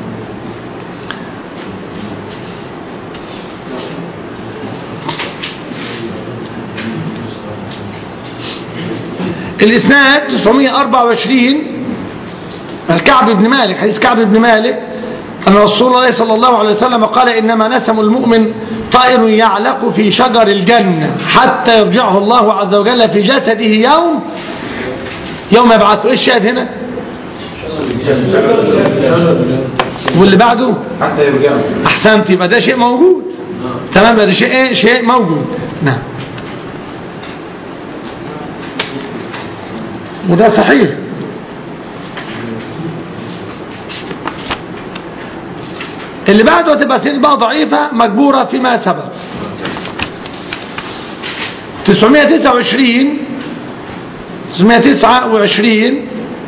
الإسناد 924 الكعب بن مالك حديث كعب بن مالك أن رسول الله صلى الله عليه وسلم قال إنما نسم المؤمن طائر يعلق في شجر الجنة حتى يرجعه الله عز وجل في جسده يوم يوم يبعثه إيش الشاهد هنا واللي بعده حتى يرجعوا أحسنت يبقى ده شيء موجود تمام ده شيء إيه شيء موجود نعم وده صحيح اللي بعده تبقى سين بقى ضعيفة مجبورة فيما سبق 929 929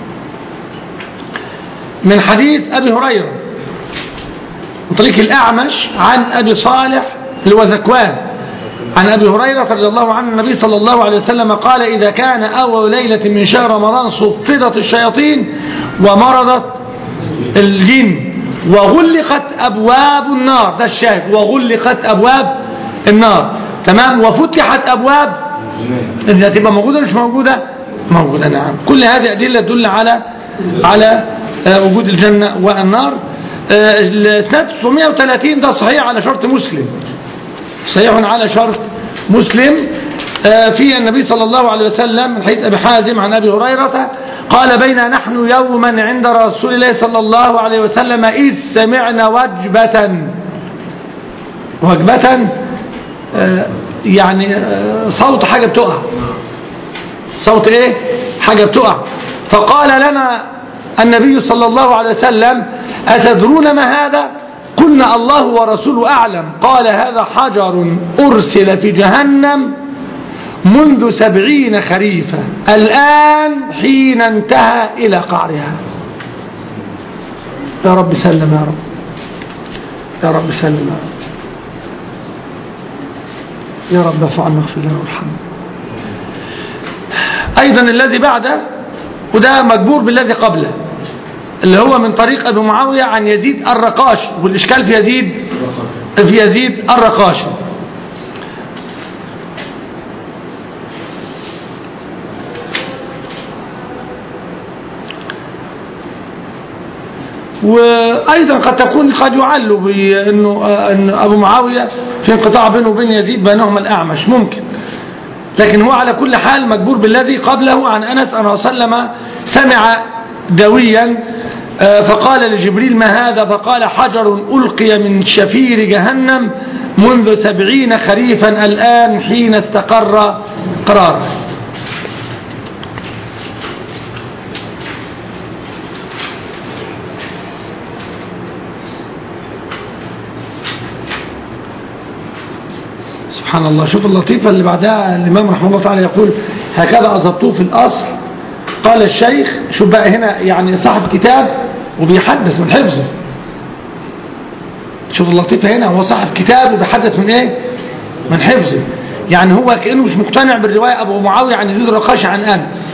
من حديث أبي هريرة من طريق الأعمش عن أبي صالح اللي هو ذكوان عن أبي هريرة رضي الله عنه النبي صلى الله عليه وسلم قال إذا كان أول ليلة من شهر رمضان صفدت الشياطين ومرضت الجن وغلقت أبواب النار ده الشاهد وغلقت أبواب النار تمام وفتحت أبواب إذا تبقى موجودة مش موجودة موجودة نعم كل هذه أدلة تدل على على آه، وجود الجنة والنار آه، السنة 930 ده صحيح على شرط مسلم صحيح على شرط مسلم آه، في النبي صلى الله عليه وسلم من حديث أبي حازم عن أبي هريرة قال بين نحن يوما عند رسول الله صلى الله عليه وسلم إذ سمعنا وجبة وجبة آه، يعني آه، صوت حاجة بتقع صوت ايه حاجة بتقع فقال لنا النبي صلى الله عليه وسلم أتدرون ما هذا قلنا الله ورسوله أعلم قال هذا حجر أرسل في جهنم منذ سبعين خريفا الآن حين انتهى إلى قعرها يا رب سلم يا رب يا رب سلم يا رب يا رب اعف عنا واغفر لنا وارحمنا أيضا الذي بعده وده مجبور بالذي قبله اللي هو من طريق أبي معاوية عن يزيد الرقاشي والإشكال في يزيد في يزيد الرقاشي وأيضا قد تكون قد يعل بأنه أن أبو معاوية في انقطاع بينه وبين يزيد بينهما الأعمش ممكن لكن هو على كل حال مجبور بالذي قبله عن أنس أنه وسلم سمع دويا آه، فقال لجبريل ما هذا فقال حجر ألقي من شفير جهنم منذ سبعين خريفا الآن حين استقر قراره سبحان الله شوف اللطيفة اللي بعدها الإمام رحمه الله تعالى يقول هكذا أضبطوه في الأصل قال الشيخ شوف بقى هنا يعني صاحب كتاب وبيحدث من حفظه شوف اللطيفة هنا هو صاحب كتاب وبيحدث من ايه من حفظه يعني هو كأنه مش مقتنع بالرواية أبو معاوية عن يزيد الرقاشي عن أنس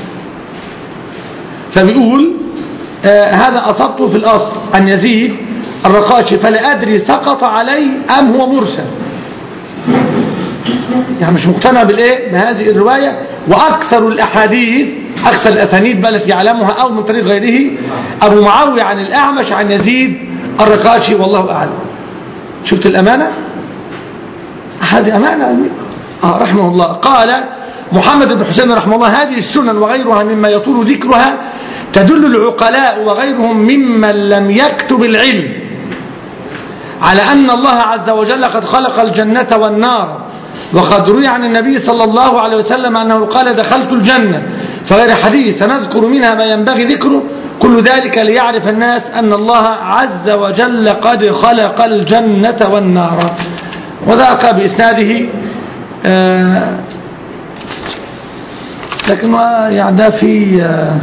فبيقول آه هذا أصبته في الأصل عن يزيد الرقاشي فلا أدري سقط علي أم هو مرسل يعني مش مقتنع بالايه بهذه الرواية واكثر الاحاديث اكثر الاسانيد بقى التي يعلمها او من طريق غيره ابو معاوية عن الاعمش عن يزيد الرقاشي والله اعلم شفت الامانة هذه امانة آه رحمه الله قال محمد بن حسين رحمه الله هذه السنن وغيرها مما يطول ذكرها تدل العقلاء وغيرهم ممن لم يكتب العلم على أن الله عز وجل قد خلق الجنة والنار وقد روي عن النبي صلى الله عليه وسلم أنه قال دخلت الجنة فغير حديث سنذكر منها ما ينبغي ذكره كل ذلك ليعرف الناس أن الله عز وجل قد خلق الجنة والنار وذاك بإسناده آه لكن ما يعني ده في آه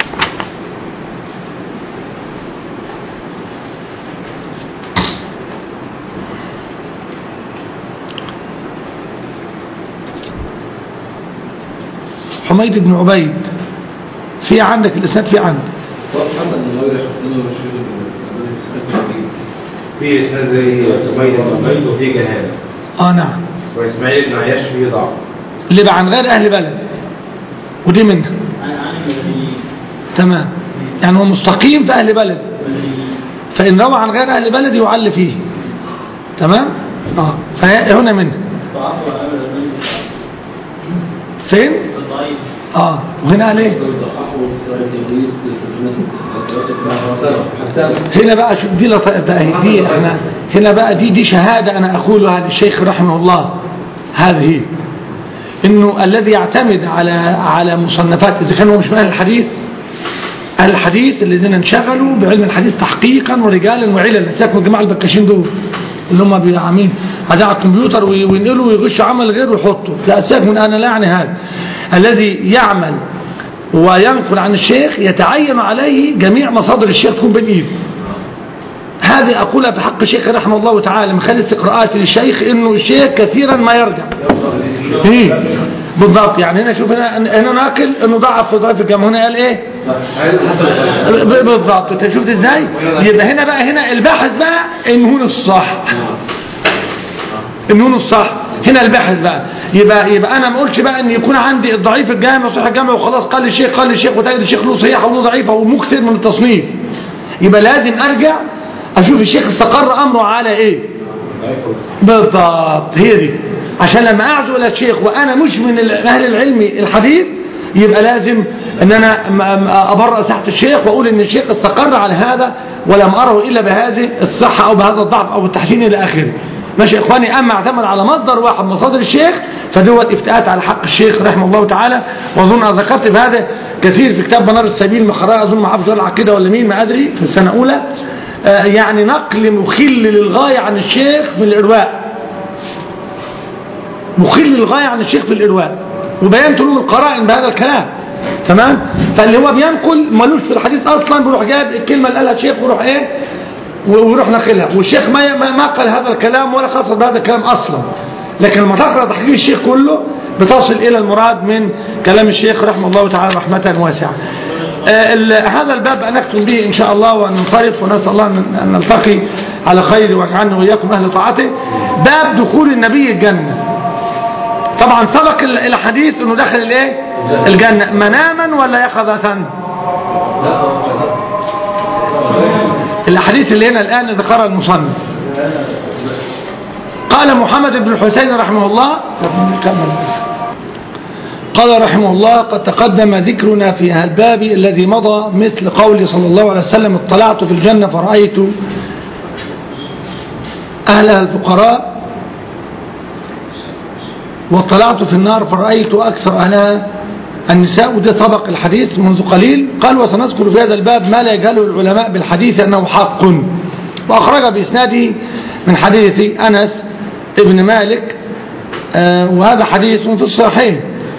حميد بن عبيد في عندك الاسناد في عندك محمد بن غير حسين ومشهور بالأبان في اسناد زي سمية بن عبيد وفي جهالة اه نعم واسماعيل بن عياش فيه ضعف اللي بقى عن غير اهل بلد ودي منها عن عن المدنيين تمام يعني هو مستقيم في اهل بلد فان روى عن غير اهل بلد يعل فيه تمام اه فهنا منها ضعفوا أبدا فين ضعيف اه وهنا قال ايه صححه صحيح التغيير في هنا بقى شوف دي لط- بقى دي انا هنا بقى دي دي شهادة انا اقولها للشيخ رحمه الله هذه انه الذي يعتمد على على مصنفات اذا كان هو مش من اهل الحديث اهل الحديث الذين انشغلوا بعلم الحديث تحقيقا ورجالا وعللا سيبك من الجماعه البكاشين دول اللي هم بيعملين قاعدين على الكمبيوتر وي- وينقلوا ويغشوا عمل غير ويحطوا لا سيبك من انا لا يعني هذا الذي يعمل وينقل عن الشيخ يتعين عليه جميع مصادر الشيخ تكون بين ايده هذه أقولها في حق الشيخ رحمه الله تعالى من خلال استقراءاتي للشيخ إنه الشيخ كثيرا ما يرجع إيه بالضبط يعني هنا شوف هنا هنا ناقل إنه ضعف في ضعف الجامعة هنا قال إيه ب- بالضبط أنت شفت إزاي يبقى هنا بقى هنا الباحث بقى النون الصح النون الصح هنا الباحث بقى يبقى يبقى انا ما اقولش بقى ان يكون عندي الضعيف الجامع وصحيح الجامع وخلاص قال الشيخ قال الشيخ وتجد الشيخ له صحيحه وله ضعيفه ومكسر من التصنيف يبقى لازم ارجع اشوف الشيخ استقر امره على ايه بالضبط هي دي عشان لما اعزو الى الشيخ وانا مش من ال- اهل العلم الحديث يبقى لازم ان انا م- م- ابرأ ساحة الشيخ واقول ان الشيخ استقر على هذا ولم اره الا بهذه الصحة او بهذا الضعف او التحسين الى اخره ماشي يا اخواني اما اعتمد على مصدر واحد من مصادر الشيخ فدوت افتاءات على حق الشيخ رحمه الله تعالى واظن انا ذكرت بهذا كثير في كتاب منار السبيل مخرج اظن مع حافظ العقيده ولا مين ما ادري في السنه الاولى آه، يعني نقل مخل للغايه عن الشيخ من الارواء مخل للغايه عن الشيخ في الارواء وبينت له القرائن بهذا الكلام تمام فاللي هو بينقل ملوش في الحديث اصلا بيروح جايب الكلمه اللي قالها الشيخ ويروح ايه ويروح ناقلها والشيخ ما ما ما قال هذا الكلام ولا قصد بهذا الكلام اصلا لكن لما تقرا تحقيق الشيخ كله بتصل الى المراد من كلام الشيخ رحمه الله تعالى رحمه واسعه آه، ال- هذا الباب نختم به ان شاء الله وننصرف ونسال الله ان أن نلتقي على خير واجعلنا واياكم اهل طاعته باب دخول النبي الجنه طبعا سبق ال- الحديث انه دخل الايه الجنه مناما ولا يقظه الاحاديث اللي هنا الان ذكرها المصنف قال محمد بن الحسين رحمه الله قال رحمه الله قد تقدم ذكرنا في هذا الباب الذي مضى مثل قول صلى الله عليه وسلم اطلعت في الجنة فرأيت أهلها الفقراء واطلعت في النار فرأيت أكثر أهلها النساء وده سبق الحديث منذ قليل قال وسنذكر في هذا الباب ما لا يجهله العلماء بالحديث أنه حق وأخرج بإسناده من حديث أنس ابن مالك آه، وهذا حديث في الصحيحين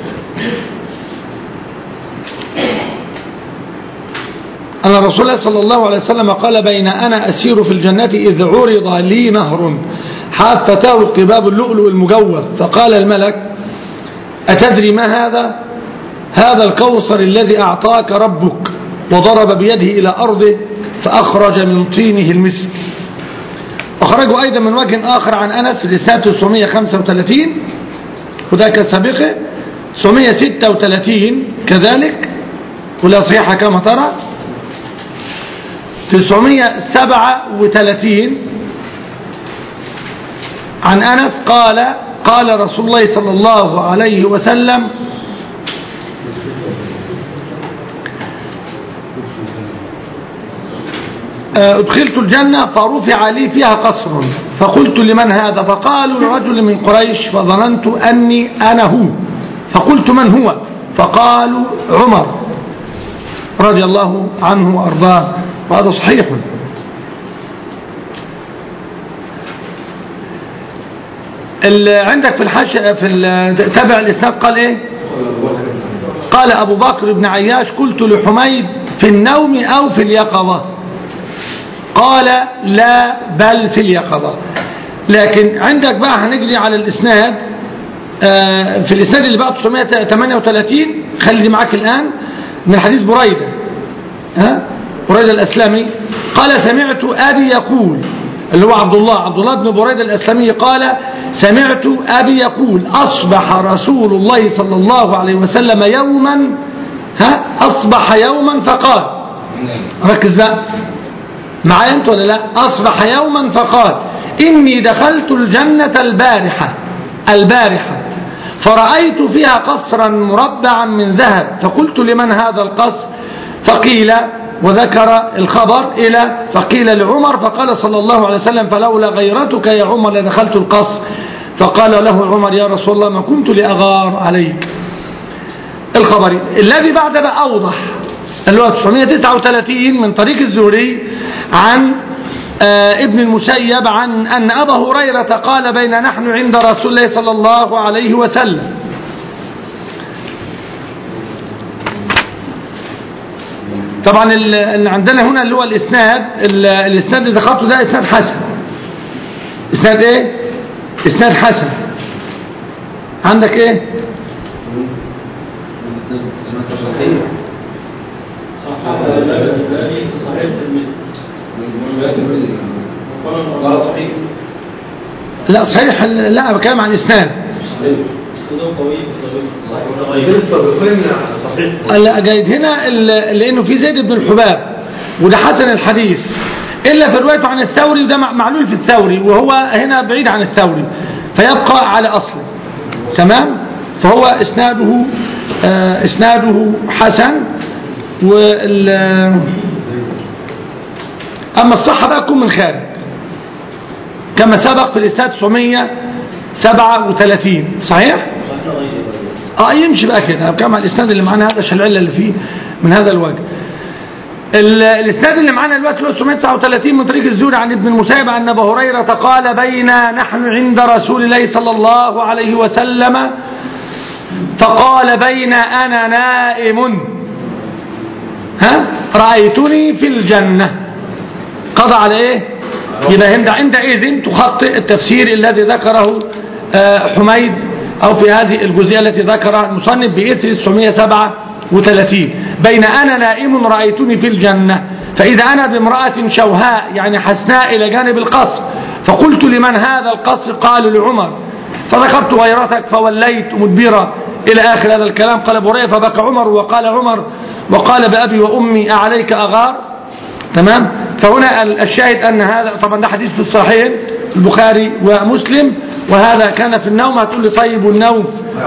أن رسول الله صلى الله عليه وسلم قال بين أنا أسير في الجنة إذ عرض لي نهر حافتاه قباب اللؤلؤ المجوف فقال الملك أتدري ما هذا هذا الكوثر الذي أعطاك ربك وضرب بيده إلى أرضه فأخرج من طينه المسك أخرجه أيضا من وجه آخر عن أنس في الإسناد 935 وده كسابقه 936 كذلك ولا صحيحة كما ترى 937 عن أنس قال قال رسول الله صلى الله عليه وسلم أدخلت الجنة فرفع لي فيها قصر فقلت لمن هذا فقالوا لرجل من قريش فظننت أني أنا هو فقلت من هو فقالوا عمر رضي الله عنه وأرضاه وهذا صحيح عندك في الحش في تابع الإسناد قال إيه قال أبو بكر بن عياش قلت لحميد في النوم أو في اليقظة قال لا بل في اليقظة لكن عندك بقى هنجري على الإسناد في الإسناد اللي بقى 938 خلي دي معاك الآن من حديث بريدة ها بريدة الأسلمي قال سمعت أبي يقول اللي هو عبد الله عبد الله بن بريدة الأسلمي قال سمعت أبي يقول أصبح رسول الله صلى الله عليه وسلم يوما ها أصبح يوما فقال ركز بقى معايا انت ولا لا أصبح يوما فقال إني دخلت الجنة البارحة البارحة فرأيت فيها قصرا مربعا من ذهب فقلت لمن هذا القصر فقيل وذكر الخبر إلى فقيل لعمر فقال صلى الله عليه وسلم فلولا غيرتك يا عمر لدخلت القصر فقال له عمر يا رسول الله ما كنت لأغار عليك الخبري الذي بعد بقى أوضح اللي هو 939 من طريق الزهري عن آه ابن المسيب عن أن أبا هريرة قال بين نحن عند رسول الله صلى الله عليه وسلم طبعا ال- اللي عندنا هنا اللي هو الإسناد ال- الإسناد اللي ذكرته ده إسناد حسن إسناد إيه؟ إسناد حسن عندك إيه؟ صحيح صحيح الترمذي قال صحيح لا صحيح لا أنا بتكلم عن الإسناد صحيح اسناده قوي صحيح السابقين صحيح لا جيد هنا ال- لأنه في زيد بن الحباب وده حسن الحديث إلا في روايته عن الثوري وده مع- معلول في الثوري وهو هنا بعيد عن الثوري فيبقى على أصله تمام فهو إسناده آه، إسناده حسن وال أما الصحة بقى تكون من خارج كما سبق في الإسناد 937 صحيح؟ اه يمشي بقى كده كما الاسناد اللي معانا هذا عشان العله اللي فيه من هذا الوجه ال- الاسناد اللي معانا دلوقتي اللي هو 939 من طريق الزهري عن ابن المسيب عن ابا هريره قال بينا نحن عند رسول الله صلى الله عليه وسلم فقال بين انا نائم ها رايتني في الجنه قضى على ايه يبقى عند عندئذ تخطئ التفسير الذي ذكره آه، حميد أو في هذه الجزئية التي ذكرها المصنف بإثر 937 بين أنا نائم رأيتني في الجنة فإذا أنا بامرأة شوهاء يعني حسناء إلى جانب القصر فقلت لمن هذا القصر قالوا لعمر فذكرت غيرتك فوليت مدبرا إلى آخر هذا الكلام قال أبو هريرة فبكى عمر وقال عمر وقال بأبي وأمي أعليك أغار تمام فهنا الشاهد أن هذا طبعا ده حديث في الصحيحين البخاري ومسلم وهذا كان في النوم هتقول لي طيب والنوم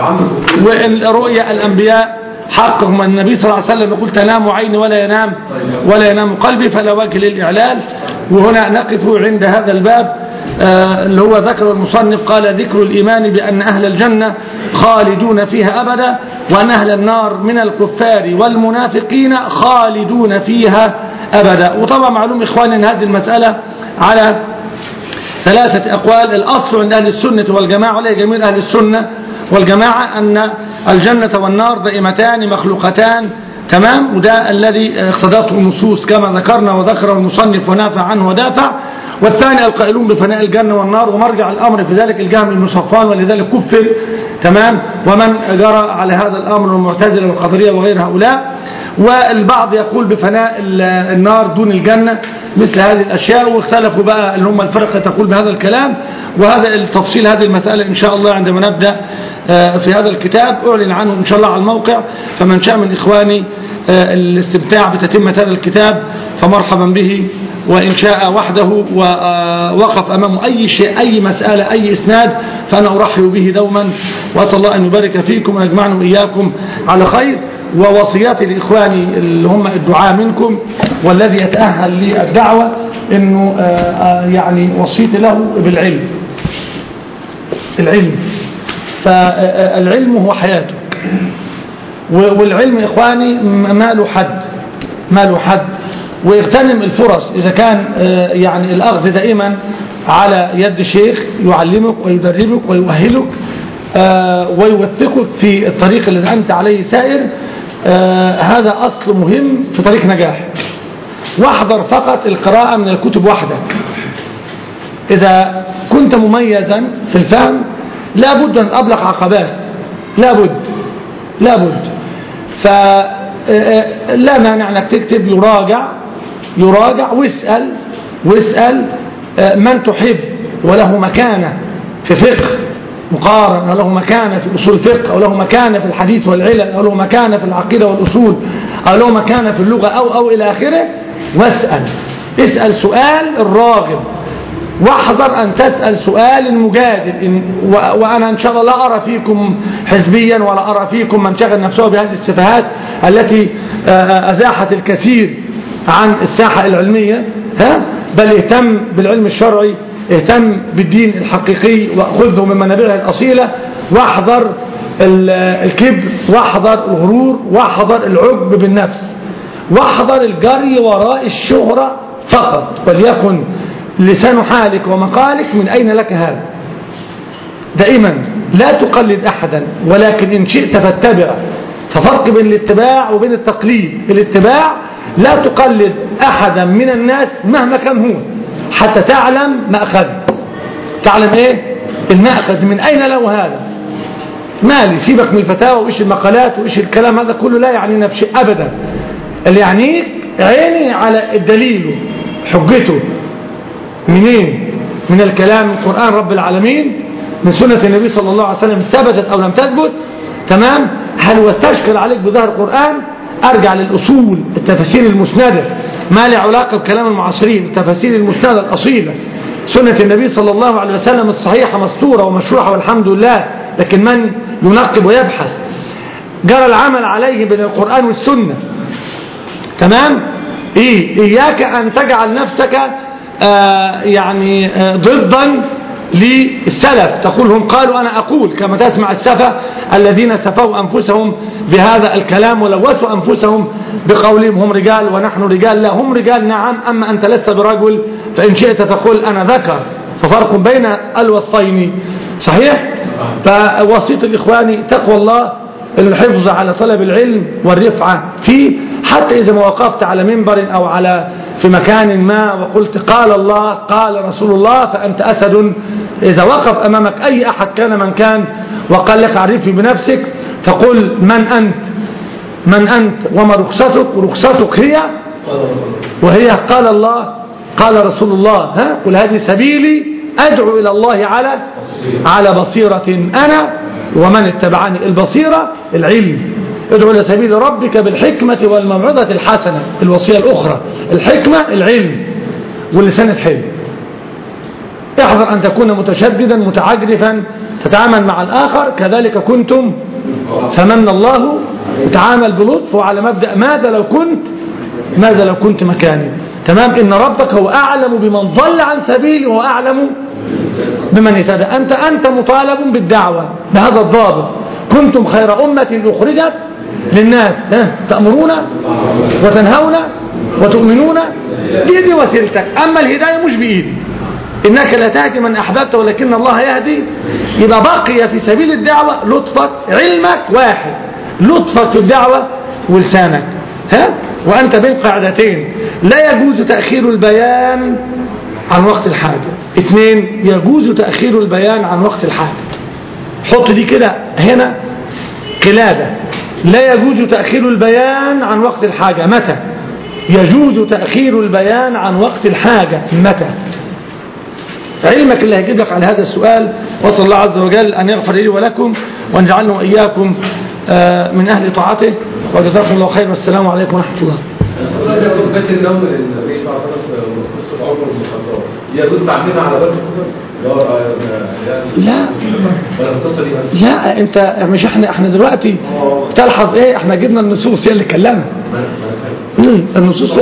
والرؤيا الأنبياء حقهم النبي صلى الله عليه وسلم يقول تنام عيني ولا ينام ولا ينام قلبي فلا وجه للإعلال وهنا نقف عند هذا الباب آه، اللي هو ذكر المصنف قال ذكر الإيمان بأن أهل الجنة خالدون فيها أبدا وأن أهل النار من الكفار والمنافقين خالدون فيها أبدا وطبعا معلوم إخواني أن هذه المسألة على ثلاثة أقوال الأصل عند أهل السنة والجماعة ولا جميع أهل السنة والجماعة أن الجنة والنار دائمتان مخلوقتان تمام وده الذي اقتضته النصوص كما ذكرنا وذكره المصنف ونافع عنه ودافع والثاني القائلون بفناء الجنة والنار ومرجع الأمر في ذلك الجهم بن صفوان ولذلك كفر تمام ومن جرى على هذا الأمر المعتزلة والقدرية وغير هؤلاء والبعض يقول بفناء ال- النار دون الجنة مثل هذه الأشياء واختلفوا بقى اللي هم الفرقة تقول بهذا الكلام وهذا التفصيل هذه المسألة إن شاء الله عندما نبدأ آه، في هذا الكتاب أعلن عنه إن شاء الله على الموقع فمن شاء من إخواني آه، الاستمتاع بتتمة هذا الكتاب فمرحبا به وإن شاء وحده ووقف أمامه أي شيء أي مسألة أي إسناد فأنا أرحب به دوما وأسأل الله أن يبارك فيكم ويجمعنا وإياكم على خير ووصياتي لإخواني اللي هم الدعاء منكم والذي يتأهل للدعوة أنه آه، آه، يعني وصيتي له بالعلم العلم فالعلم هو حياته و- والعلم إخواني م- ما له حد ما له حد ويغتنم الفرص إذا كان آه، يعني الأخذ دائما على يد شيخ يعلمك ويدربك ويؤهلك آه، ويوثقك في الطريق الذي أنت عليه سائر آه، هذا أصل مهم في طريق نجاح واحذر فقط القراءة من الكتب وحدك إذا كنت مميزا في الفهم لا بد أن أبلغ عقبات لا بد لا بد فلا مانع أنك تكتب يراجع يراجع واسأل واسأل آه، من تحب وله مكانة في فقه مقارن أو له مكانة في أصول فقه أو له مكانة في الحديث والعلل أو له مكانة في العقيدة والأصول أو له مكانة في اللغة أو أو إلى آخره واسأل اسأل سؤال الراغب واحذر أن تسأل سؤال المجادل إن و- وأنا إن شاء الله لا أرى فيكم حزبيا ولا أرى فيكم من شغل نفسه بهذه السفهات التي آه، أزاحت الكثير عن الساحة العلمية ها بل اهتم بالعلم الشرعي اهتم بالدين الحقيقي وخذه من منابعه الأصيلة واحذر ال- الكبر واحذر الغرور واحذر العجب بالنفس واحذر الجري وراء الشهرة فقط وليكن لسان حالك ومقالك من أين لك هذا دائما لا تقلد أحدا ولكن إن شئت فاتبع ففرق بين الاتباع وبين التقليد الاتباع لا تقلد أحدا من الناس مهما كان هو حتى تعلم مأخذ تعلم ايه المأخذ من أين له هذا مالي سيبك من الفتاوى وإيش المقالات وإيش الكلام هذا كله لا يعنينا بشيء أبدا اللي يعنيك عيني على الدليل حجته منين من الكلام من قرآن رب العالمين من سنة النبي صلى الله عليه وسلم ثبتت أو لم تثبت تمام هل وتشكل عليك بظهر القرآن أرجع للأصول التفاسير المسندة ما له علاقة بكلام المعاصرين التفاسير المسندة الأصيلة سنة النبي صلى الله عليه وسلم الصحيحة مسطورة ومشروحة والحمد لله لكن من ينقب ويبحث جرى العمل عليه بين القرآن والسنة تمام إيه إياك أن تجعل نفسك آه يعني آه ضدا للسلف تقول هم قالوا أنا أقول كما تسمع السفة الذين سفوا أنفسهم بهذا الكلام ولوثوا أنفسهم بقولهم هم رجال ونحن رجال لا هم رجال نعم أما أنت لست برجل فإن شئت تقول أنا ذكر ففرق بين الوصفين صحيح فوصية الإخوان تقوى الله الحفظ على طلب العلم والرفعة فيه حتى إذا ما وقفت على منبر أو على في مكان ما وقلت قال الله قال رسول الله فأنت أسد إذا وقف أمامك أي أحد كان من كان وقال لك عرفني بنفسك فقل من أنت من أنت وما رخصتك رخصتك هي وهي قال الله قال رسول الله ها قل هذه سبيلي أدعو إلى الله على على بصيرة أنا ومن اتبعني البصيرة العلم ادعو إلى سبيل ربك بالحكمة والموعظة الحسنة الوصية الأخرى الحكمة العلم واللسان الحلم احذر أن تكون متشددا متعجرفا تتعامل مع الآخر كذلك كنتم فمن الله تعامل بلطف وعلى مبدأ ماذا لو كنت ماذا لو كنت مكاني تمام إن ربك هو أعلم بمن ضل عن سبيله وأعلم بمن اهتدى أنت أنت مطالب بالدعوة بهذا الضابط كنتم خير أمة أخرجت للناس ها؟ تأمرون وتنهون وتؤمنون دي دي وسيلتك أما الهداية مش بإيدي إنك لا تهدي من أحببت ولكن الله يهدي يبقى بقي في سبيل الدعوة لطفك علمك واحد لطفك في الدعوة ولسانك ها وأنت بين قاعدتين لا يجوز تأخير البيان عن وقت الحاجة اثنين يجوز تأخير البيان عن وقت الحاجة حط دي كده هنا قلادة لا يجوز تأخير البيان عن وقت الحاجة متى يجوز تأخير البيان عن وقت الحاجة متى علمك اللي هيجيب لك على هذا السؤال وصل الله عز وجل أن يغفر لي ولكم وأن جعلنا وإياكم آه، من أهل طاعته وجزاكم الله خير والسلام عليكم ورحمة الله بيت النوم للنبي صلى الله عليه وسلم من قصة عمر بن الخطاب يجوز تعميمها على باب الكفر؟ لا يعني لا ولا القصة دي بس لا انت مش احنا احنا دلوقتي تلحظ ايه احنا جبنا النصوص هي اللي اتكلمت ما- ما- مم، النصوص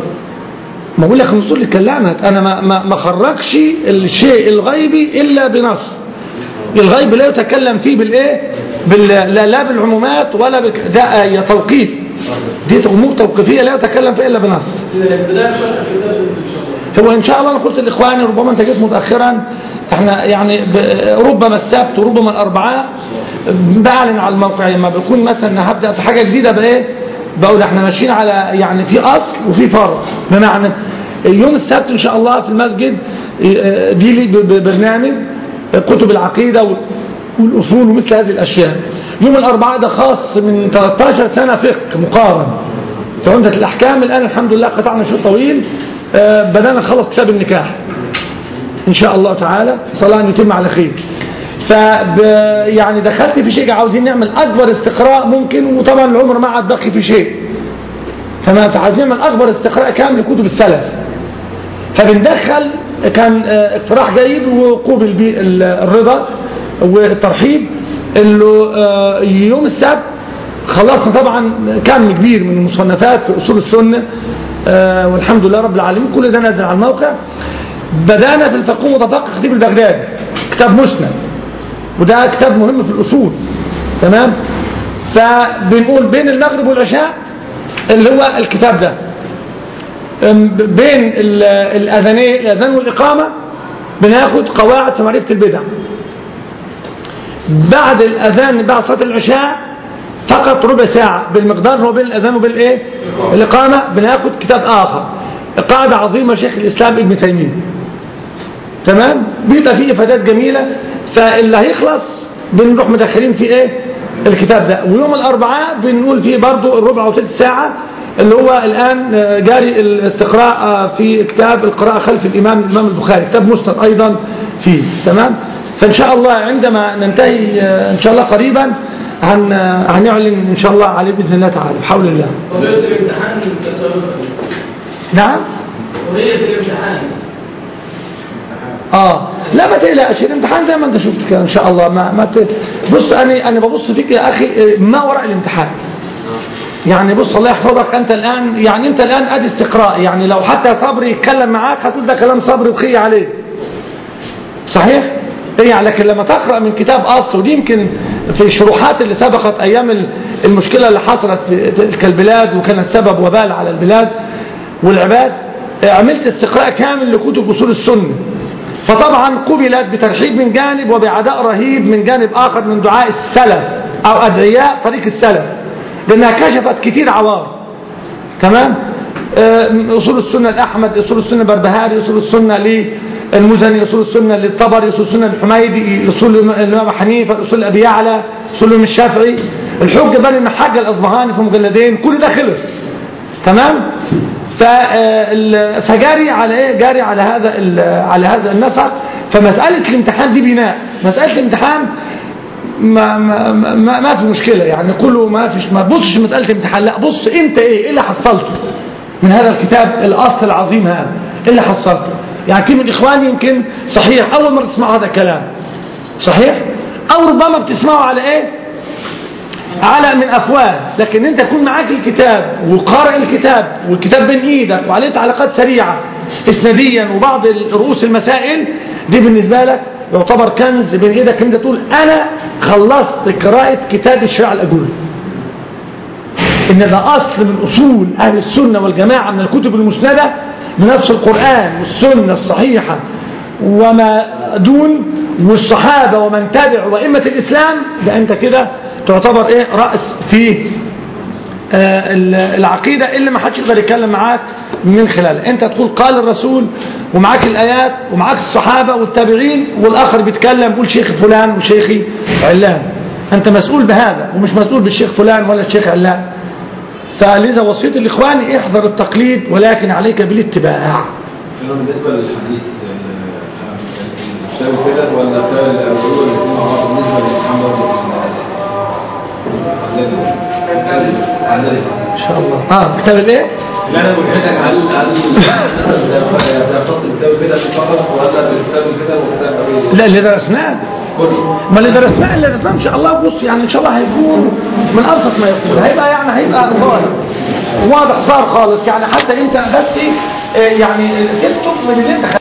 ما بقول لك النصوص اللي اتكلمت انا ما ما ما خرجش الشيء الغيبي الا بنص الغيب لا يتكلم فيه بالايه بال لا, لا بالعمومات ولا بك ده آية توقيف دي امور توقيفيه لا يتكلم فيها الا بنص هو ان شاء الله انا قلت لاخواني ربما انت جيت متاخرا احنا يعني ب- ربما السبت وربما الاربعاء بعلن على الموقع لما بكون مثلا هبدا في حاجه جديده بايه بقول احنا ماشيين على يعني في اصل وفي فرع بمعنى يوم السبت ان شاء الله في المسجد اه، دي لي ب- ب- برنامج كتب العقيده وال- والاصول ومثل هذه الاشياء يوم الاربعاء ده خاص من 13 سنه فقه مقارن في عمدة الأحكام الآن الحمد لله قطعنا شوط طويل آه، بدأنا نخلص كتاب النكاح إن شاء الله تعالى صلى الله أن يتم على خير فب يعني دخلت في شيء عاوزين نعمل أكبر استقراء ممكن وطبعا العمر ما عاد بقي في شيء فما فعايزين نعمل أكبر استقراء كامل لكتب السلف فبندخل كان آه، اقتراح جيد وقوبل به ال- الرضا والترحيب اللي آه، يوم السبت خلصنا طبعا كم كبير من المصنفات في أصول السنة آه، والحمد لله رب العالمين كل ده نازل على الموقع بدأنا في الفقه متفقه خطيب البغدادي كتاب مسند وده كتاب مهم في الأصول تمام فبنقول بين المغرب والعشاء اللي هو الكتاب ده أم بين ال- الأذانين الأذان والإقامة بناخد قواعد في معرفة البدع بعد الأذان بعد صلاة العشاء فقط ربع ساعة بالمقدار هو بين الأذان وبين الإيه؟ الإقامة بناخد كتاب آخر قاعدة عظيمة شيخ الإسلام ابن تيمية تمام بيبقى فيه إفادات جميلة فاللي هيخلص بنروح مدخلين فيه إيه الكتاب ده ويوم الأربعاء بنقول فيه برضو الربع أو ثلث ساعة اللي هو الآن آه، جاري الاستقراء آه، في كتاب القراءة خلف الإمام الإمام البخاري كتاب مسند أيضا فيه تمام فإن شاء الله عندما ننتهي آه، إن شاء الله قريبا هن آه، هنعلن إن شاء الله عليه بإذن الله تعالى بحول الله طبيعة الامتحان كسبب نعم طبيعة الامتحان اه لا ما تقلقش الامتحان زي ما انت شفت كده ان شاء الله ما ما ت... بص انا انا ببص فيك يا اخي آه، ما وراء الامتحان يعني بص الله يحفظك انت الان يعني انت الان ادي استقراء يعني لو حتى صبري يتكلم معاك هتقول ده كلام صبري وخي عليه صحيح ايه يعني لكن لما تقرا من كتاب اصل ودي يمكن في الشروحات اللي سبقت ايام ال- المشكله اللي حصلت في تلك البلاد وكانت سبب وبال على البلاد والعباد آه، عملت استقراء كامل لكتب اصول السنه فطبعا قبلت بترحيب من جانب وبعداء رهيب من جانب آخر من دعاء السلف أو أدعياء طريق السلف لأنها كشفت كتير عوار تمام آه، أصول السنة الأحمد أصول السنة البربهاري أصول السنة للمزني أصول السنة للطبري أصول السنة للحميدي أصول الإمام حنيفة أصول أبي يعلى أصول الإمام الشافعي الحجة بني المحاجة الأصبهاني في مجلدين كل ده خلص تمام فال- فجاري على ايه جاري على هذا ال- على هذا النسق فمسألة الامتحان دي بناء مسألة الامتحان ما ما ما, ما في مشكلة يعني كله ما فيش ما تبصش مسألة الامتحان لا بص انت ايه ايه اللي حصلته من هذا الكتاب الاصل العظيم هذا ايه اللي حصلته يعني كتير من اخواني يمكن صحيح اول مرة تسمعوا هذا الكلام صحيح او ربما بتسمعوا على ايه على من أفواه لكن أنت يكون معاك الكتاب وقارئ الكتاب والكتاب بين إيدك وعليه تعليقات سريعة إسناديا وبعض رؤوس المسائل دي بالنسبة لك يعتبر كنز بين إيدك أنت تقول أنا خلصت قراءة كتاب الشريعة الأجوري إن ده أصل من أصول أهل السنة والجماعة من الكتب المسندة بنص القرآن والسنة الصحيحة وما دون والصحابة ومن تبع وإمة الإسلام ده أنت كده تعتبر إيه رأس في آه، ال- العقيدة اللي ما حدش يقدر يتكلم معاك من خلالها انت تقول قال الرسول ومعاك الآيات ومعاك الصحابة والتابعين والآخر بيتكلم بيقول شيخ فلان وشيخي علان انت مسؤول بهذا ومش مسؤول بالشيخ فلان ولا الشيخ علان فلذا وصية الإخوان احذر التقليد ولكن عليك بالاتباع هنا بالنسبة للحديث الشاوي كده ولا كده الأولو اللي هم مع بعض بالنسبة للحمد ان شاء الله اه كتاب الايه لا انا بقول هل هل ده يختص بكتاب كده فقط ولا بكتاب كده وكتاب أبي لا اللي درسناه كله ما اللي درسناه اللي درسناه ان شاء الله بص يعني ان شاء الله هيكون من ابسط ما يكون هيبقى يعني هيبقى ظاهر واضح ظاهر خالص يعني حتى انت بس إيه، آه، يعني تكتب من اللي انت